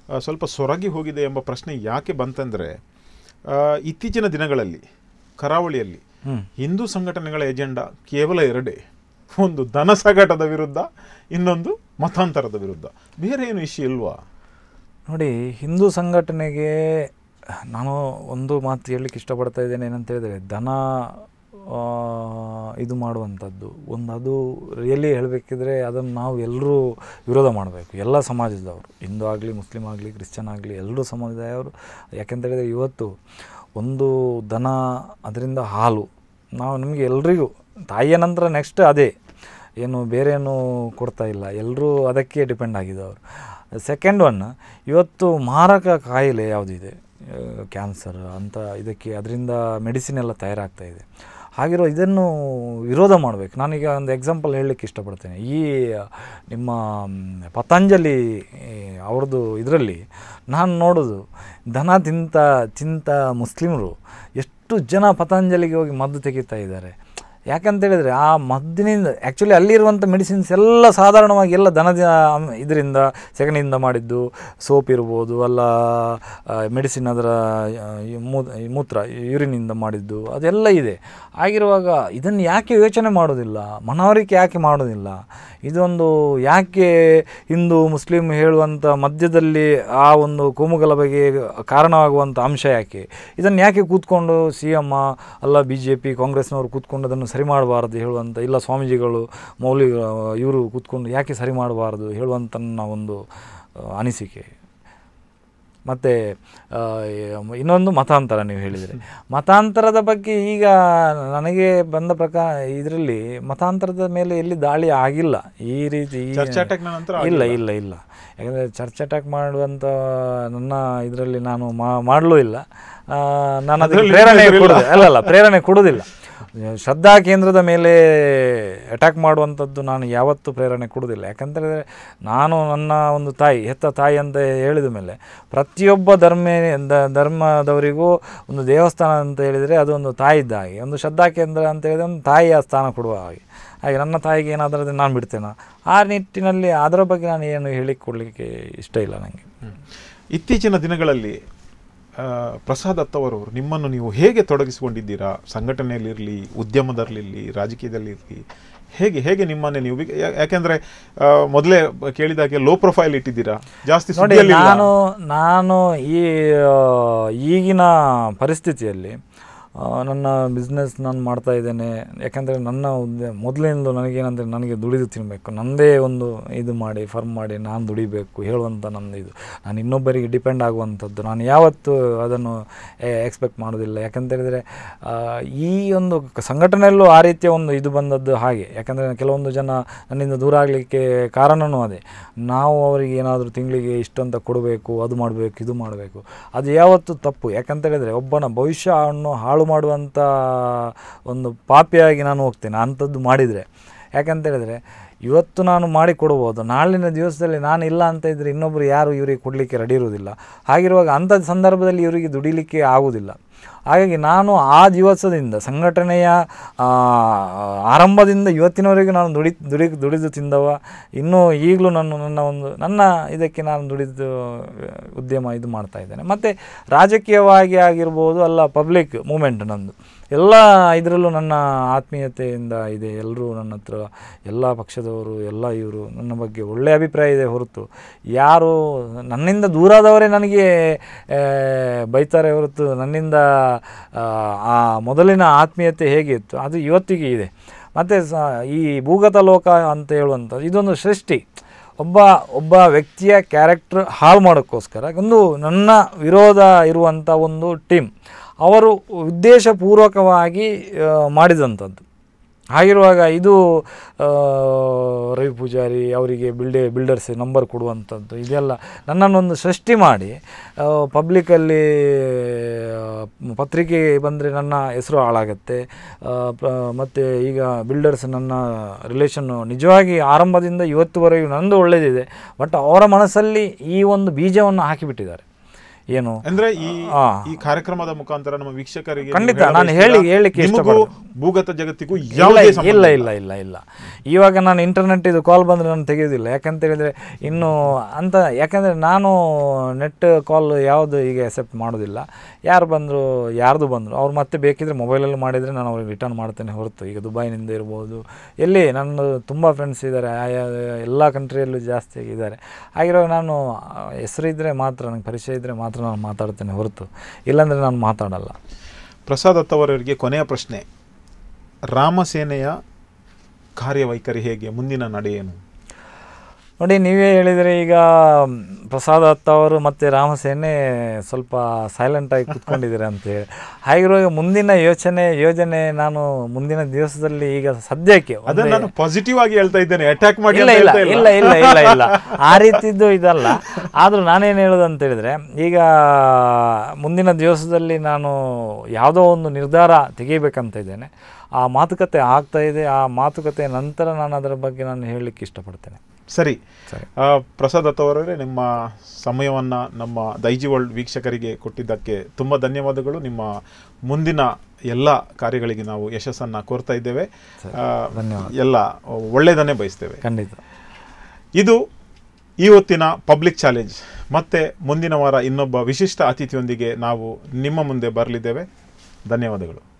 ಆ, ಸ್ವಲ್ಪ ಸೊರಗಿ ಹೋಗಿದೆ ಎಂಬ ಪ್ರಶ್ನೆ ಯಾಕೆ ಬಂತಂದರೆ ಇತ್ತೀಚಿನ ದಿನಗಳಲ್ಲಿ ಕರಾವಳಿಯಲ್ಲಿ ಹ್ಮ್. ಹಿಂದೂ ಸಂಘಟನೆಗಳ ಎಜೆಂಡಾ ಕೇವಲ ಎರಡೇ ಒಂದು ಧನ ಸಾಗಾಟದ ವಿರುದ್ಧ ಇನ್ನೊಂದು ಮತಾಂತರದ ವಿರುದ್ಧ ಬೇರೆ ಏನು ಇಶ್ಯೂ ಇಲ್ವಾ ನೋಡಿ ಹಿಂದೂ ಸಂಘಟನೆಗೆ ನಾನು ಒಂದು ಮಾತು ಹೇಳಲಿಕ್ಕೆ ಇಷ್ಟಪಡ್ತಾ ಇದ್ದೇನೆ ಏನಂತ ಹೇಳಿದರೆ ದನ ಆ, ಇದು ಮಾಡುವಂಥದ್ದು ಒಂದು ಅದು ರಿಯಲಿ ಹೇಳಬೇಕಿದ್ರೆ ಅದನ್ನು ನಾವು ಎಲ್ಲರೂ ವಿರೋಧ ಮಾಡಬೇಕು ಎಲ್ಲ ಸಮಾಜದವರು ಹಿಂದೂ ಆಗಲಿ ಮುಸ್ಲಿಂ ಆಗಲಿ ಕ್ರಿಶ್ಚಿಯನ್ ಆಗಲಿ ಎಲ್ಲರೂ ಸಮುದಾಯವರು ಯಾಕೆಂತ ಹೇಳಿದರೆ ಇವತ್ತು ಒಂದು ದನ ಅದರಿಂದ ಹಾಲು ನಾವು ನಮಗೆ ಎಲ್ರಿಗೂ ತಾಯಿಯ ನಂತರ ನೆಕ್ಸ್ಟ್ ಅದೇ ಏನು ಬೇರೆ ಏನು ಕೊಡ್ತಾ ಇಲ್ಲ ಎಲ್ಲರೂ ಅದಕ್ಕೆ ಡಿಪೆಂಡ್ ಆಗಿದ್ದವರು ಸೆಕೆಂಡ್ ಒನ್ ಇವತ್ತು ಮಾರಕ ಕಾಯಿಲೆ ಯಾವುದಿದೆ ಕ್ಯಾನ್ಸರ್ ಅಂತ ಇದಕ್ಕೆ ಅದರಿಂದ ಮೆಡಿಸಿನ್ ಎಲ್ಲ ತಯಾರಾಗ್ತಾ ಇದೆ ಹಾಗಿರೋ ಇದನ್ನು ವಿರೋಧ ಮಾಡಬೇಕು ನಾನೀಗ ಒಂದು ಎಕ್ಸಾಂಪಲ್ ಹೇಳಲಿಕ್ಕೆ ಇಷ್ಟಪಡ್ತೇನೆ ಈ ನಿಮ್ಮ ಮ್, ಪತಂಜಲಿ ಈ, ಅವ್ರದ್ದು ಇದರಲ್ಲಿ ನಾನು ನೋಡೋದು ದನ ತಿಂತ ತಿಂತ ಮುಸ್ಲಿಮರು ಎಷ್ಟು ಜನ ಪತಂಜಲಿಗೆ ಹೋಗಿ ಮದ್ದು ತೆಗಿತಾ ಇದ್ದಾರೆ ಯಾಕಂತ ಹೇಳಿದರೆ ಆ ಮದ್ದಿನಿಂದ ಆ್ಯಕ್ಚುಲಿ ಅಲ್ಲಿರುವಂಥ ಮೆಡಿಸಿನ್ಸ್ ಎಲ್ಲ ಸಾಧಾರಣವಾಗಿ ಎಲ್ಲ ದನದ ಅಮ್- ಇದರಿಂದ ಸೆಗಣಿಯಿಂದ ಮಾಡಿದ್ದು ಸೋಪ್ ಇರ್ಬೋದು ಅಲ್ಲ ಮೆಡಿಸಿನ್ ಅದರ ಆ, ಈ ಮೂ- ಈ ಮೂತ್ರ ಯೂರಿನಿಂದ ಮಾಡಿದ್ದು ಅದೆಲ್ಲ ಇದೆ ಆಗಿರುವಾಗ ಇದನ್ನು ಯಾಕೆ ಯೋಚನೆ ಮಾಡೋದಿಲ್ಲ ಮನವರಿಕೆ ಯಾಕೆ ಮಾಡೋದಿಲ್ಲ ಇದೊಂದು ಯಾಕೆ ಹಿಂದೂ ಮುಸ್ಲಿಂ ಹೇಳುವಂಥ ಮಧ್ಯದಲ್ಲಿ ಆ ಒಂದು ಕೋಮುಗಲಭೆಗೆ ಕಾರಣವಾಗುವಂಥ ಅಂಶ ಯಾಕೆ ಇದನ್ನು ಯಾಕೆ ಕೂತ್ಕೊಂಡು ಸಿ ಎಮ್ ಅಲ್ಲ ಬಿ ಜೆ ಪಿ ಕಾಂಗ್ರೆಸ್ನವರು ಕೂತ್ಕೊಂಡು ಅದನ್ನು ಸರಿ ಮಾಡಬಾರ್ದು ಹೇಳುವಂಥ ಇಲ್ಲ ಸ್ವಾಮೀಜಿಗಳು ಮೌಲಿ ಇವರು ಕೂತ್ಕೊಂಡು ಯಾಕೆ ಸರಿ ಮಾಡಬಾರ್ದು ಹೇಳುವಂಥ ನನ್ನ ಒಂದು ಆ, ಅನಿಸಿಕೆ ಮತ್ತು ಇನ್ನೊಂದು ಮತಾಂತರ ನೀವು ಹೇಳಿದರೆ ಮತಾಂತರದ ಬಗ್ಗೆ ಈಗ ನನಗೆ ಬಂದ ಪ್ರಕಾರ ಇದರಲ್ಲಿ ಮತಾಂತರದ ಮೇಲೆ ಎಲ್ಲಿ ದಾಳಿ ಆಗಿಲ್ಲ ಈ ರೀತಿ ಈ- ಚರ್ಚ್ attack ನ ನಂತರ ಇಲ್ಲ ಇಲ್ಲ ಇಲ್ಲ ಯಾಕಂದರೆ ಚರ್ಚ್ ಅಟ್ಯಾಕ್ ಮಾಡುವಂಥ ನನ್ನ ಇದರಲ್ಲಿ ನಾನು ಮಾ- ಮಾಡಲೂ ಇಲ್ಲ ಆ, ನಾನು ಅದಕ್ಕೆ ಅದ್ರಲ್ಲಿ ಪ್ರೇರಣೆ interest ಇಲ್ಲ. ಕೊಡೋದು ಅಲ್ಲ ಅಲ್ಲ ಪ್ರೇರಣೆ ಕೊಡೋದಿಲ್ಲ ಶ್ರದ್ಧಾ ಕೇಂದ್ರದ ಮೇಲೆ ಅಟ್ಯಾಕ್ ಮಾಡುವಂಥದ್ದು ನಾನು ಯಾವತ್ತೂ ಪ್ರೇರಣೆ ಕೊಡೋದಿಲ್ಲ ಯಾಕಂತೇಳಿದರೆ ನಾನು ನನ್ನ ಒಂದು ತಾಯಿ ಹೆತ್ತ ತಾಯಿ ಅಂತ ಹೇಳಿದ ಮೇಲೆ ಪ್ರತಿಯೊಬ್ಬ ಧರ್ಮ ದ- ಧರ್ಮದವರಿಗೂ ಒಂದು ದೇವಸ್ಥಾನ ಅಂತ ಹೇಳಿದರೆ ಅದೊಂದು ತಾಯಿ ಇದ್ದ ಹಾಗೆ ಒಂದು ಶ್ರದ್ಧಾ ಕೇಂದ್ರ ಅಂತ ಹೇಳಿದರೆ ಒಂದು ತಾಯಿಯ ಸ್ಥಾನ ಕೊಡುವ ಹಾಗೆ ಹಾಗೆ ನನ್ನ ತಾಯಿಗೆ ಏನಾದರೂ ಅದು ನಾನು ಬಿಡ್ತೇನೆ ಆ ನಿಟ್ಟಿನಲ್ಲಿ ಅದರ ಬಗ್ಗೆ ನಾನು ಏನು ಹೇಳಿ ಕೊಡಲಿಕ್ಕೆ ಇಷ್ಟ ಇಲ್ಲ ನನಗೆ ಇತ್ತೀಚಿನ ದಿನಗಳಲ್ಲಿ ಆ, ಪ್ರಸಾದ್ ಅತ್ತವರವರು ನಿಮ್ಮನ್ನು ನೀವು ಹೇಗೆ ತೊಡಗಿಸಿಕೊಂಡಿದ್ದೀರಾ ಸಂಘಟನೆಯಲ್ಲಿರಲಿ ಉದ್ಯಮದಲ್ಲಿರಲಿ ರಾಜಕೀಯದಲ್ಲಿರಲಿ ಹೇಗೆ ಹೇಗೆ ನಿಮ್ಮನ್ನೇ ನೀವು ಬಿಗ್- ಯಾ- ಯಾಕೆಂದ್ರೆ ಆ, ಮೊದಲೇ ಕೇಳಿದಾಗೆ ಲೋ ಪ್ರೊಫೈಲ್ ಇಟ್ಟಿದ್ದೀರಾ ಜಾಸ್ತಿ ನೋಡಿ ಸುದ್ದಿಯಲ್ಲಿ ಇಲ್ಲ. ನಾನು ನಾನು ಈ ಆ, ಈಗಿನ ಪರಿಸ್ಥಿತಿಯಲ್ಲಿ ಆ, ನನ್ನ ಬಿಸ್ನೆಸ್ ನಾನು ಮಾಡ್ತಾ ಇದ್ದೇನೆ ಯಾಕಂದರೆ ನನ್ನ ಉದ್ಯ ಮೊದಲಿಂದ ನನಗೇನಂದರೆ ನನಗೆ ದುಡಿದು ತಿನ್ನಬೇಕು ನನ್ನದೇ ಒಂದು ಇದು ಮಾಡಿ ಫರ್ಮ್ ಮಾಡಿ ನಾನು ದುಡಿಬೇಕು ಹೇಳುವಂಥ ನನ್ನ ಇದು ನಾನು ಇನ್ನೊಬ್ಬರಿಗೆ ಡಿಪೆಂಡ್ ಆಗುವಂಥದ್ದು ನಾನು ಯಾವತ್ತೂ ಅದನ್ನು ಎಕ್ಸ್ಪೆಕ್ಟ್ ಮಾಡೋದಿಲ್ಲ ಯಾಕಂತ ಹೇಳಿದರೆ ಆ, ಈ ಒಂದು ಕ- ಸಂಘಟನೆಯಲ್ಲೂ ಆ ರೀತಿಯ ಒಂದು ಇದು ಬಂದದ್ದು ಹಾಗೆ ಯಾಕಂದರೆ ಕೆಲವೊಂದು ಜನ ನನ್ನಿಂದ ದೂರ ಆಗಲಿಕ್ಕೆ ಕಾರಣವೂ ಅದೇ ನಾವು ಅವರಿಗೆ ಏನಾದರೂ ತಿಂಗಳಿಗೆ ಇಷ್ಟಂತ ಕೊಡಬೇಕು ಅದು ಮಾಡಬೇಕು ಇದು ಮಾಡಬೇಕು ಅದು ಯಾವತ್ತೂ ತಪ್ಪು ಯಾಕಂತ ಹೇಳಿದರೆ ಒಬ್ಬನ ಭವಿಷ್ಯವನ್ನು ಹಾಳು ಮಾಡುವಂಥ ಒಂದು ಪಾಪಿಯಾಗಿ ನಾನು ಹೋಗ್ತೇನೆ ಅಂಥದ್ದು ಮಾಡಿದರೆ ಯಾಕಂತ ಹೇಳಿದರೆ ಇವತ್ತು ನಾನು ಮಾಡಿ ಕೊಡ್ಬೋದು ನಾಳಿನ ದಿವಸದಲ್ಲಿ ನಾನು ಇಲ್ಲ ಅಂತ ಇದ್ದರೆ ಇನ್ನೊಬ್ಬರು ಯಾರು ಇವರಿಗೆ ಕೊಡಲಿಕ್ಕೆ ರೆಡಿ ಇರುವುದಿಲ್ಲ ಹಾಗಿರುವಾಗ ಅಂಥ ಸಂದರ್ಭದಲ್ಲಿ ಇವರಿಗೆ ದುಡಿಲಿಕ್ಕೆ ಆಗುವುದಿಲ್ಲ ಹಾಗಾಗಿ ನಾನು ಆ ದಿವಸದಿಂದ ಸಂಘಟನೆಯ ಆ, ಆರಂಭದಿಂದ ಇವತ್ತಿನವರೆಗೂ ನಾನು ದುಡಿ ದುಡಿ ದುಡಿದು ತಿಂದವ ಇನ್ನೂ ಈಗಲೂ ನಾನು ನನ್ನ ಒಂದು ನನ್ನ ಇದಕ್ಕೆ ನಾನು ದುಡಿದು ಆ, ಉದ್ಯಮ ಇದು ಮಾಡ್ತಾ ಇದ್ದೇನೆ ಮತ್ತು ರಾಜಕೀಯವಾಗಿ ಆಗಿರ್ಬೋದು ಅಲ್ಲ ಪಬ್ಲಿಕ್ ಮೂಮೆಂಟ್ ನಂದು ಎಲ್ಲ ಇದರಲ್ಲೂ ನನ್ನ ಆತ್ಮೀಯತೆಯಿಂದ ಇದೆ ಎಲ್ಲರೂ ನನ್ನ ಹತ್ರ ಎಲ್ಲ ಪಕ್ಷದವರು ಎಲ್ಲ ಇವರು ನನ್ನ ಬಗ್ಗೆ ಒಳ್ಳೆಯ ಅಭಿಪ್ರಾಯ ಇದೆ ಹೊರತು ಯಾರು ನನ್ನಿಂದ ದೂರಾದವರೇ ನನಗೆ ಆ, ಬೈತಾರೆ ಹೊರತು ನನ್ನಿಂದ ಆ, ಆ ಮೊದಲಿನ ಆತ್ಮೀಯತೆ ಹೇಗಿತ್ತು ಅದು ಇವತ್ತಿಗೆ ಇದೆ ಮತ್ತು ಸ ಈ ಭೂಗತ ಲೋಕ ಅಂತ ಹೇಳುವಂಥದ್ದು ಇದೊಂದು ಸೃಷ್ಟಿ ಒಬ್ಬ ಒಬ್ಬ ವ್ಯಕ್ತಿಯ ಕ್ಯಾರೆಕ್ಟರ್ ಹಾಳು ಮಾಡೋಕ್ಕೋಸ್ಕರ ಒಂದು ನನ್ನ ವಿರೋಧ ಇರುವಂಥ ಒಂದು ಟೀಮ್ ಅವರು ಉದ್ದೇಶಪೂರ್ವಕವಾಗಿ ಆ, ಮಾಡಿದಂಥದ್ದು ಹಾಗಿರುವಾಗ ಇದು ಆ, ರವಿ ಪೂಜಾರಿ ಅವರಿಗೆ ಬಿಲ್ಡೆ ಬಿಲ್ಡರ್ಸ್ ನಂಬರ್ ಕೊಡುವಂಥದ್ದು ಇದೆಲ್ಲ ನನ್ನನ್ನೊಂದು ಸೃಷ್ಟಿ ಮಾಡಿ ಪಬ್ಲಿಕಲ್ಲಿ ಪತ್ರಿಕೆ ಬಂದರೆ ನನ್ನ ಹೆಸರು ಹಾಳಾಗತ್ತೆ ಆ, ಪ- ಮತ್ತು ಈಗ ಬಿಲ್ಡರ್ಸ್ ನನ್ನ ರಿಲೇಷನ್ನು ನಿಜವಾಗಿ ಆರಂಭದಿಂದ ಇವತ್ತುವರೆಗೂ ನಂದು ಒಳ್ಳೆಯದಿದೆ ಬಟ್ ಅವರ ಮನಸ್ಸಲ್ಲಿ ಈ ಒಂದು ಬೀಜವನ್ನು ಹಾಕಿಬಿಟ್ಟಿದ್ದಾರೆ ಏನು ಅಂದ್ರೆ ಈ ಆ. ಈ ಕಾರ್ಯಕ್ರಮದ ಮುಖಾಂತರ ನಮ್ಮ ವೀಕ್ಷಕರಿಗೆ ಖಂಡಿತ, ನೀವು ಹೇಳ ನಾನು ಬಯಸ್ತೀರಾ? ಹೇಳಿ- ಹೇಳಲಿಕ್ಕೆ ನಿಮಗೂ ಇಷ್ಟಪಡ್ತೀನಿ. ಭೂಗತ ಜಗತ್ತಿಗೂ ಇಲ್ಲ ಯಾವುದೇ ಇಲ್ಲ ಸಂಬಂಧ ಇಲ್ಲ ಇಲ್ಲ ಇಲ್ಲ ಇಲ್ಲ ಇವಾಗ ನಾನು ಇಂಟರ್ನೆಟ್ ಇದು ಕಾಲ್ ಬಂದರೆ ನಾನು ತೆಗೆಯೋದಿಲ್ಲ ಯಾಕಂತ ಹೇಳಿದರೆ ಇನ್ನು ಅಂತ ಯಾಕಂದರೆ ನಾನು ನೆಟ್ ಕಾಲ್ ಯಾವುದು ಈಗ ಎಕ್ಸೆಪ್ಟ್ ಮಾಡೋದಿಲ್ಲ ಯಾರು ಬಂದರು ಯಾರ್ದು ಬಂದರು ಅವ್ರು ಮತ್ತೆ ಬೇಕಿದ್ರೆ ಮೊಬೈಲಲ್ಲಿ ಮಾಡಿದರೆ ನಾನು ಅವ್ರಿಗೆ ರಿಟರ್ನ್ ಮಾಡ್ತೇನೆ ಹೊರತು ಈಗ ದುಬೈನಿಂದ ಇರ್ಬೋದು ಎಲ್ಲಿ ನನ್ನ ತುಂಬ ಫ್ರೆಂಡ್ಸ್ ಇದ್ದಾರೆ ಆಯಾ ಎಲ್ಲ ಕಂಟ್ರಿಯಲ್ಲೂ ಜಾಸ್ತಿ ಇದ್ದಾರೆ ಹಾಗಿರುವಾಗ ನಾನು ಹೆಸರಿದ್ದರೆ ಮಾತ್ರ ನನಗೆ ಪರಿಚಯ ಇದ್ದರೆ ಮಾತ್ರ ನಾನು ಮಾತಾಡ್ತೇನೆ ಹೊರತು ಇಲ್ಲಾಂದರೆ ನಾನು ಮಾತಾಡಲ್ಲ ಪ್ರಸಾದ್ ಅತ್ತವರವರಿಗೆ ಕೊನೆಯ ಪ್ರಶ್ನೆ ರಾಮಸೇನೆಯ ಕಾರ್ಯವೈಖರಿ ಹೇಗೆ ಮುಂದಿನ ನಡೆ ಏನು ನೋಡಿ ನೀವೇ ಹೇಳಿದರೆ ಈಗ ಮ್, ಪ್ರಸಾದ್ ಅತ್ತ ಅವರು ಮತ್ತು ರಾಮಸೇನೆ ಸ್ವಲ್ಪ ಸೈಲೆಂಟಾಗಿ ಕೂತ್ಕೊಂಡಿದ್ದಾರೆ ಅಂತೇಳಿ ಹಾಗಿರುವಾಗ ಮುಂದಿನ ಯೋಚನೆ ಯೋಜನೆ ನಾನು ಮುಂದಿನ ದಿವಸದಲ್ಲಿ ಈಗ ಸದ್ಯಕ್ಕೆ ಅದನ್ನ ಒಂದೇ- ನಾನು ಪಾಸಿಟಿವ್ ಆಗಿ ಹೇಳ್ತಾ ಇದ್ದೇನೆ ಅಟ್ಯಾಕ್ ಮಾಡಿ ಇಲ್ಲ ಅಂತ ಇಲ್ಲ ಹೇಳ್ತಾ ಇಲ್ಲ ಇಲ್ಲ ಇಲ್ಲ ಇಲ್ಲ ಆ ರೀತಿದ್ದು ಇದಲ್ಲ ಆದರೂ ನಾನೇನು ಹೇಳೋದು ಅಂತ ಹೇಳಿದರೆ ಈಗ ಮುಂದಿನ ದಿವಸದಲ್ಲಿ ನಾನು ಯಾವುದೋ ಒಂದು ನಿರ್ಧಾರ ತೆಗಿಬೇಕಂತ ಇದ್ದೇನೆ ಆ ಮಾತುಕತೆ ಆಗ್ತಾ ಇದೆ ಆ ಮಾತುಕತೆ ನಂತರ ನಾನು ಅದರ ಬಗ್ಗೆ ನಾನು ಹೇಳಲಿಕ್ಕೆ ಇಷ್ಟಪಡ್ತೇನೆ ಸರಿ ಸರಿ ಆ, ಪ್ರಸಾದ್ ಅತ್ತವರವರೇ ನಿಮ್ಮ ಸಮಯವನ್ನು ನಮ್ಮ ದೈಜಿ ವರ್ಲ್ಡ್ ವೀಕ್ಷಕರಿಗೆ ಕೊಟ್ಟಿದ್ದಕ್ಕೆ ತುಂಬ ಧನ್ಯವಾದಗಳು ನಿಮ್ಮ ಮುಂದಿನ ಎಲ್ಲ ಕಾರ್ಯಗಳಿಗೆ ನಾವು ಯಶಸ್ಸನ್ನು ಕೋರ್ತಾ ಇದ್ದೇವೆ ಆ, ಧನ್ಯವಾದ. ಎಲ್ಲ ಒಳ್ಳೆಯದನ್ನೇ ಬಯಸ್ತೇವೆ ಖಂಡಿತ ಇದು ಈ ಹೊತ್ತಿನ ಪಬ್ಲಿಕ್ ಚಾಲೆಂಜ್ ಮತ್ತೆ ಮುಂದಿನ ವಾರ ಇನ್ನೊಬ್ಬ ವಿಶಿಷ್ಟ ಅತಿಥಿಯೊಂದಿಗೆ ನಾವು ನಿಮ್ಮ ಮುಂದೆ ಬರಲಿದ್ದೇವೆ ಧನ್ಯವಾದಗಳು